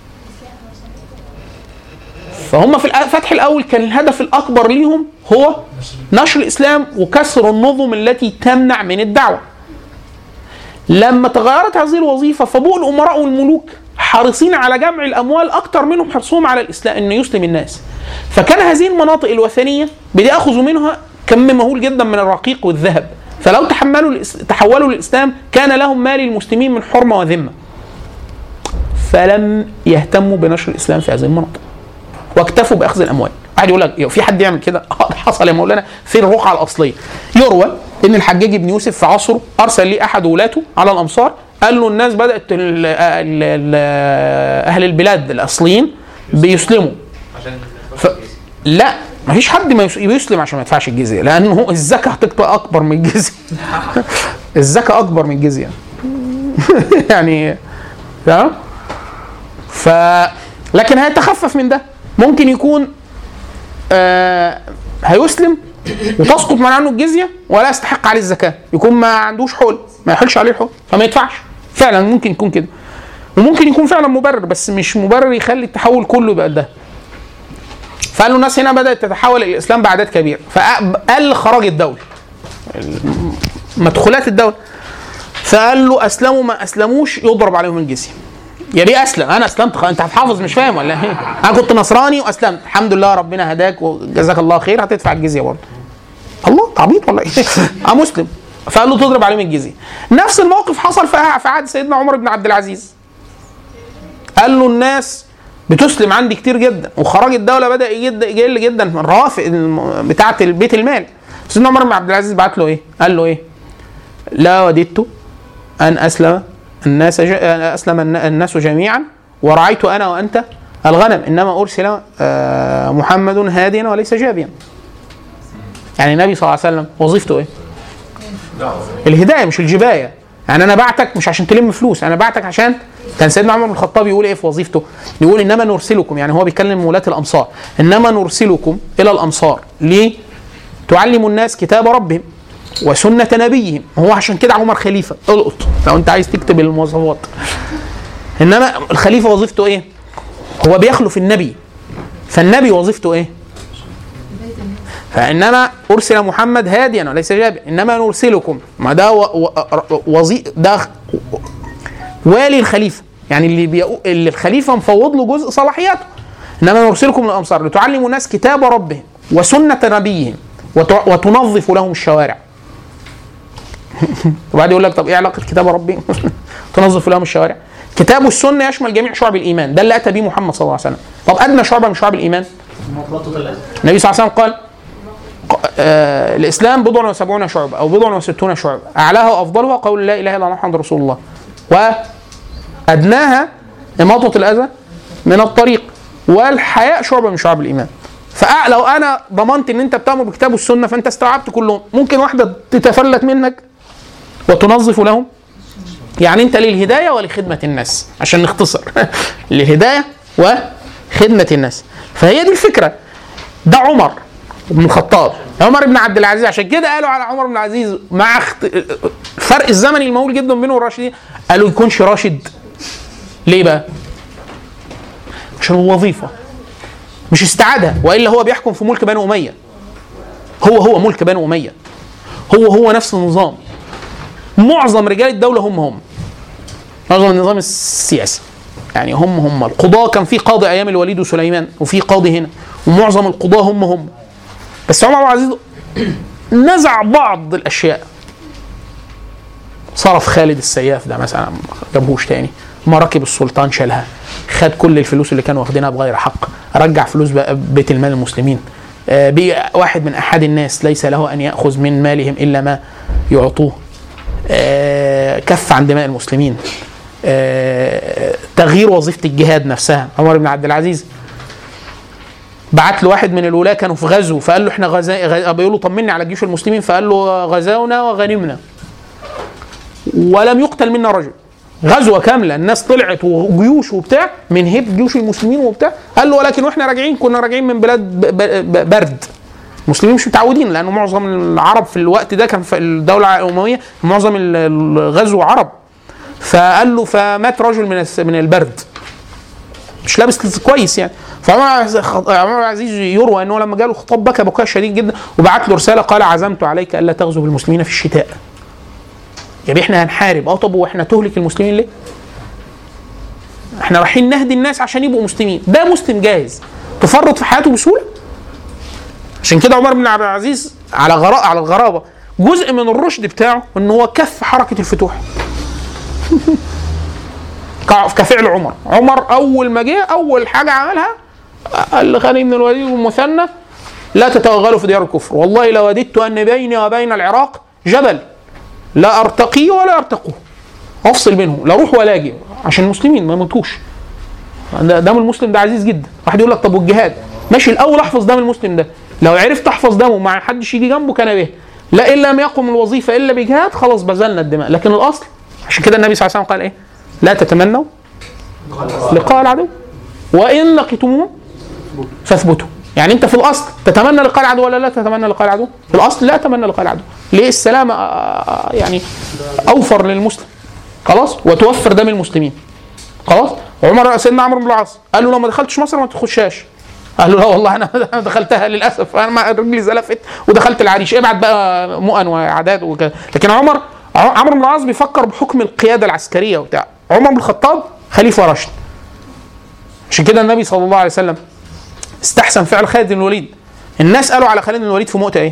فهم في الفتح الاول كان الهدف الاكبر ليهم هو نشر الاسلام وكسر النظم التي تمنع من الدعوه لما تغيرت هذه الوظيفه فبقوا الامراء والملوك حريصين على جمع الاموال اكثر منهم حرصهم على الاسلام انه يسلم الناس فكان هذه المناطق الوثنيه بياخذوا منها كم مهول جدا من الرقيق والذهب فلو تحملوا الإس- تحولوا للاسلام كان لهم مال المسلمين من حرمه وذمه فلم يهتموا بنشر الاسلام في هذه المناطق واكتفوا باخذ الاموال واحد يقول لك في حد يعمل كده آه، حصل يا مولانا في الرقعه الاصليه يروى ان الحجاج بن يوسف في عصره ارسل ليه احد ولاته على الامصار قال له الناس بدات ال ال ال اهل البلاد الاصليين بيسلموا عشان ف... لا مفيش حد ما يس- يسلم عشان ما يدفعش الجزيه لانه الزكاه هتبقى اكبر من الجزيه الزكاه اكبر من الجزيه يعني تمام ف لكن هيتخفف من ده ممكن يكون آه هيسلم وتسقط من عنه الجزيه ولا يستحق عليه الزكاه يكون ما عندوش حول ما يحولش عليه الحول فما يدفعش فعلا ممكن يكون كده وممكن يكون فعلا مبرر بس مش مبرر يخلي التحول كله يبقى ده فقالوا الناس هنا بدات تتحول الى الاسلام باعداد كبيره فقل خراج الدوله مدخولات الدوله فقال له اسلموا ما اسلموش يضرب عليهم الجزيه يا ليه اسلم انا اسلمت خ- انت حافظ مش فاهم ولا ايه انا كنت نصراني واسلمت الحمد لله ربنا هداك وجزاك الله خير هتدفع الجزيه برضه الله تعبيط ولا ايه اه مسلم فقال له تضرب عليهم الجزيه نفس الموقف حصل في في عهد سيدنا عمر بن عبد العزيز قال له الناس بتسلم عندي كتير جدا وخراج الدوله بدا يجد- يقل جدا من الروافق الم- بتاعه بيت المال سيدنا عمر بن عبد العزيز بعت له ايه قال له ايه لا وددت ان اسلم الناس ج... اسلم الن- الناس جميعا ورعيت انا وانت الغنم انما ارسل آه، محمد هاديا وليس جابيا يعني النبي صلى الله عليه وسلم وظيفته ايه الهدايه مش الجبايه يعني انا بعتك مش عشان تلم فلوس انا بعتك عشان كان سيدنا عمر بن الخطاب يقول ايه في وظيفته يقول انما نرسلكم يعني هو بيكلم ولاة الامصار انما نرسلكم الى الامصار ليه تعلموا الناس كتاب ربهم وسنة نبيهم هو عشان كده عمر خليفة القط لو انت عايز تكتب المواصفات انما الخليفة وظيفته ايه هو بيخلف النبي فالنبي وظيفته ايه فانما ارسل محمد هاديا وليس جابا انما نرسلكم ما ده و- و- وظي ده والي الخليفه يعني اللي بيقو... اللي الخليفه مفوض له جزء صلاحياته انما نرسلكم للامصار لتعلموا الناس كتاب ربهم وسنه نبيهم وت... وتنظف لهم الشوارع وبعد يقول لك طب ايه علاقه كتاب ربهم تنظف لهم الشوارع كتاب والسنه يشمل جميع شعب الايمان ده اللي اتى به محمد صلى الله عليه وسلم طب ادنى شعبه من شعب الايمان مطلطة الأذى النبي صلى الله عليه وسلم قال ق- آه الاسلام بضع وسبعون شعبة او بضع وستون شعبة اعلاها وافضلها قول لا اله الا الله محمد رسول الله وادناها اماطة الاذى من الطريق والحياء شعبة من شعب الايمان فلو انا ضمنت ان انت بتامر بالكتاب والسنه فانت استوعبت كلهم ممكن واحده تتفلت منك وتنظف لهم يعني انت للهدايه ولخدمه الناس عشان نختصر للهدايه وخدمه الناس فهي دي الفكره ده عمر بن الخطاب عمر بن عبد العزيز عشان كده قالوا على عمر بن العزيز مع اخت... الفرق الزمني المهول جدا بينه والراشدين قالوا يكونش راشد ليه بقى؟ عشان الوظيفه مش استعادها والا هو بيحكم في ملك بني اميه هو هو ملك بني اميه هو هو نفس النظام معظم رجال الدوله هم هم معظم النظام السياسي يعني هم هم القضاة كان في قاضي ايام الوليد وسليمان وفي قاضي هنا ومعظم القضاة هم هم بس عمر بن العزيز نزع بعض الاشياء صرف خالد السياف ده مثلا ما جابهوش تاني مراكب السلطان شالها خد كل الفلوس اللي كانوا واخدينها بغير حق رجع فلوس بقى بيت المال المسلمين آه، بقي واحد من احد الناس ليس له ان ياخذ من مالهم الا ما يعطوه آه، كف عن دماء المسلمين آه، تغيير وظيفه الجهاد نفسها عمر بن عبد العزيز بعت له واحد من الولاة كانوا في غزو فقال له احنا غزا غ- بيقول له طمني على جيوش المسلمين فقال له غزونا وغنمنا ولم يقتل منا رجل غزوه كامله الناس طلعت وجيوش وبتاع من هيب جيوش المسلمين وبتاع قال له ولكن واحنا راجعين كنا راجعين من بلاد ب- ب- ب- برد المسلمين مش متعودين لانه معظم العرب في الوقت ده كان في الدوله الامويه معظم ال- الغزو عرب فقال له فمات رجل من الس- من البرد مش لابس كويس يعني فعمر عز- خ- عمر بن العزيز يروى انه لما جاله خطاب بكى بكاء شديد جدا وبعت له رساله قال عزمت عليك الا تغزو بالمسلمين في الشتاء يعني احنا هنحارب اه طب واحنا تهلك المسلمين ليه؟ احنا رايحين نهدي الناس عشان يبقوا مسلمين ده مسلم جاهز تفرط في حياته بسهوله عشان كده عمر بن عبد العزيز على غراء على الغرابه جزء من الرشد بتاعه ان هو كف حركه الفتوح ك- كفعل عمر عمر اول ما جه اول حاجه عملها قال لخالد بن الوليد والمثنى لا تتوغلوا في ديار الكفر والله لوددت ان بيني وبين العراق جبل لا ارتقي ولا ارتقوه افصل بينهم لا اروح ولا اجي عشان المسلمين ما يموتوش ده- دم المسلم ده عزيز جدا واحد يقول لك طب والجهاد ماشي الاول احفظ دم المسلم ده لو عرفت احفظ دمه ما حدش يجي جنبه كان به لا ان لم يقم الوظيفه الا بجهاد خلاص بذلنا الدماء لكن الاصل عشان كده النبي صلى الله عليه وسلم قال ايه لا تتمنوا لقاء العدو وان لقيتموه فاثبتوا يعني انت في الاصل تتمنى لقاء العدو ولا لا تتمنى لقاء العدو في الاصل لا اتمنى لقاء العدو ليه السلامه آه، آه، يعني اوفر للمسلم خلاص وتوفر دم المسلمين خلاص عمر سيدنا عمرو بن العاص قال له لو ما دخلتش مصر ما تخشهاش قال له لا والله انا أنا دخلتها للاسف انا ما- رجلي زلفت ودخلت العريش ابعت بقى مؤن وعداد وكذا لكن عمر ع- عمرو بن العاص بيفكر بحكم القياده العسكريه وبتاع عمر بن الخطاب خليفه راشد عشان كده النبي صلى الله عليه وسلم استحسن فعل خالد بن الوليد الناس قالوا على خالد بن الوليد في مؤتة ايه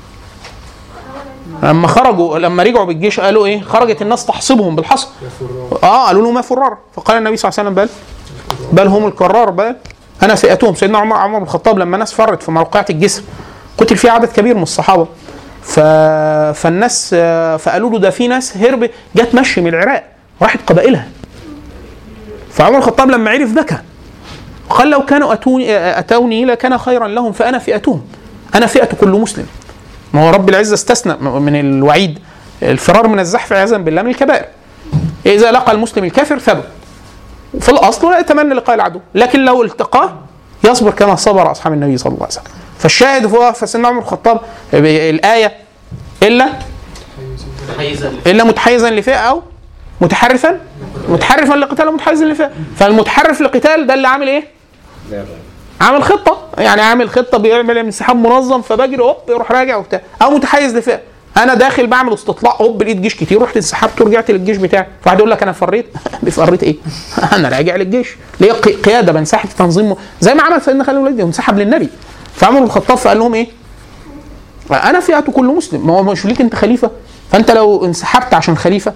لما خرجوا لما رجعوا بالجيش قالوا ايه خرجت الناس تحصبهم بالحصب اه قالوا له ما فرار فقال النبي صلى الله عليه وسلم بل بل هم الكرار بل انا فئتهم سيدنا عمر عمر بن الخطاب لما ناس فرت في موقعة الجسر قتل فيه عدد كبير من الصحابه ف... فالناس آه، فقالوا له ده في ناس هرب جت مشي من العراق راحت قبائلها فعمر الخطاب لما عرف بكى قال لو كانوا اتوني اتوني لكان خيرا لهم فانا فئتهم انا فئه كل مسلم ما هو رب العزه استثنى من الوعيد الفرار من الزحف عياذا بالله من الكبائر اذا لقى المسلم الكافر ثبت في الاصل لا يتمنى لقاء العدو لكن لو التقاه يصبر كما صبر اصحاب النبي صلى الله عليه وسلم فالشاهد هو فسيدنا عمر الخطاب الايه الا متحيزا الا متحيزا لفئه او متحرفا متحرفا لقتال متحيزا لفئه فالمتحرف لقتال ده اللي عامل ايه؟ عامل خطه يعني عامل خطه بيعمل انسحاب منظم فبجري هوب يروح راجع وبتاع او متحيز لفئه انا داخل بعمل استطلاع هوب لقيت جيش كتير رحت انسحبت ورجعت للجيش بتاعي فواحد يقول لك انا فريت فريت ايه؟ انا راجع للجيش ليه قي- قياده بنسحب تنظيم م- زي ما عمل سيدنا خالد الوليد انسحب للنبي فعمر بن الخطاب فقال لهم ايه؟ انا فئه كل مسلم ما هو مش ليك انت خليفه فانت لو انسحبت عشان خليفه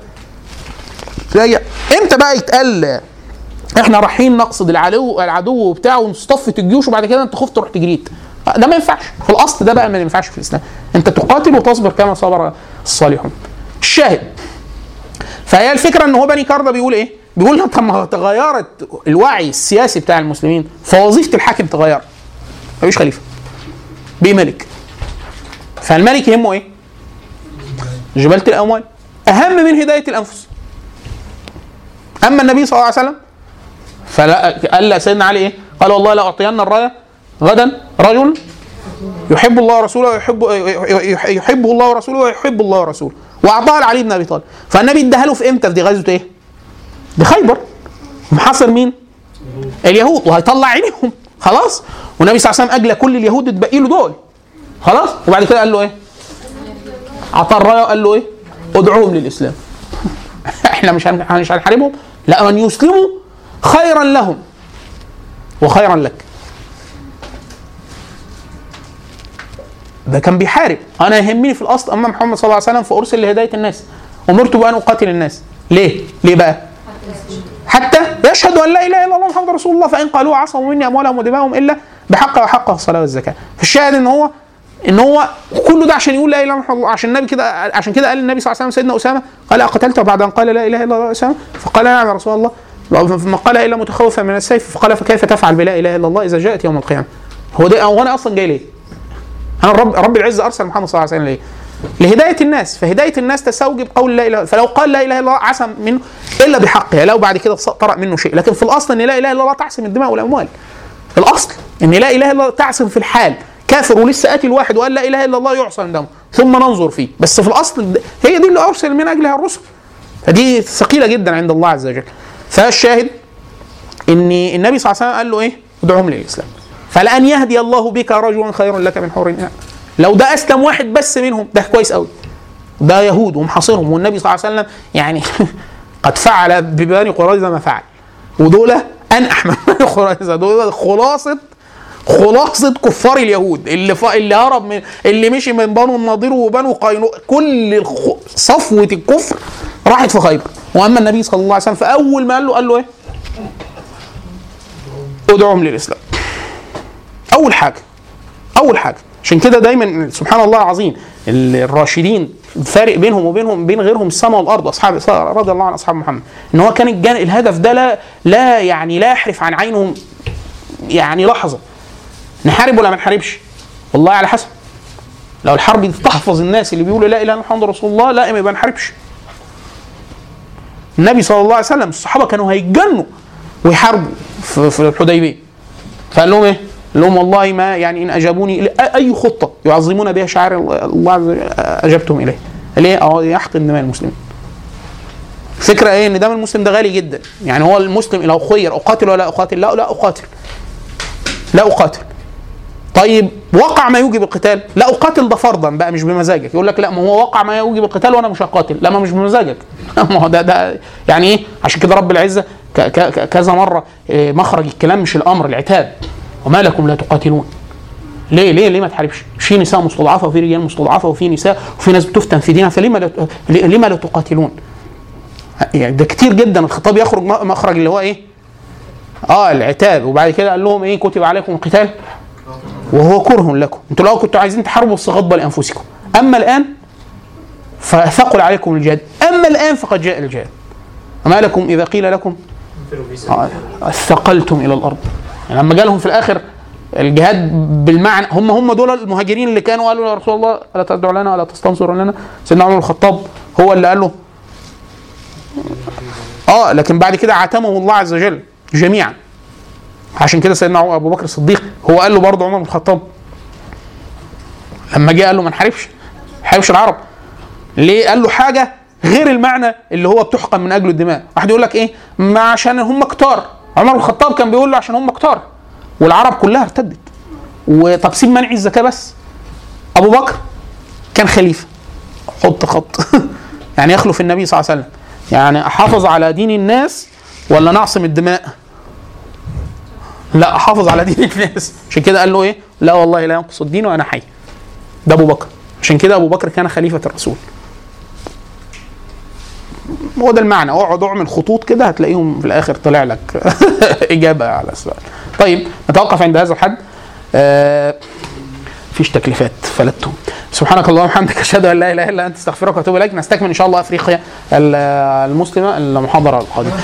راجع امتى بقى يتقال احنا رايحين نقصد العدو العدو وبتاع ونصطفت الجيوش وبعد كده انت خفت رحت جريت ده ما ينفعش في الاصل ده بقى ما ينفعش في الاسلام انت تقاتل وتصبر كما صبر الصالحون الشاهد فهي الفكره ان هو بني كاردا بيقول ايه؟ بيقول طب ما هو تغيرت الوعي السياسي بتاع المسلمين فوظيفه الحاكم تغيرت مفيش خليفه بيه ملك فالملك يهمه ايه؟ جبالة الاموال اهم من هدايه الانفس اما النبي صلى الله عليه وسلم فلا قال لا سيدنا علي ايه؟ قال والله لاعطين الرايه غدا رجل يحب الله ورسوله ويحب يحبه الله ورسوله ويحب الله ورسوله واعطاها لعلي بن ابي طالب فالنبي اداها له في امتى في دي غزوه ايه؟ دي خيبر محاصر مين؟ اليهود وهيطلع عينيهم خلاص والنبي صلى الله عليه وسلم اجلى كل اليهود اتبقي له دول خلاص وبعد كده قال له ايه؟ اعطاه الرايه وقال له ايه؟ ادعوهم للاسلام احنا مش هن- مش هنحاربهم لا من يسلموا خيرا لهم وخيرا لك ده كان بيحارب انا يهمني في الاصل اما محمد صلى الله عليه وسلم فارسل لهدايه الناس امرت بان اقاتل الناس ليه ليه بقى حتى يشهدوا ان لا اله الا الله محمد رسول الله فان قالوا عصموا مني اموالهم ودماءهم الا بحق وحق الصلاه والزكاه فالشاهد ان هو ان هو كله ده عشان يقول لا اله الا الله عشان النبي كده عشان كده قال النبي صلى الله عليه وسلم سيدنا اسامه قال اقتلته بعد ان قال لا اله الا الله اسامه فقال نعم يا رسول الله ما قال الا متخوفا من السيف فقال فكيف تفعل بلا اله الا الله اذا جاءت يوم القيامه هو ده هو انا اصلا جاي ليه؟ انا رب رب العزه ارسل محمد صلى الله عليه وسلم ليه؟ لهدايه الناس فهدايه الناس تستوجب قول لا اله فلو قال لا اله الا الله عصم منه الا بحقها لو بعد كده طرأ منه شيء لكن في الاصل ان لا اله الا الله تعصم الدماء والاموال الاصل ان لا اله الا الله تعصم في الحال كافر ولسه قاتل واحد وقال لا اله الا الله يعصم دمه ثم ننظر فيه بس في الاصل هي دي اللي ارسل من اجلها الرسل فدي ثقيله جدا عند الله عز وجل فالشاهد ان النبي صلى الله عليه وسلم قال له ايه ادعوهم للاسلام فلان يهدي الله بك رجلا خير لك من حور النعم لو ده اسلم واحد بس منهم ده كويس قوي ده يهود ومحاصرهم والنبي صلى الله عليه وسلم يعني قد فعل ببني قريظه ما فعل ودول انح من بني قريظه دول خلاصه خلاصه كفار اليهود اللي ف... اللي هرب من اللي مشي من بنو النضير وبنو قينوع كل الخ... صفوه الكفر راحت في خيبر واما النبي صلى الله عليه وسلم فاول ما قال له قال له ايه؟ ادعوهم للاسلام اول حاجه اول حاجه عشان كده دايما سبحان الله العظيم الراشدين الفارق بينهم وبينهم بين غيرهم السماء والارض اصحاب رضي الله عن اصحاب محمد ان هو كان الجان الهدف ده لا لا يعني لا يحرف عن عينهم يعني لحظه نحارب ولا ما نحاربش والله على حسب لو الحرب دي تحفظ الناس اللي بيقولوا لا اله الا الله محمد رسول الله لا ما نحاربش النبي صلى الله عليه وسلم الصحابه كانوا هيتجنوا ويحاربوا في, في الحديبيه فقال لهم ايه؟ قال لهم والله ما يعني ان اجابوني اي خطه يعظمون بها شعائر الله عز وجل اجبتهم اليه. ليه؟ اه يحقن دماء المسلمين. الفكره ايه؟ ان دم المسلم ده غالي جدا، يعني هو المسلم لو خير اقاتل ولا اقاتل؟ لا لا اقاتل. لا اقاتل. طيب وقع ما يوجب القتال؟ لا اقاتل ده فرضا بقى مش بمزاجك، يقول لك لا ما هو وقع ما يوجب القتال وانا مش هقاتل، لا ما مش بمزاجك. ما هو ده ده يعني ايه؟ عشان كده رب العزه كذا مره مخرج الكلام مش الامر العتاب وما لكم لا تقاتلون ليه ليه ليه ما تحاربش؟ في نساء مستضعفه وفي رجال مستضعفه وفي نساء وفي ناس بتفتن في دينها فلما لا لما لا تقاتلون؟ يعني ده كتير جدا الخطاب يخرج مخرج اللي هو ايه؟ اه العتاب وبعد كده قال لهم ايه كتب عليكم القتال وهو كره لكم انتوا لو كنتوا عايزين تحاربوا بس غضب لانفسكم اما الان فثقل عليكم الجهاد اما الان فقد جاء الجهاد وما لكم اذا قيل لكم اثقلتم الى الارض يعني لما جالهم في الاخر الجهاد بالمعنى هم هم دول المهاجرين اللي كانوا قالوا يا رسول الله الا تدعو لنا ولا تستنصر لنا سيدنا عمر الخطاب هو اللي قال له اه لكن بعد كده عاتمه الله عز وجل جميعا عشان كده سيدنا ابو بكر الصديق هو قال له برضه عمر بن الخطاب لما جه قال له ما نحاربش حاربش العرب ليه قال له حاجه غير المعنى اللي هو بتحقن من اجله الدماء واحد يقول لك ايه ما عشان هم كتار عمر بن الخطاب كان بيقول له عشان هم كتار والعرب كلها ارتدت وطب سيب منع الزكاه بس ابو بكر كان خليفه حط خط يعني يخلف النبي صلى الله عليه وسلم يعني احافظ على دين الناس ولا نعصم الدماء لا احافظ على دين الناس عشان كده قال له ايه لا والله لا ينقص الدين وانا حي ده ابو بكر عشان كده ابو بكر كان خليفه الرسول هو ده المعنى اقعد اعمل خطوط كده هتلاقيهم في الاخر طلع لك اجابه على السؤال طيب نتوقف عند هذا الحد آه فيش تكليفات فلتهم سبحانك اللهم وبحمدك اشهد ان لا اله الا انت استغفرك واتوب اليك نستكمل ان شاء الله افريقيا المسلمه المحاضره القادمه